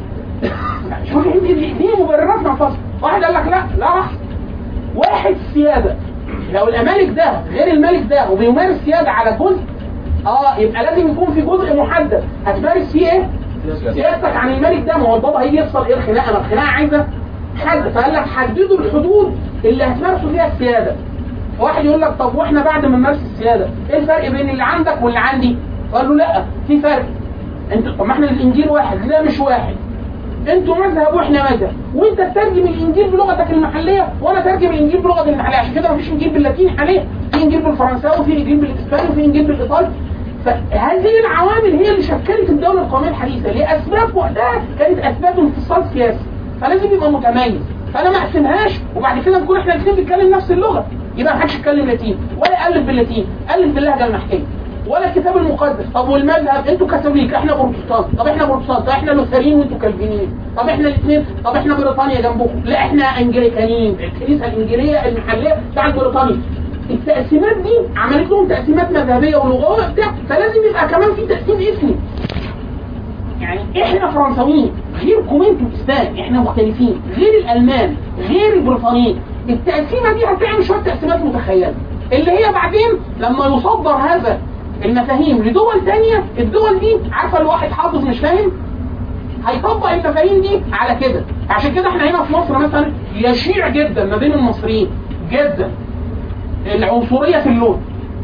شوفي انت دي دي مبررات ننفصل واحد قال لك لا لا لحظه واحد سياده لو الملك ده غير الملك ده وبيمارس سياده على جزء اه يبقى لازم يكون في جزء محدد هتمارس فيه ايه؟ سيادتك عن الملك ده ما هو البابا هيجي يفصل ايه الخناقه ما الخناقه عايزه حد فقال لك حددوا الحدود اللي هتمارسوا فيها السياده واحد يقول لك طب واحنا بعد ما نمارس السياده ايه الفرق بين اللي عندك واللي عندي؟ قال له لا في فرق انتوا طب ما احنا الانجيل واحد لا مش واحد انتوا مذهب واحنا مذهب وانت تترجم الانجيل بلغتك المحليه وانا ترجم الانجيل بلغتي المحليه عشان كده مفيش انجيل باللاتيني حاليا في انجيل بالفرنساوي وفي انجيل بالاسباني وفي انجيل بالايطالي فهذه العوامل هي اللي شكلت الدوله القوميه الحديثه لاسباب وقتها كانت اسباب انفصال سياسي فلازم يبقى متميز فانا ما اقسمهاش وبعد كده نكون احنا الاثنين بنتكلم نفس اللغه يبقى ما حدش يتكلم لاتيني ولا يالف باللاتيني الف باللهجه المحكيه ولا الكتاب المقدس طب والمذهب انتوا كاثوليك احنا بروتستانت طب احنا بروتستانت طب احنا لوثريين وانتوا كالفينيين طب احنا الاثنين طب احنا بريطانيا جنبكم لا احنا انجليكانيين الكنيسه الانجيليه المحليه بتاعت بريطانيا التقسيمات دي عملت لهم تقسيمات مذهبيه ولغويه بتاع فلازم يبقى كمان في تقسيم اسمي يعني احنا فرنساويين غيركم انتوا اسبان احنا مختلفين غير الالمان غير البريطانيين التقسيمه دي هتعمل شويه تقسيمات متخيله اللي هي بعدين لما يصدر هذا المفاهيم لدول تانية الدول دي عارفه الواحد حافظ مش فاهم هيطبق المفاهيم دي على كده عشان كده احنا هنا في مصر مثلا يشيع جدا ما بين المصريين جدا العنصريه في اللون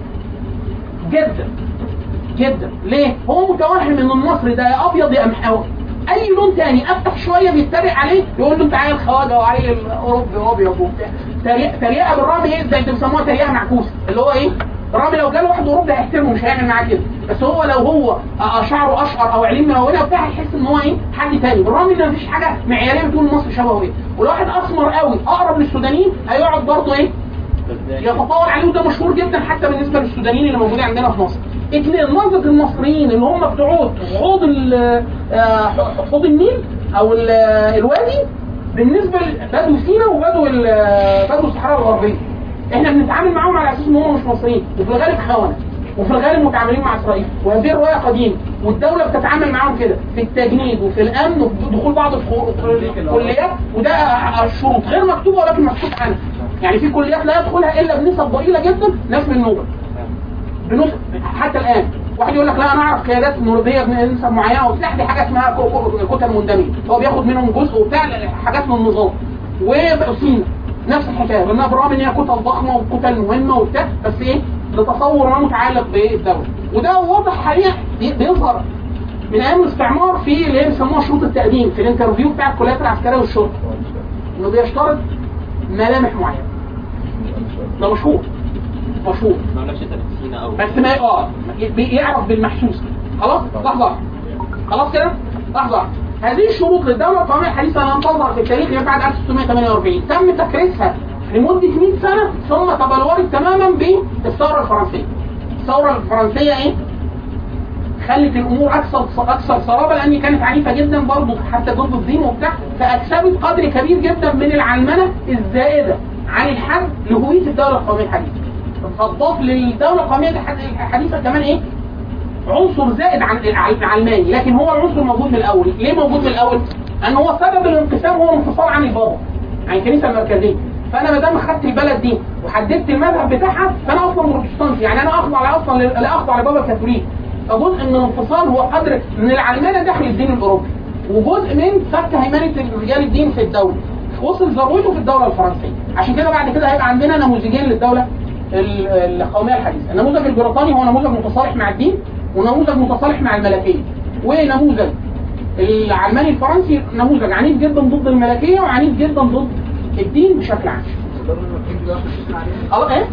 جدا جدا ليه؟ هو متوهم ان المصري ده يا ابيض يا محاوي اي لون تاني افتح شويه بيتريق عليه يقول له انت عيل خواجه وعيل اوروبي وابيض وبتاع تريقه تريقه بالرغم ايه زي اللي بيسموها تريقه معكوسه اللي هو ايه؟ الراجل لو جاله واحد اوروبي هيحترمه مش هيعمل معاه كده بس هو لو هو آه، شعره اشقر او عينين ملونه وبتاع هيحس ان هو ايه حد تاني بالرغم ان مفيش حاجه معياريه بتقول مصر شبهه ايه ولو واحد اسمر قوي اقرب للسودانيين هيقعد برضه ايه يتطاول عليه وده مشهور جدا حتى بالنسبه للسودانيين اللي موجودين عندنا في مصر. اثنين نظره المصريين اللي هم بتوع حوض ال- آه، حوض النيل او ال- الوادي بالنسبه لبدو سينا وبدو ال- بدو الصحراء الغربيه. احنا بنتعامل معاهم على اساس ان هم مش مصريين وفي الغالب خونه وفي الغالب متعاملين مع اسرائيل وهذه الروايه قديمه والدوله بتتعامل معاهم كده في التجنيد وفي الامن وفي دخول بعض الخو- الكليات وده الشروط غير مكتوبه ولكن مكتوب عنها يعني في كليات لا يدخلها الا بنسب ضئيله جدا ناس من النوبه بنسب حتى الان واحد يقول لك لا انا اعرف قيادات نوبيه بنسب معينه وبتاع دي حاجه اسمها كو- كو- كتل مندمجه هو بياخد منهم جزء وبتاع حاجات من النظام وسينا نفس الحكايه لانها برغم ان هي كتل ضخمه وكتل مهمه وبتاع بس ايه لتصور ما متعلق بالدوله وده واضح حقيقه بي- بيظهر من ايام الاستعمار في اللي هي بيسموها شروط التقديم في الانترفيو بتاع الكليات العسكريه والشرطه انه بيشترط ملامح معينه ده مشهور مشهور ما عملش تنافسين او بس ما اه بيعرف بالمحسوس خلاص لحظه خلاص كده لحظه هذه الشروط للدوله القوميه الحديثه لم تظهر في التاريخ غير بعد 1648 تم تكريسها لمده 100 سنه ثم تبلورت تماما بالثوره الفرنسيه الثوره الفرنسيه ايه خلت الامور اكثر اكثر صلابه لان كانت عنيفه جدا برضه حتى ضد الدين وبتاع فاكسبت قدر كبير جدا من العلمنه الزائده عن الحد لهويه الدوله القوميه الحديثه فاضاف للدوله القوميه الحديثه كمان ايه؟ عنصر زائد عن العلماني لكن هو العنصر موجود من الاول ليه موجود من الاول؟ لان هو سبب الانقسام هو الانفصال عن البابا عن الكنيسه المركزيه فانا ما دام خدت البلد دي وحددت المذهب بتاعها فانا اصلا بروتستانتي يعني انا اخضع اصلا لا اخضع لبابا الكاثوليك فجزء من الانفصال هو قدر من العلمانه داخل الدين الاوروبي وجزء من فك هيمنه رجال الدين في الدوله وصل ذروته في الدوله الفرنسيه عشان كده بعد كده هيبقى عندنا نموذجين للدوله ال- القوميه الحديثه النموذج البريطاني هو نموذج متصالح مع الدين ونموذج متصالح مع الملكيه ونموذج العلماني الفرنسي نموذج عنيف جدا ضد الملكيه وعنيف جدا ضد الدين بشكل عام اه ايه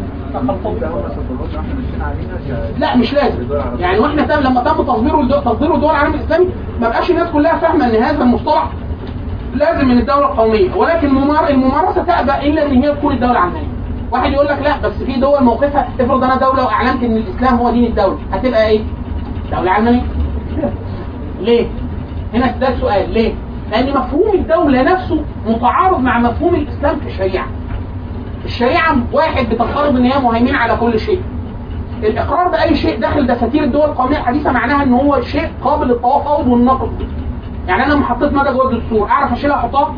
لا مش لازم يعني واحنا تم لما تم تصديره الدول تصديره دول العالم الاسلامي ما بقاش الناس كلها فاهمه ان هذا المصطلح لازم من الدوله القوميه ولكن الممار- الممارسه تأبى الا ان هي تكون الدوله عماليه واحد يقول لك لا بس في دول موقفها افرض انا دوله واعلنت ان الاسلام هو دين الدوله هتبقى ايه؟ دوله علمانيه ليه؟ هنا ده السؤال ليه؟ لان مفهوم الدوله نفسه متعارض مع مفهوم الاسلام كشريعه الشريعه واحد بتفترض ان هي مهيمنه على كل شيء الاقرار باي شيء داخل دساتير الدول القوميه الحديثه معناها ان هو شيء قابل للتفاوض والنقد يعني انا لما حطيت مدى جوه الدستور اعرف اشيلها احطها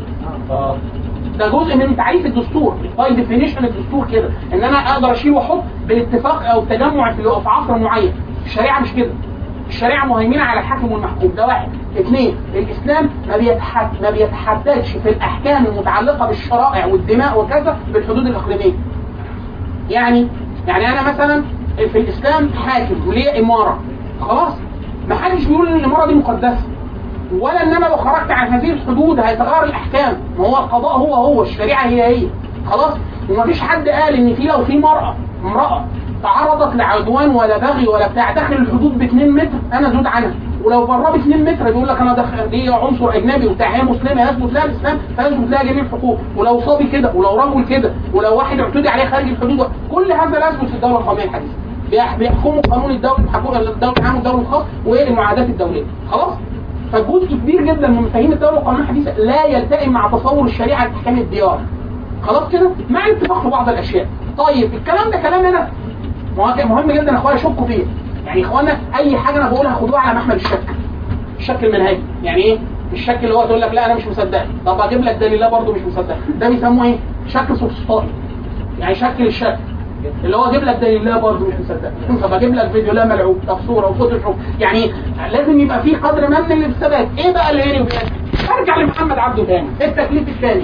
ده جزء من تعريف الدستور باي ديفينيشن الدستور كده ان انا اقدر اشيل واحط بالاتفاق او التجمع في في عصر معين الشريعه مش كده الشريعه مهيمنه على الحاكم والمحكوم ده واحد اثنين الاسلام ما بيتحد ما بيتحددش في الاحكام المتعلقه بالشرائع والدماء وكذا بالحدود الاقليميه يعني يعني انا مثلا في الاسلام حاكم وليه اماره خلاص ما حدش بيقول ان الاماره دي مقدسه ولا ان انا لو خرجت عن هذه الحدود هيتغير الاحكام ما هو القضاء هو هو الشريعه هي هي خلاص ومفيش حد قال ان في لو في مراه امراه تعرضت لعدوان ولا بغي ولا بتاع داخل الحدود ب 2 متر انا زود عنها ولو بره ب 2 متر بيقول لك انا داخل دي عنصر اجنبي وبتاع هي مسلمه يثبت لها الاسلام فيثبت لها جميع الحقوق ولو صبي كده ولو رجل كده ولو واحد اعتدي عليه خارج الحدود كل هذا لا يثبت في الدوله القوميه الحديثه بيح- بيحكموا قانون الدوله بيحكموا الدوله العام والدوله الخاص والمعاهدات الدوليه خلاص فجزء كبير جدا من مفاهيم الدوله القانونيه الحديثه لا يلتئم مع تصور الشريعه لاحكام الديار خلاص كده مع الاتفاق في بعض الاشياء طيب الكلام ده كلام انا مهم مهم جدا يا اخوايا شكوا فيه يعني يا اخوانا اي حاجه انا بقولها خدوها على محمل الشك الشك المنهجي يعني ايه الشك اللي هو تقول لك لا انا مش مصدق طب اجيب لك دليل لا برضه مش مصدق ده بيسموه ايه شك سوفسطائي يعني شك للشك اللي هو اجيب لك دليل لا برضه مش مصدق طب اجيب لك فيديو لا ملعوب طب صوره وفوتوشوب يعني لازم يبقى في قدر ما من الثبات ايه بقى اللي هنا وبيان ارجع لمحمد عبده تاني التكليف الثاني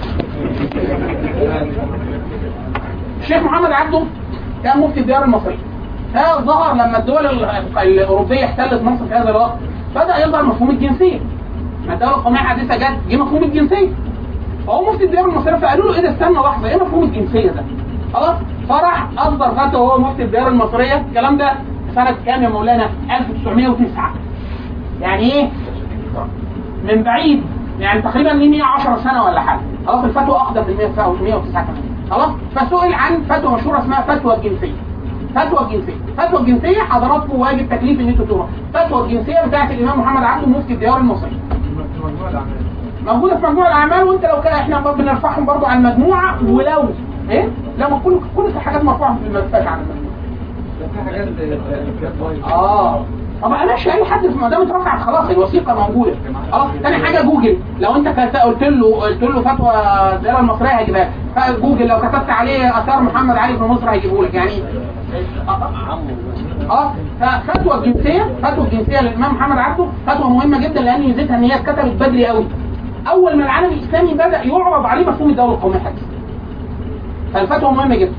الشيخ محمد عبده كان مفتي الديار المصري هذا ظهر لما الدول ال- الاوروبيه احتلت مصر في هذا الوقت بدا يظهر مفهوم الجنسيه ما الدوله القوميه الحديثه جت جه مفهوم الجنسيه فهو مفتي الديار المصريه فقالوا له ايه ده استنى لحظه ايه مفهوم الجنسيه ده خلاص فرح اصدر فتوى وهو مفتي الديار المصريه الكلام ده سنه كام يا مولانا 1909 يعني ايه من بعيد يعني تقريبا ليه 110 سنه ولا حاجه خلاص الفتوى اقدم من 109 كمان خلاص فسئل عن فتوى مشهوره اسمها فتوى الجنسيه فتوى الجنسيه فتوى الجنسيه حضراتكم واجب تكليف ان انتوا تروحوا فتوى الجنسيه بتاعت الامام محمد عبده مفتي الديار المصري موجوده في مجموع الاعمال وانت لو كان احنا بنرفعهم برضو عن المجموعه ولو ايه لا ما كل كل الحاجات مرفوعه في الملفات عن المجموعه في حاجات كانت اه طب ماشي اي حد ما دام اترفعت خلاص الوثيقه موجوده خلاص تاني حاجه جوجل لو انت كت- قلت له قلت له فتوى الدائره المصريه هيجيبها لك فجوجل لو كتبت عليه اثار محمد علي في مصر هيجيبه لك يعني اه ففتوى الجنسيه فتوى الجنسيه للامام محمد عبده فتوى مهمه جدا لان ميزتها ان هي اتكتبت بدري قوي اول ما العالم الاسلامي بدا يعرض عليه مفهوم الدوله القوميه الحديثه فالفتوى مهمه جدا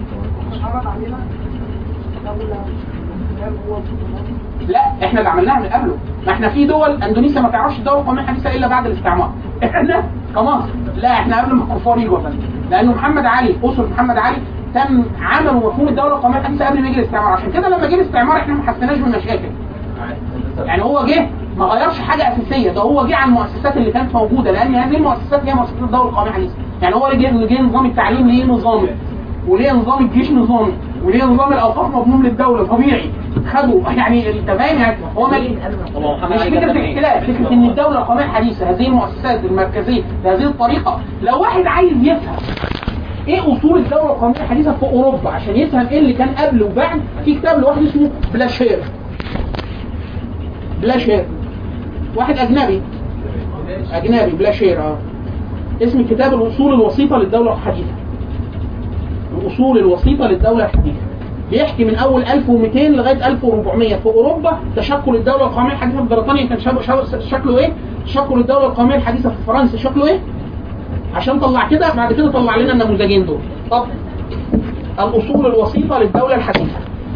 لا احنا اللي عملناها من قبله ما احنا في دول اندونيسيا ما تعرفش الدوله القوميه الحديثه الا بعد الاستعمار احنا كمصر لا احنا قبل ما الكفار يجوا يا فندم لانه محمد علي اسر محمد علي تم عملوا مفهوم الدوله القوميه الحديثه قبل ما يجي الاستعمار عشان كده لما جه الاستعمار احنا ما حسيناش بالمشاكل يعني هو جه ما غيرش حاجه اساسيه ده هو جه على المؤسسات اللي كانت موجوده لان هذه المؤسسات هي مؤسسات الدوله القوميه الحديثه يعني هو جه جه نظام التعليم ليه نظامي وليه نظام الجيش نظامي وليه نظام الاوقاف مضمون للدوله طبيعي خدوا يعني انت فاهم يعني هو ما هو محمد مش علي فكره كتب إيه؟ الاختلاف فكره ان الدوله القوميه الحديثه هذه المؤسسات المركزيه بهذه الطريقه لو واحد عايز يفهم ايه اصول الدوله القوميه الحديثه في اوروبا عشان يفهم ايه اللي كان قبل وبعد في كتاب لواحد اسمه بلاشير بلاشير واحد اجنبي اجنبي بلاشير اه اسم الكتاب الاصول الوسيطه للدوله الحديثه الاصول الوسيطه للدوله الحديثه بيحكي من اول 1200 لغايه 1400 في اوروبا تشكل الدوله القوميه الحديثه في بريطانيا كان شاب- شاب- شكله ايه؟ تشكل الدوله القوميه الحديثه في فرنسا شكله ايه؟ عشان طلع كده بعد كده طلع لنا النموذجين دول طب الاصول الوسيطه للدوله الحديثه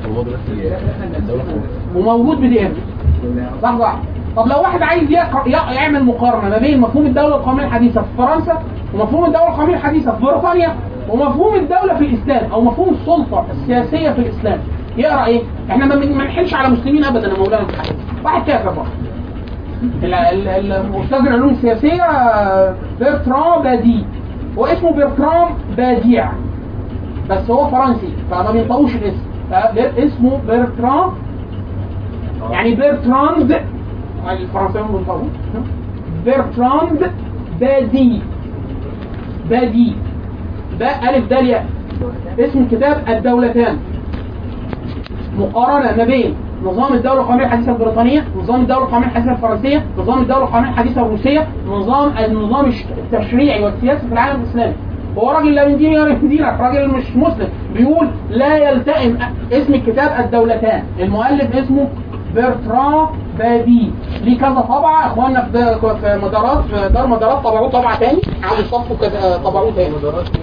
وموجود بي دي اف لحظه واحدة. طب لو واحد عايز يقرأ يع- يعمل مقارنه ما بين مفهوم الدوله القوميه الحديثه في فرنسا ومفهوم الدوله القوميه الحديثه في بريطانيا ومفهوم الدوله في الاسلام او مفهوم السلطه السياسيه في الاسلام يقرا ايه؟ احنا ما بن- ما نحلش على مسلمين ابدا يا مولانا واحد كافر بقى ال- ال- ال- الاستاذ العلوم السياسيه آه، بيرترام بادي هو اسمه بيرترام باديع بس هو فرنسي فما بينطقوش الاسم فاسمه بيرترام يعني بيرتراند الفرنسيين بينطقوه بيرتراند بادي بادي باء ألف دال ياء اسم الكتاب الدولتان مقارنة ما بين نظام الدولة القومية الحديثة البريطانية، نظام الدولة القومية الحديثة الفرنسية، نظام الدولة القومية الحديثة الروسية، نظام النظام الش- التشريعي والسياسي في العالم الإسلامي. هو راجل لا من ديني ولا من دينك، راجل مش مسلم، بيقول لا يلتئم اسم الكتاب الدولتان، المؤلف اسمه برتران بادي، ليه كذا طبعة، اخواننا في دا- في مدارات في دار مدارات طبعوه طبعة تاني، عاوز يصفوا كده طبعوه تاني.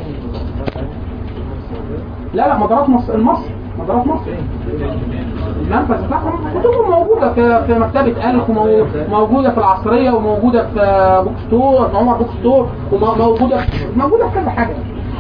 لا لا مدارات مصر مصر مدارات مصر المنفذ بتاعهم كتبهم موجوده في في مكتبه الف وموجوده في العصريه وموجوده في بوك ستور في عمر بوك ستور وموجوده في موجوده في كذا حاجه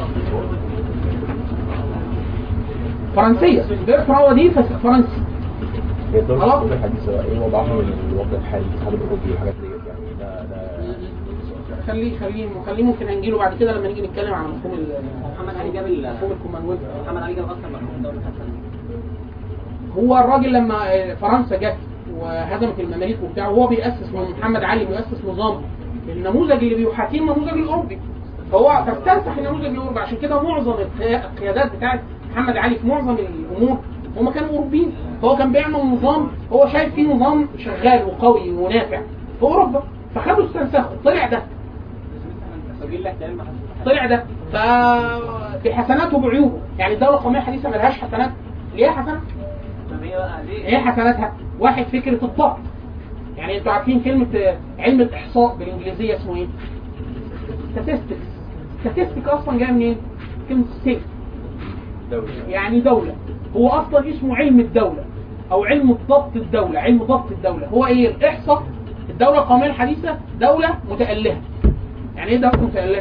فرنسيه بيرتراوا دي فس- فرنسي هي الدولة خلاص. الأولى الحديثة ايه وضعها من الوضع الحالي الاتحاد الأوروبي والحاجات ديت يعني ده ده خليه خليه خليه ممكن هنجيله بعد كده لما نيجي نتكلم عن مفهوم ال- محمد علي جاب ال- مفهوم الكومنولث محمد علي جاب اصلا مفهوم الدوله الحسنه هو الراجل لما آه، فرنسا جت وهزمت المماليك وبتاع وهو بيأسس محمد علي بيأسس نظام النموذج اللي بيحاكيه النموذج الاوروبي فهو فاستنسخ النموذج الاوروبي عشان كده معظم القيا- القيادات بتاعت محمد علي في معظم الامور هم كانوا اوروبيين فهو كان بيعمل نظام هو شايف فيه نظام شغال وقوي ونافع في اوروبا فخدوا استنسخه طلع ده سبيل لك كلمه طلع ده ف بحسناته وبعيوبه يعني الدوله القوميه الحديثه ملهاش حسنات ليها حسنات طب هي بقى ليه ايه حسناتها؟ واحد فكره الضبط يعني انتوا عارفين كلمه آه، علم الاحصاء بالانجليزيه اسمه ايه؟ statistics statistics اصلا جايه منين؟ كلمه state دولة يعني دوله هو اصلا اسمه علم الدوله او علم ضبط الدوله علم ضبط الدوله هو ايه؟ الاحصاء الدوله القوميه الحديثه دوله متالهه يعني ايه دوله متالهه؟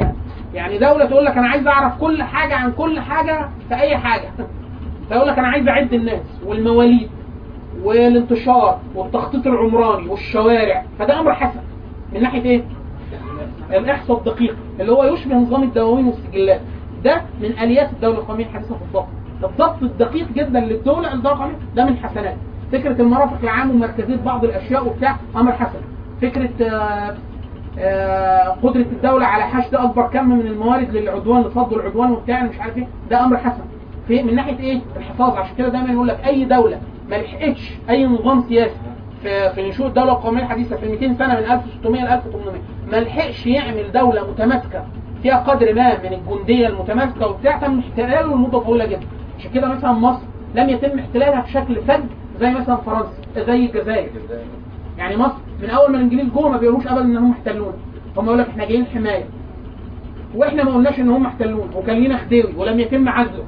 يعني دوله تقول لك انا عايز اعرف كل حاجه عن كل حاجه في اي حاجه فيقول لك انا عايز اعد الناس والمواليد والانتشار والتخطيط العمراني والشوارع فده امر حسن من ناحيه ايه؟ الاحصاء الدقيق اللي هو يشبه نظام الدواوين والسجلات ده من اليات الدوله القوميه الحديثه في الضبط الضبط الدقيق جدا للدوله الدوله القوميه ده من الحسنات فكره المرافق العام ومركزيه بعض الاشياء وبتاع امر حسن فكره آه، آه، قدره الدوله على حشد اكبر كم من الموارد للعدوان لصد العدوان وبتاع مش عارف ايه ده امر حسن في من ناحيه ايه الحفاظ عشان كده دايما يقول لك اي دوله ما لحقتش اي نظام سياسي في في نشوء الدوله القوميه الحديثه في 200 سنه من 1600 ل 1800 ما لحقش يعمل دوله متماسكه فيها قدر ما من الجنديه المتماسكه وبتاع تم احتلاله لمده طويله جدا عشان كده مثلا مصر لم يتم احتلالها بشكل فج زي مثلا فرنسا زي الجزائر يعني مصر من اول ما الانجليز جوه ما بيقولوش ابدا ان هم احتلونا هم يقول لك احنا جايين حمايه واحنا ما قلناش ان هم احتلونا وكان لينا خديوي ولم يتم عزله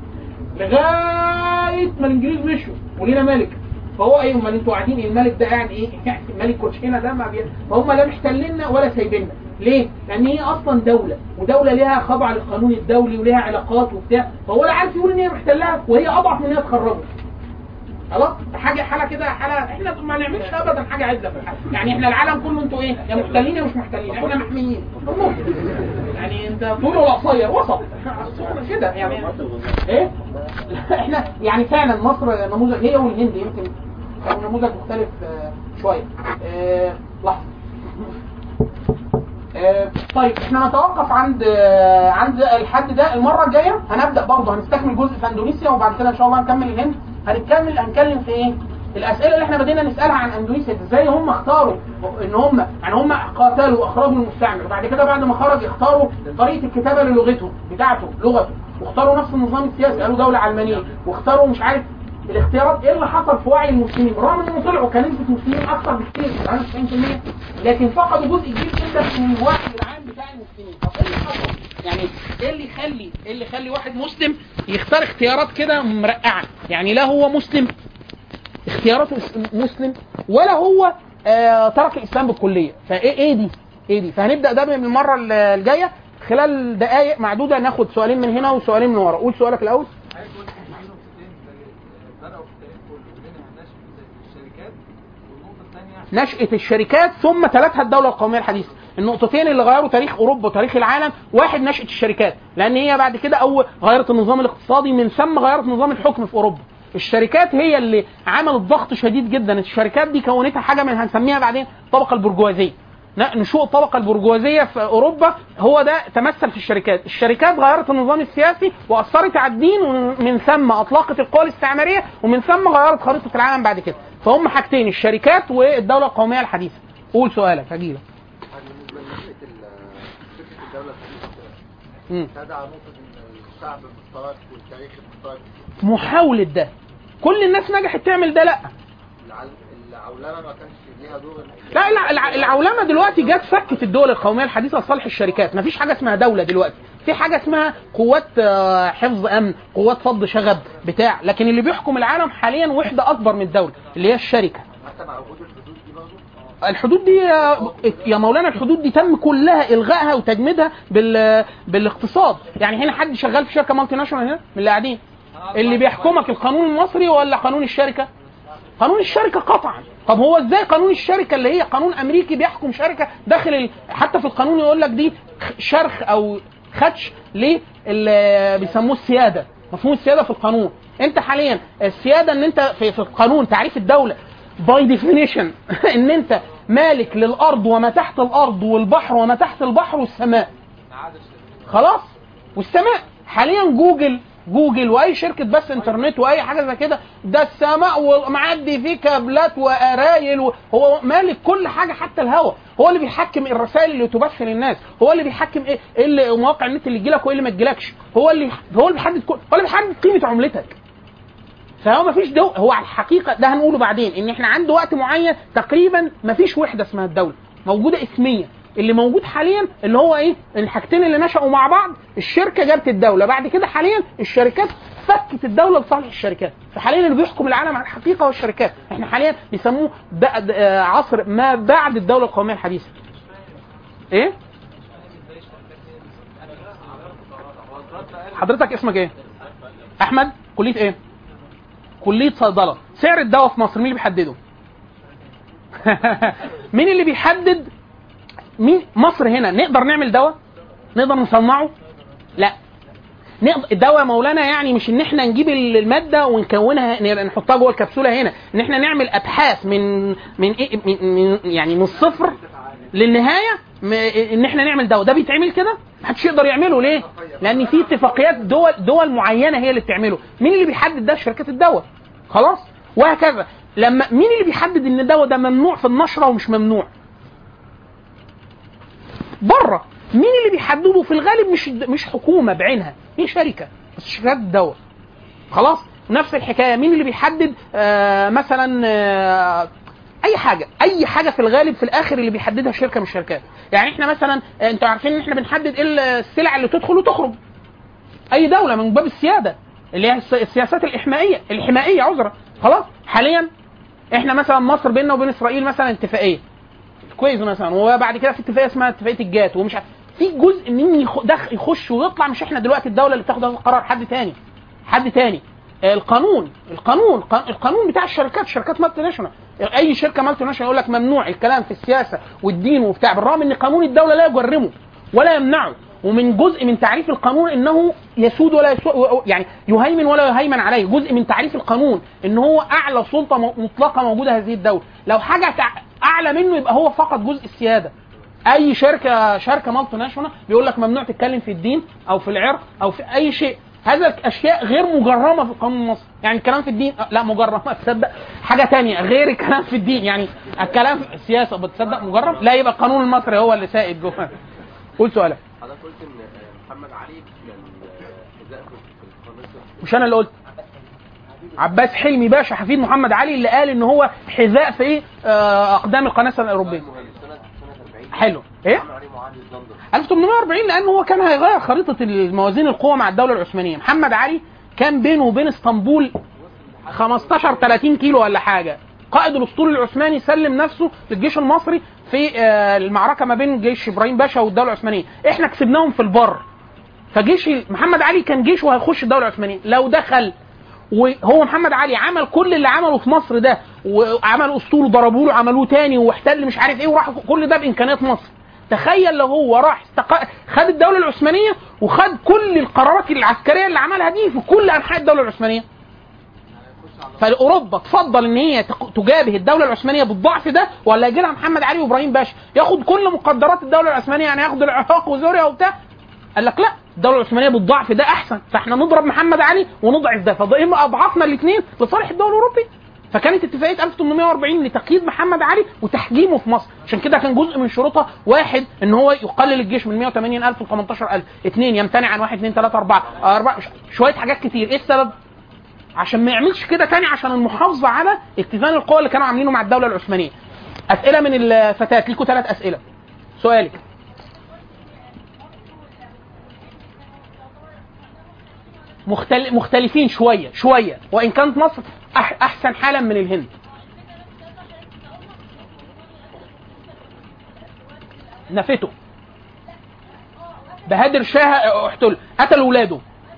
لغايه ما الانجليز مشوا ولينا ملك فهو ايه امال انتوا قاعدين الملك ده قاعد ايه؟ يعني ملك كوتشينا ده ما بي... فهم لا محتليننا ولا سايبيننا ليه؟ لان هي اصلا دوله ودوله ليها خضع للقانون الدولي وليها علاقات وبتاع فهو لا عارف يقول ان هي محتلها وهي اضعف من ان هي تخرجه خلاص حاجه حاله كده حاله احنا ما نعملش ابدا حاجه عدله في الحاله يعني احنا العالم كله انتوا ايه يا محتلين يا مش محتلين احنا محميين المهم. يعني انت طول ولا قصير وسط كده يعني ايه احنا يعني فعلا مصر نموذج هي والهند يمكن كانوا نموذج مختلف آه، شويه آه، لحظه آه، طيب احنا هنتوقف عند آه، عند الحد ده المره الجايه هنبدا برضه هنستكمل جزء في اندونيسيا وبعد كده ان شاء الله هنكمل الهند هنتكمل هنتكلم في ايه؟ الاسئله اللي احنا بدينا نسالها عن اندونيسيا ازاي هم اختاروا ان هم يعني هم قاتلوا واخرجوا المستعمر وبعد كده بعد ما خرج اختاروا طريقه الكتابه للغتهم بتاعته لغته واختاروا نفس النظام السياسي قالوا دوله علمانيه واختاروا مش عارف الاختيارات ايه اللي حصل في وعي المسلمين رغم انهم طلعوا كنسبه مسلمين اكثر بكثير عن 90% لكن فقدوا جزء كبير جدا من الوعي العام بتاع المسلمين طب ايه اللي حصل؟ يعني ايه اللي يخلي ايه اللي يخلي واحد مسلم يختار اختيارات كده مرقعه يعني لا هو مسلم اختياراته اس- مسلم ولا هو آه ترك الاسلام بالكليه فايه ايه دي ايه دي فهنبدا ده من المره ال- الجايه خلال دقائق معدوده ناخد سؤالين من هنا وسؤالين من ورا قول سؤالك الاول عايز اقول لك في نقطتين بدأوا في التاريخ كله منها نشأة الشركات والنقطة الثانية نشأة الشركات ثم تلتها الدولة القومية الحديثة النقطتين اللي غيروا تاريخ أوروبا وتاريخ العالم واحد نشأة الشركات لأن هي بعد كده أول غيرت النظام الاقتصادي من ثم غيرت نظام الحكم في أوروبا الشركات هي اللي عملت ضغط شديد جدا الشركات دي كونتها حاجة من هنسميها بعدين الطبقة البرجوازية ن- نشوء الطبقة البرجوازية في أوروبا هو ده تمثل في الشركات الشركات غيرت النظام السياسي وأثرت على الدين ومن ثم أطلقت القوى الاستعمارية ومن ثم غيرت خريطة العالم بعد كده فهم حاجتين الشركات والدولة القومية الحديثة قول سؤالك هجيلك بالنسبه لفكره ال- فكره الدوله الحديثه مم. تدعى نقطه ان الشعب مشترك والتاريخ مشترك محاولة ده كل الناس نجحت تعمل ده لا العل- العولمه ما كانش ليها دور لا الع- الع- العولمه دلوقتي جت فكت الدول القوميه الحديثه لصالح الشركات مفيش حاجه اسمها دوله دلوقتي في حاجه اسمها قوات آه، حفظ امن قوات صد شغب بتاع لكن اللي بيحكم العالم حاليا وحده اكبر من الدوله اللي هي الشركه حتى مع وجود الحدود دي برضه الحدود دي يا- يا مولانا الحدود دي تم كلها الغائها وتجميدها بال بالاقتصاد يعني هنا حد شغال في شركه مالتي ناشونال هنا من اللي قاعدين اللي بيحكمك القانون المصري ولا قانون الشركه قانون الشركه قطعا طب هو ازاي قانون الشركه اللي هي قانون امريكي بيحكم شركه داخل ال... حتى في القانون يقول لك دي خ- شرخ او خدش اللي بيسموه السياده مفهوم السياده في القانون انت حاليا السياده ان انت في, في القانون تعريف الدوله باي ديفينيشن ان انت مالك للارض وما تحت الارض والبحر وما تحت البحر والسماء خلاص والسماء حاليا جوجل جوجل واي شركه بس انترنت واي حاجه زي كده ده السماء ومعدي فيه كابلات وقرايل و- هو مالك كل حاجه حتى الهواء هو اللي بيحكم الرسائل اللي تبث للناس هو اللي بيحكم ايه إيه اللي مواقع النت اللي تجيلك وايه اللي ما تجيلكش هو اللي هو اللي بيحدد كل هو اللي بيحدد قيمه عملتك فهو ما فيش دو هو على الحقيقه ده هنقوله بعدين ان احنا عند وقت معين تقريبا ما فيش وحده اسمها الدوله موجوده اسميه اللي موجود حاليا اللي هو ايه الحاجتين اللي نشأوا مع بعض الشركه جابت الدوله بعد كده حاليا الشركات فكت الدوله لصالح الشركات فحاليا اللي بيحكم العالم على الحقيقه هو الشركات احنا حاليا بيسموه بعد آه، عصر ما بعد الدوله القوميه الحديثه ايه حضرتك اسمك ايه احمد كليه ايه كليه صيدله سعر الدواء في مصر مين اللي بيحدده مين اللي بيحدد مين مصر هنا نقدر نعمل دواء نقدر نصنعه لا نقدر الدواء يا مولانا يعني مش ان احنا نجيب الماده ونكونها ن- نحطها جوه الكبسوله هنا ان احنا نعمل ابحاث من من, إيه من, من يعني من الصفر للنهايه م- ان احنا نعمل دواء ده بيتعمل كده محدش يقدر يعمله ليه لان في اتفاقيات دول دول معينه هي اللي بتعمله مين اللي بيحدد ده شركات الدواء خلاص وهكذا لما مين اللي بيحدد ان الدواء ده ممنوع في النشره ومش ممنوع بره مين اللي بيحدده في الغالب مش مش حكومه بعينها هي شركه بس شركات الدواء خلاص نفس الحكايه مين اللي بيحدد آه مثلا آه اي حاجه اي حاجه في الغالب في الاخر اللي بيحددها شركه من الشركات يعني احنا مثلا آه، انتوا عارفين ان احنا بنحدد ايه السلع اللي تدخل وتخرج اي دوله من باب السياده اللي هي الس- السياسات الاحمائيه الحمائيه عذرا خلاص حاليا احنا مثلا مصر بيننا وبين اسرائيل مثلا اتفاقيه كويس مثلا وبعد كده في اتفاقيه اسمها اتفاقيه الجات ومش عارف في جزء مين يخ- دخ- يخش ويطلع مش احنا دلوقتي الدوله اللي بتاخد هذا القرار حد تاني حد تاني آه، القانون القانون ق- القانون بتاع الشركات شركات مالتي ناشونال اي شركه مالتي ناشونال يقول لك ممنوع الكلام في السياسه والدين وبتاع بالرغم ان قانون الدوله لا يجرمه ولا يمنعه ومن جزء من تعريف القانون انه يسود ولا يسود يعني يهيمن ولا يهيمن عليه جزء من تعريف القانون ان هو اعلى سلطه م- مطلقه موجوده هذه الدوله لو حاجه تع- اعلى منه يبقى هو فقط جزء السياده اي شركه شركه مالتي ناشونال بيقول لك ممنوع تتكلم في الدين او في العرق او في اي شيء هذا الاشياء غير مجرمه في القانون المصري يعني الكلام في الدين أه، لا مجرمه تصدق حاجه تانية غير الكلام في الدين يعني الكلام في السياسه بتصدق مجرم لا يبقى القانون المصري هو اللي سائد جوه قول سؤالك حضرتك قلت ان آه، محمد علي كان آه، حذاء في القناصه مش انا اللي قلت عباس حلمي باشا حفيد محمد علي اللي قال ان هو حذاء في آه، اقدام القناصه الاوروبيه سنه سنه 40 حلو ايه محمد علي معاهده لندن 1840 لان هو كان هيغير خريطه الموازين القوى مع الدوله العثمانيه محمد علي كان بينه وبين اسطنبول 15 30 كيلو ولا حاجه قائد الاسطول العثماني سلم نفسه للجيش المصري في آه، المعركه ما بين جيش ابراهيم باشا والدوله العثمانيه احنا كسبناهم في البر فجيش محمد علي كان جيشه هيخش الدوله العثمانيه لو دخل وهو محمد علي عمل كل اللي عمله في مصر ده وعمل اسطول وضربوا له عملوه تاني واحتل مش عارف ايه وراح كل ده بامكانيات مصر تخيل لو هو راح استق... خد الدوله العثمانيه وخد كل القرارات العسكريه اللي عملها دي في كل انحاء الدوله العثمانيه فاوروبا تفضل ان هي تق- تجابه الدوله العثمانيه بالضعف ده ولا يجي لها محمد علي وابراهيم باشا ياخد كل مقدرات الدوله العثمانيه يعني ياخد العراق وسوريا وبتاع قال لك لا الدوله العثمانيه بالضعف ده احسن فاحنا نضرب محمد علي ونضعف ده فاما اضعفنا الاثنين لصالح الدول الاوروبي فكانت اتفاقيه 1840 لتقييد محمد علي وتحجيمه في مصر عشان كده كان جزء من شروطها واحد ان هو يقلل الجيش من 180000 ل 18000 اثنين يمتنع عن واحد اثنين ثلاثه اربعه اربعه شويه حاجات كتير ايه السبب؟ عشان ما يعملش كده تاني عشان المحافظه على اتزان القوى اللي كانوا عاملينه مع الدوله العثمانيه. اسئله من الفتاه ليكوا ثلاث اسئله. سؤالك مختل... مختلفين شويه شويه وان كانت مصر أح... احسن حالا من الهند. نفته بهادر شاه احتل قتل ولاده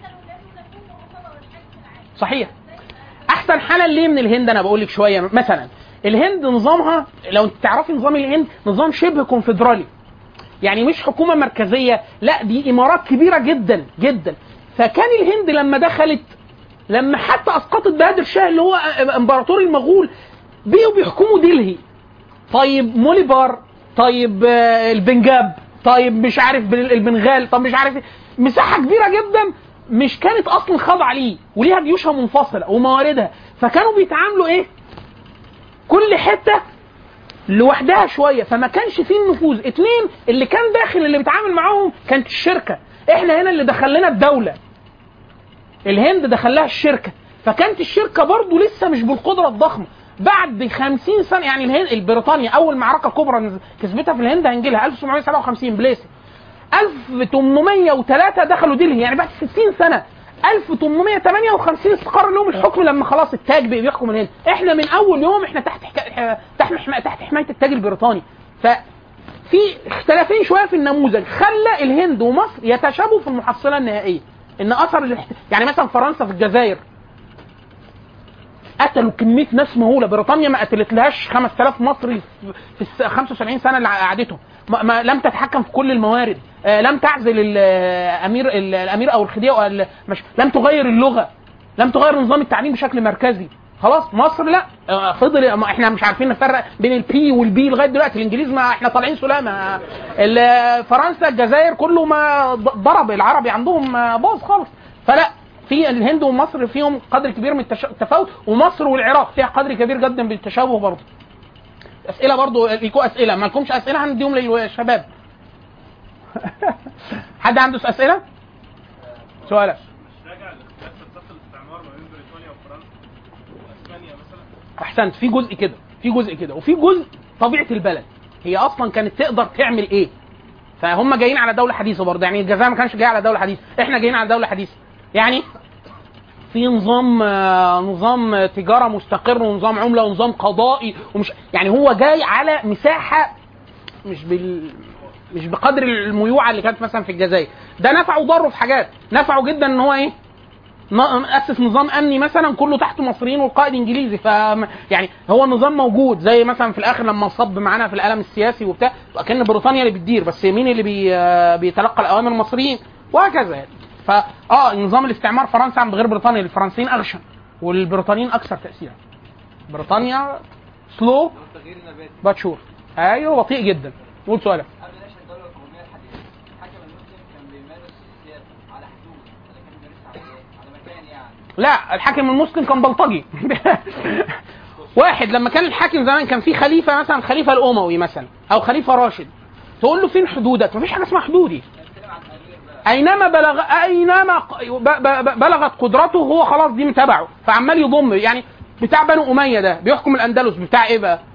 صحيح احسن حالا ليه من الهند انا بقول لك شويه مثلا الهند نظامها لو انت تعرفي نظام الهند نظام شبه كونفدرالي يعني مش حكومه مركزيه لا دي امارات كبيره جدا جدا فكان الهند لما دخلت لما حتى اسقطت بهادر شاه اللي هو امبراطور المغول بقوا بيحكموا دلهي طيب موليبار طيب آه، البنجاب طيب مش عارف بن- البنغال طب مش عارف إيه. مساحه كبيره جدا مش كانت اصلا خاضعه ليه وليها جيوشها منفصله ومواردها فكانوا بيتعاملوا ايه كل حته لوحدها شويه فما كانش فيه النفوذ اتنين اللي كان داخل اللي بيتعامل معاهم كانت الشركه احنا هنا اللي دخل لنا الدوله الهند دخل لها الشركه فكانت الشركه برضو لسه مش بالقدره الضخمه بعد 50 سنه يعني الهند بريطانيا اول معركه كبرى نز- كسبتها في الهند هنجي لها 1757 بليسي 1803 دخلوا دلهي يعني بعد 60 سنه 1858 استقر لهم الحكم لما خلاص التاج بقى بيحكم الهند احنا من اول يوم احنا تحت حكا... تحت حما... تحت حمايه التاج البريطاني ففي اختلافين شويه في النموذج خلى الهند ومصر يتشابهوا في المحصله النهائيه ان اثر الاحت... يعني مثلا فرنسا في الجزائر قتلوا كميه ناس مهوله بريطانيا ما قتلتلهاش 5000 مصري في- في الس- 75 سنه اللي قعدتهم ما, ما لم تتحكم في كل الموارد آه، لم تعزل الامير ال- الامير او الخديوي أو ال- مش لم تغير اللغه لم تغير نظام التعليم بشكل مركزي خلاص مصر لا آه، فضل ما احنا مش عارفين نفرق بين البي والبي لغايه دلوقتي الانجليز ما احنا طالعين سلامه ال- فرنسا الجزائر كله ما ض- ضرب العربي عندهم آه، باظ خالص فلا في الهند ومصر فيهم قدر كبير من التش- التفاوت ومصر والعراق فيها قدر كبير جدا من التشابه برضه اسئله برضه ليكوا اسئله ما لكمش اسئله هنديهم للشباب حد عنده اسئله سؤالك مش راجع لاختلاف فلسفه الاستعمار ما بين بريطانيا وفرنسا واسبانيا مثلا احسنت في جزء كده في جزء كده وفي جزء طبيعه البلد هي اصلا كانت تقدر تعمل ايه فهم جايين على دوله حديثه برضه يعني الجزائر ما كانش جاي على دوله حديثه احنا جايين على دوله حديثه يعني في نظام آه، نظام تجاره مستقر ونظام عمله ونظام قضائي ومش يعني هو جاي على مساحه مش بال مش بقدر الميوعه اللي كانت مثلا في الجزائر ده نفعه وضره في حاجات نفعه جدا ان هو ايه ن- اسس نظام امني مثلا كله تحت مصريين والقائد انجليزي ف يعني هو النظام موجود زي مثلا في الاخر لما صب معانا في القلم السياسي وبتاع كان بريطانيا اللي بتدير بس مين اللي بي بيتلقى الاوامر المصريين وهكذا يعني فا اه نظام الاستعمار فرنسا عند غير بريطانيا الفرنسيين اغشى والبريطانيين اكثر تاثيرا بريطانيا سلو تغيير نباتي باتشور ايوه بطيء جدا قول سؤالك قبل نشأة الدولة القومية الحديثة الحاكم المسلم كان بيمارس السياسة على حدود ولا كان بيمارسها على إيه؟ على مكان يعني لا الحاكم المسلم كان بلطجي واحد لما كان الحاكم زمان كان في خليفه مثلا خليفه الاموي مثلا او خليفه راشد تقول له فين حدودك مفيش حاجه اسمها حدودي اينما بلغ اينما ق- ب- ب- بلغت قدرته هو خلاص دي متابعه فعمال يضم يعني بتاع بنو اميه ده بيحكم الاندلس بتاع ايه بقى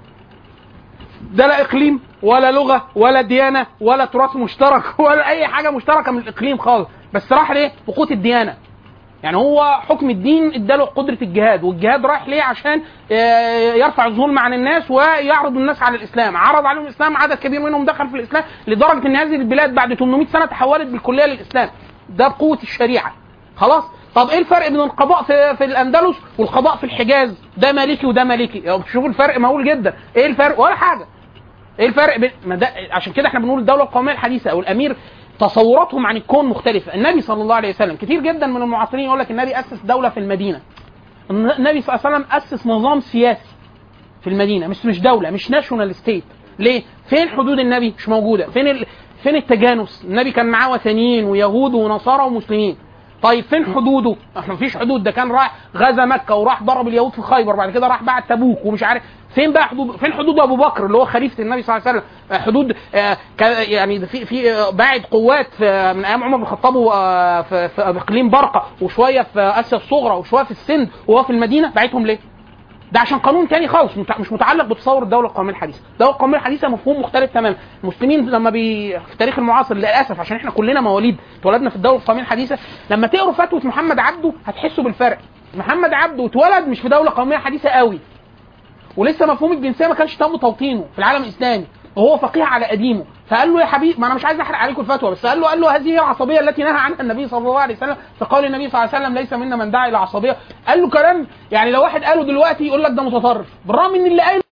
ده لا اقليم ولا لغه ولا ديانه ولا تراث مشترك ولا اي حاجه مشتركه من الاقليم خالص بس راح ليه وقوت الديانه يعني هو حكم الدين اداله قدره الجهاد والجهاد رايح ليه عشان آه، يرفع الظلم عن الناس ويعرض الناس على الاسلام عرض عليهم الاسلام عدد كبير منهم دخل في الاسلام لدرجه ان هذه البلاد بعد 800 سنه تحولت بالكليه للاسلام ده بقوه الشريعه خلاص طب ايه الفرق بين القضاء في, في الاندلس والقضاء في الحجاز ده مالكي وده مالكي يعني شوفوا الفرق مهول جدا ايه الفرق ولا حاجه ايه الفرق بين ما ده عشان كده احنا بنقول الدوله القوميه الحديثه او الامير تصوراتهم عن الكون مختلفه النبي صلى الله عليه وسلم كتير جدا من المعاصرين يقول لك النبي اسس دوله في المدينه النبي صلى الله عليه وسلم اسس نظام سياسي في المدينه مش مش دوله مش ناشونال ستيت ليه فين حدود النبي مش موجوده فين ال... فين التجانس النبي كان معاه وثنيين ويهود ونصارى ومسلمين طيب فين حدوده؟ احنا مفيش حدود ده كان راح غزا مكه وراح ضرب اليهود في خيبر بعد كده راح بعد تبوك ومش عارف فين بقى حدود فين حدود ابو بكر اللي هو خليفه النبي صلى الله عليه وسلم آه، حدود آه، كان- يعني في في آه، باعد قوات في من ايام عمر بن الخطاب آه، في في اقليم برقه وشويه في اسيا الصغرى وشويه في السند وهو في المدينه باعتهم ليه؟ ده عشان قانون تاني خالص متع- مش متعلق بتصور الدوله القوميه الحديثه، الدوله القوميه الحديثه مفهوم مختلف تماما، المسلمين لما بي في التاريخ المعاصر للاسف عشان احنا كلنا مواليد اتولدنا في الدوله القوميه الحديثه، لما تقروا فتوى محمد عبده هتحسوا بالفرق، محمد عبده اتولد مش في دوله قوميه حديثه قوي ولسه مفهوم الجنسيه ما كانش تم توطينه في العالم الاسلامي وهو فقيه على قديمه فقال له يا حبيبي ما انا مش عايز احرق عليكم الفتوى بس قال له قال له هذه هي العصبيه التي نهى عنها النبي صلى الله عليه وسلم في قول النبي صلى الله عليه وسلم ليس منا من دعا الى عصبيه قال له كلام يعني لو واحد قاله دلوقتي يقول لك ده متطرف بالرغم ان اللي قايله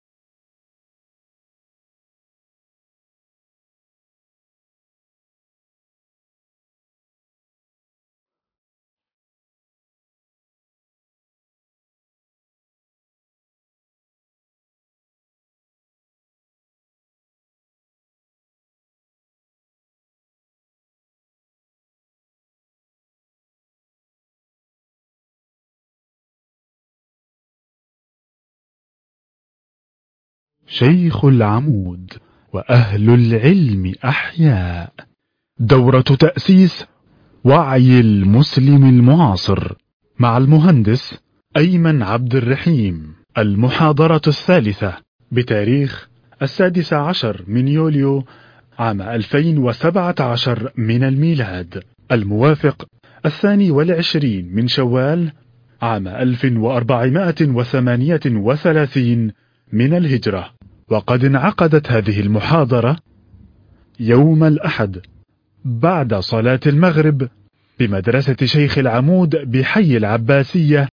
شيخ العمود وأهل العلم أحياء دورة تأسيس وعي المسلم المعاصر مع المهندس أيمن عبد الرحيم المحاضرة الثالثة بتاريخ السادس عشر من يوليو عام 2017 من الميلاد الموافق الثاني والعشرين من شوال عام 1438 من الهجرة وقد انعقدت هذه المحاضرة يوم الأحد بعد صلاة المغرب بمدرسة شيخ العمود بحي العباسية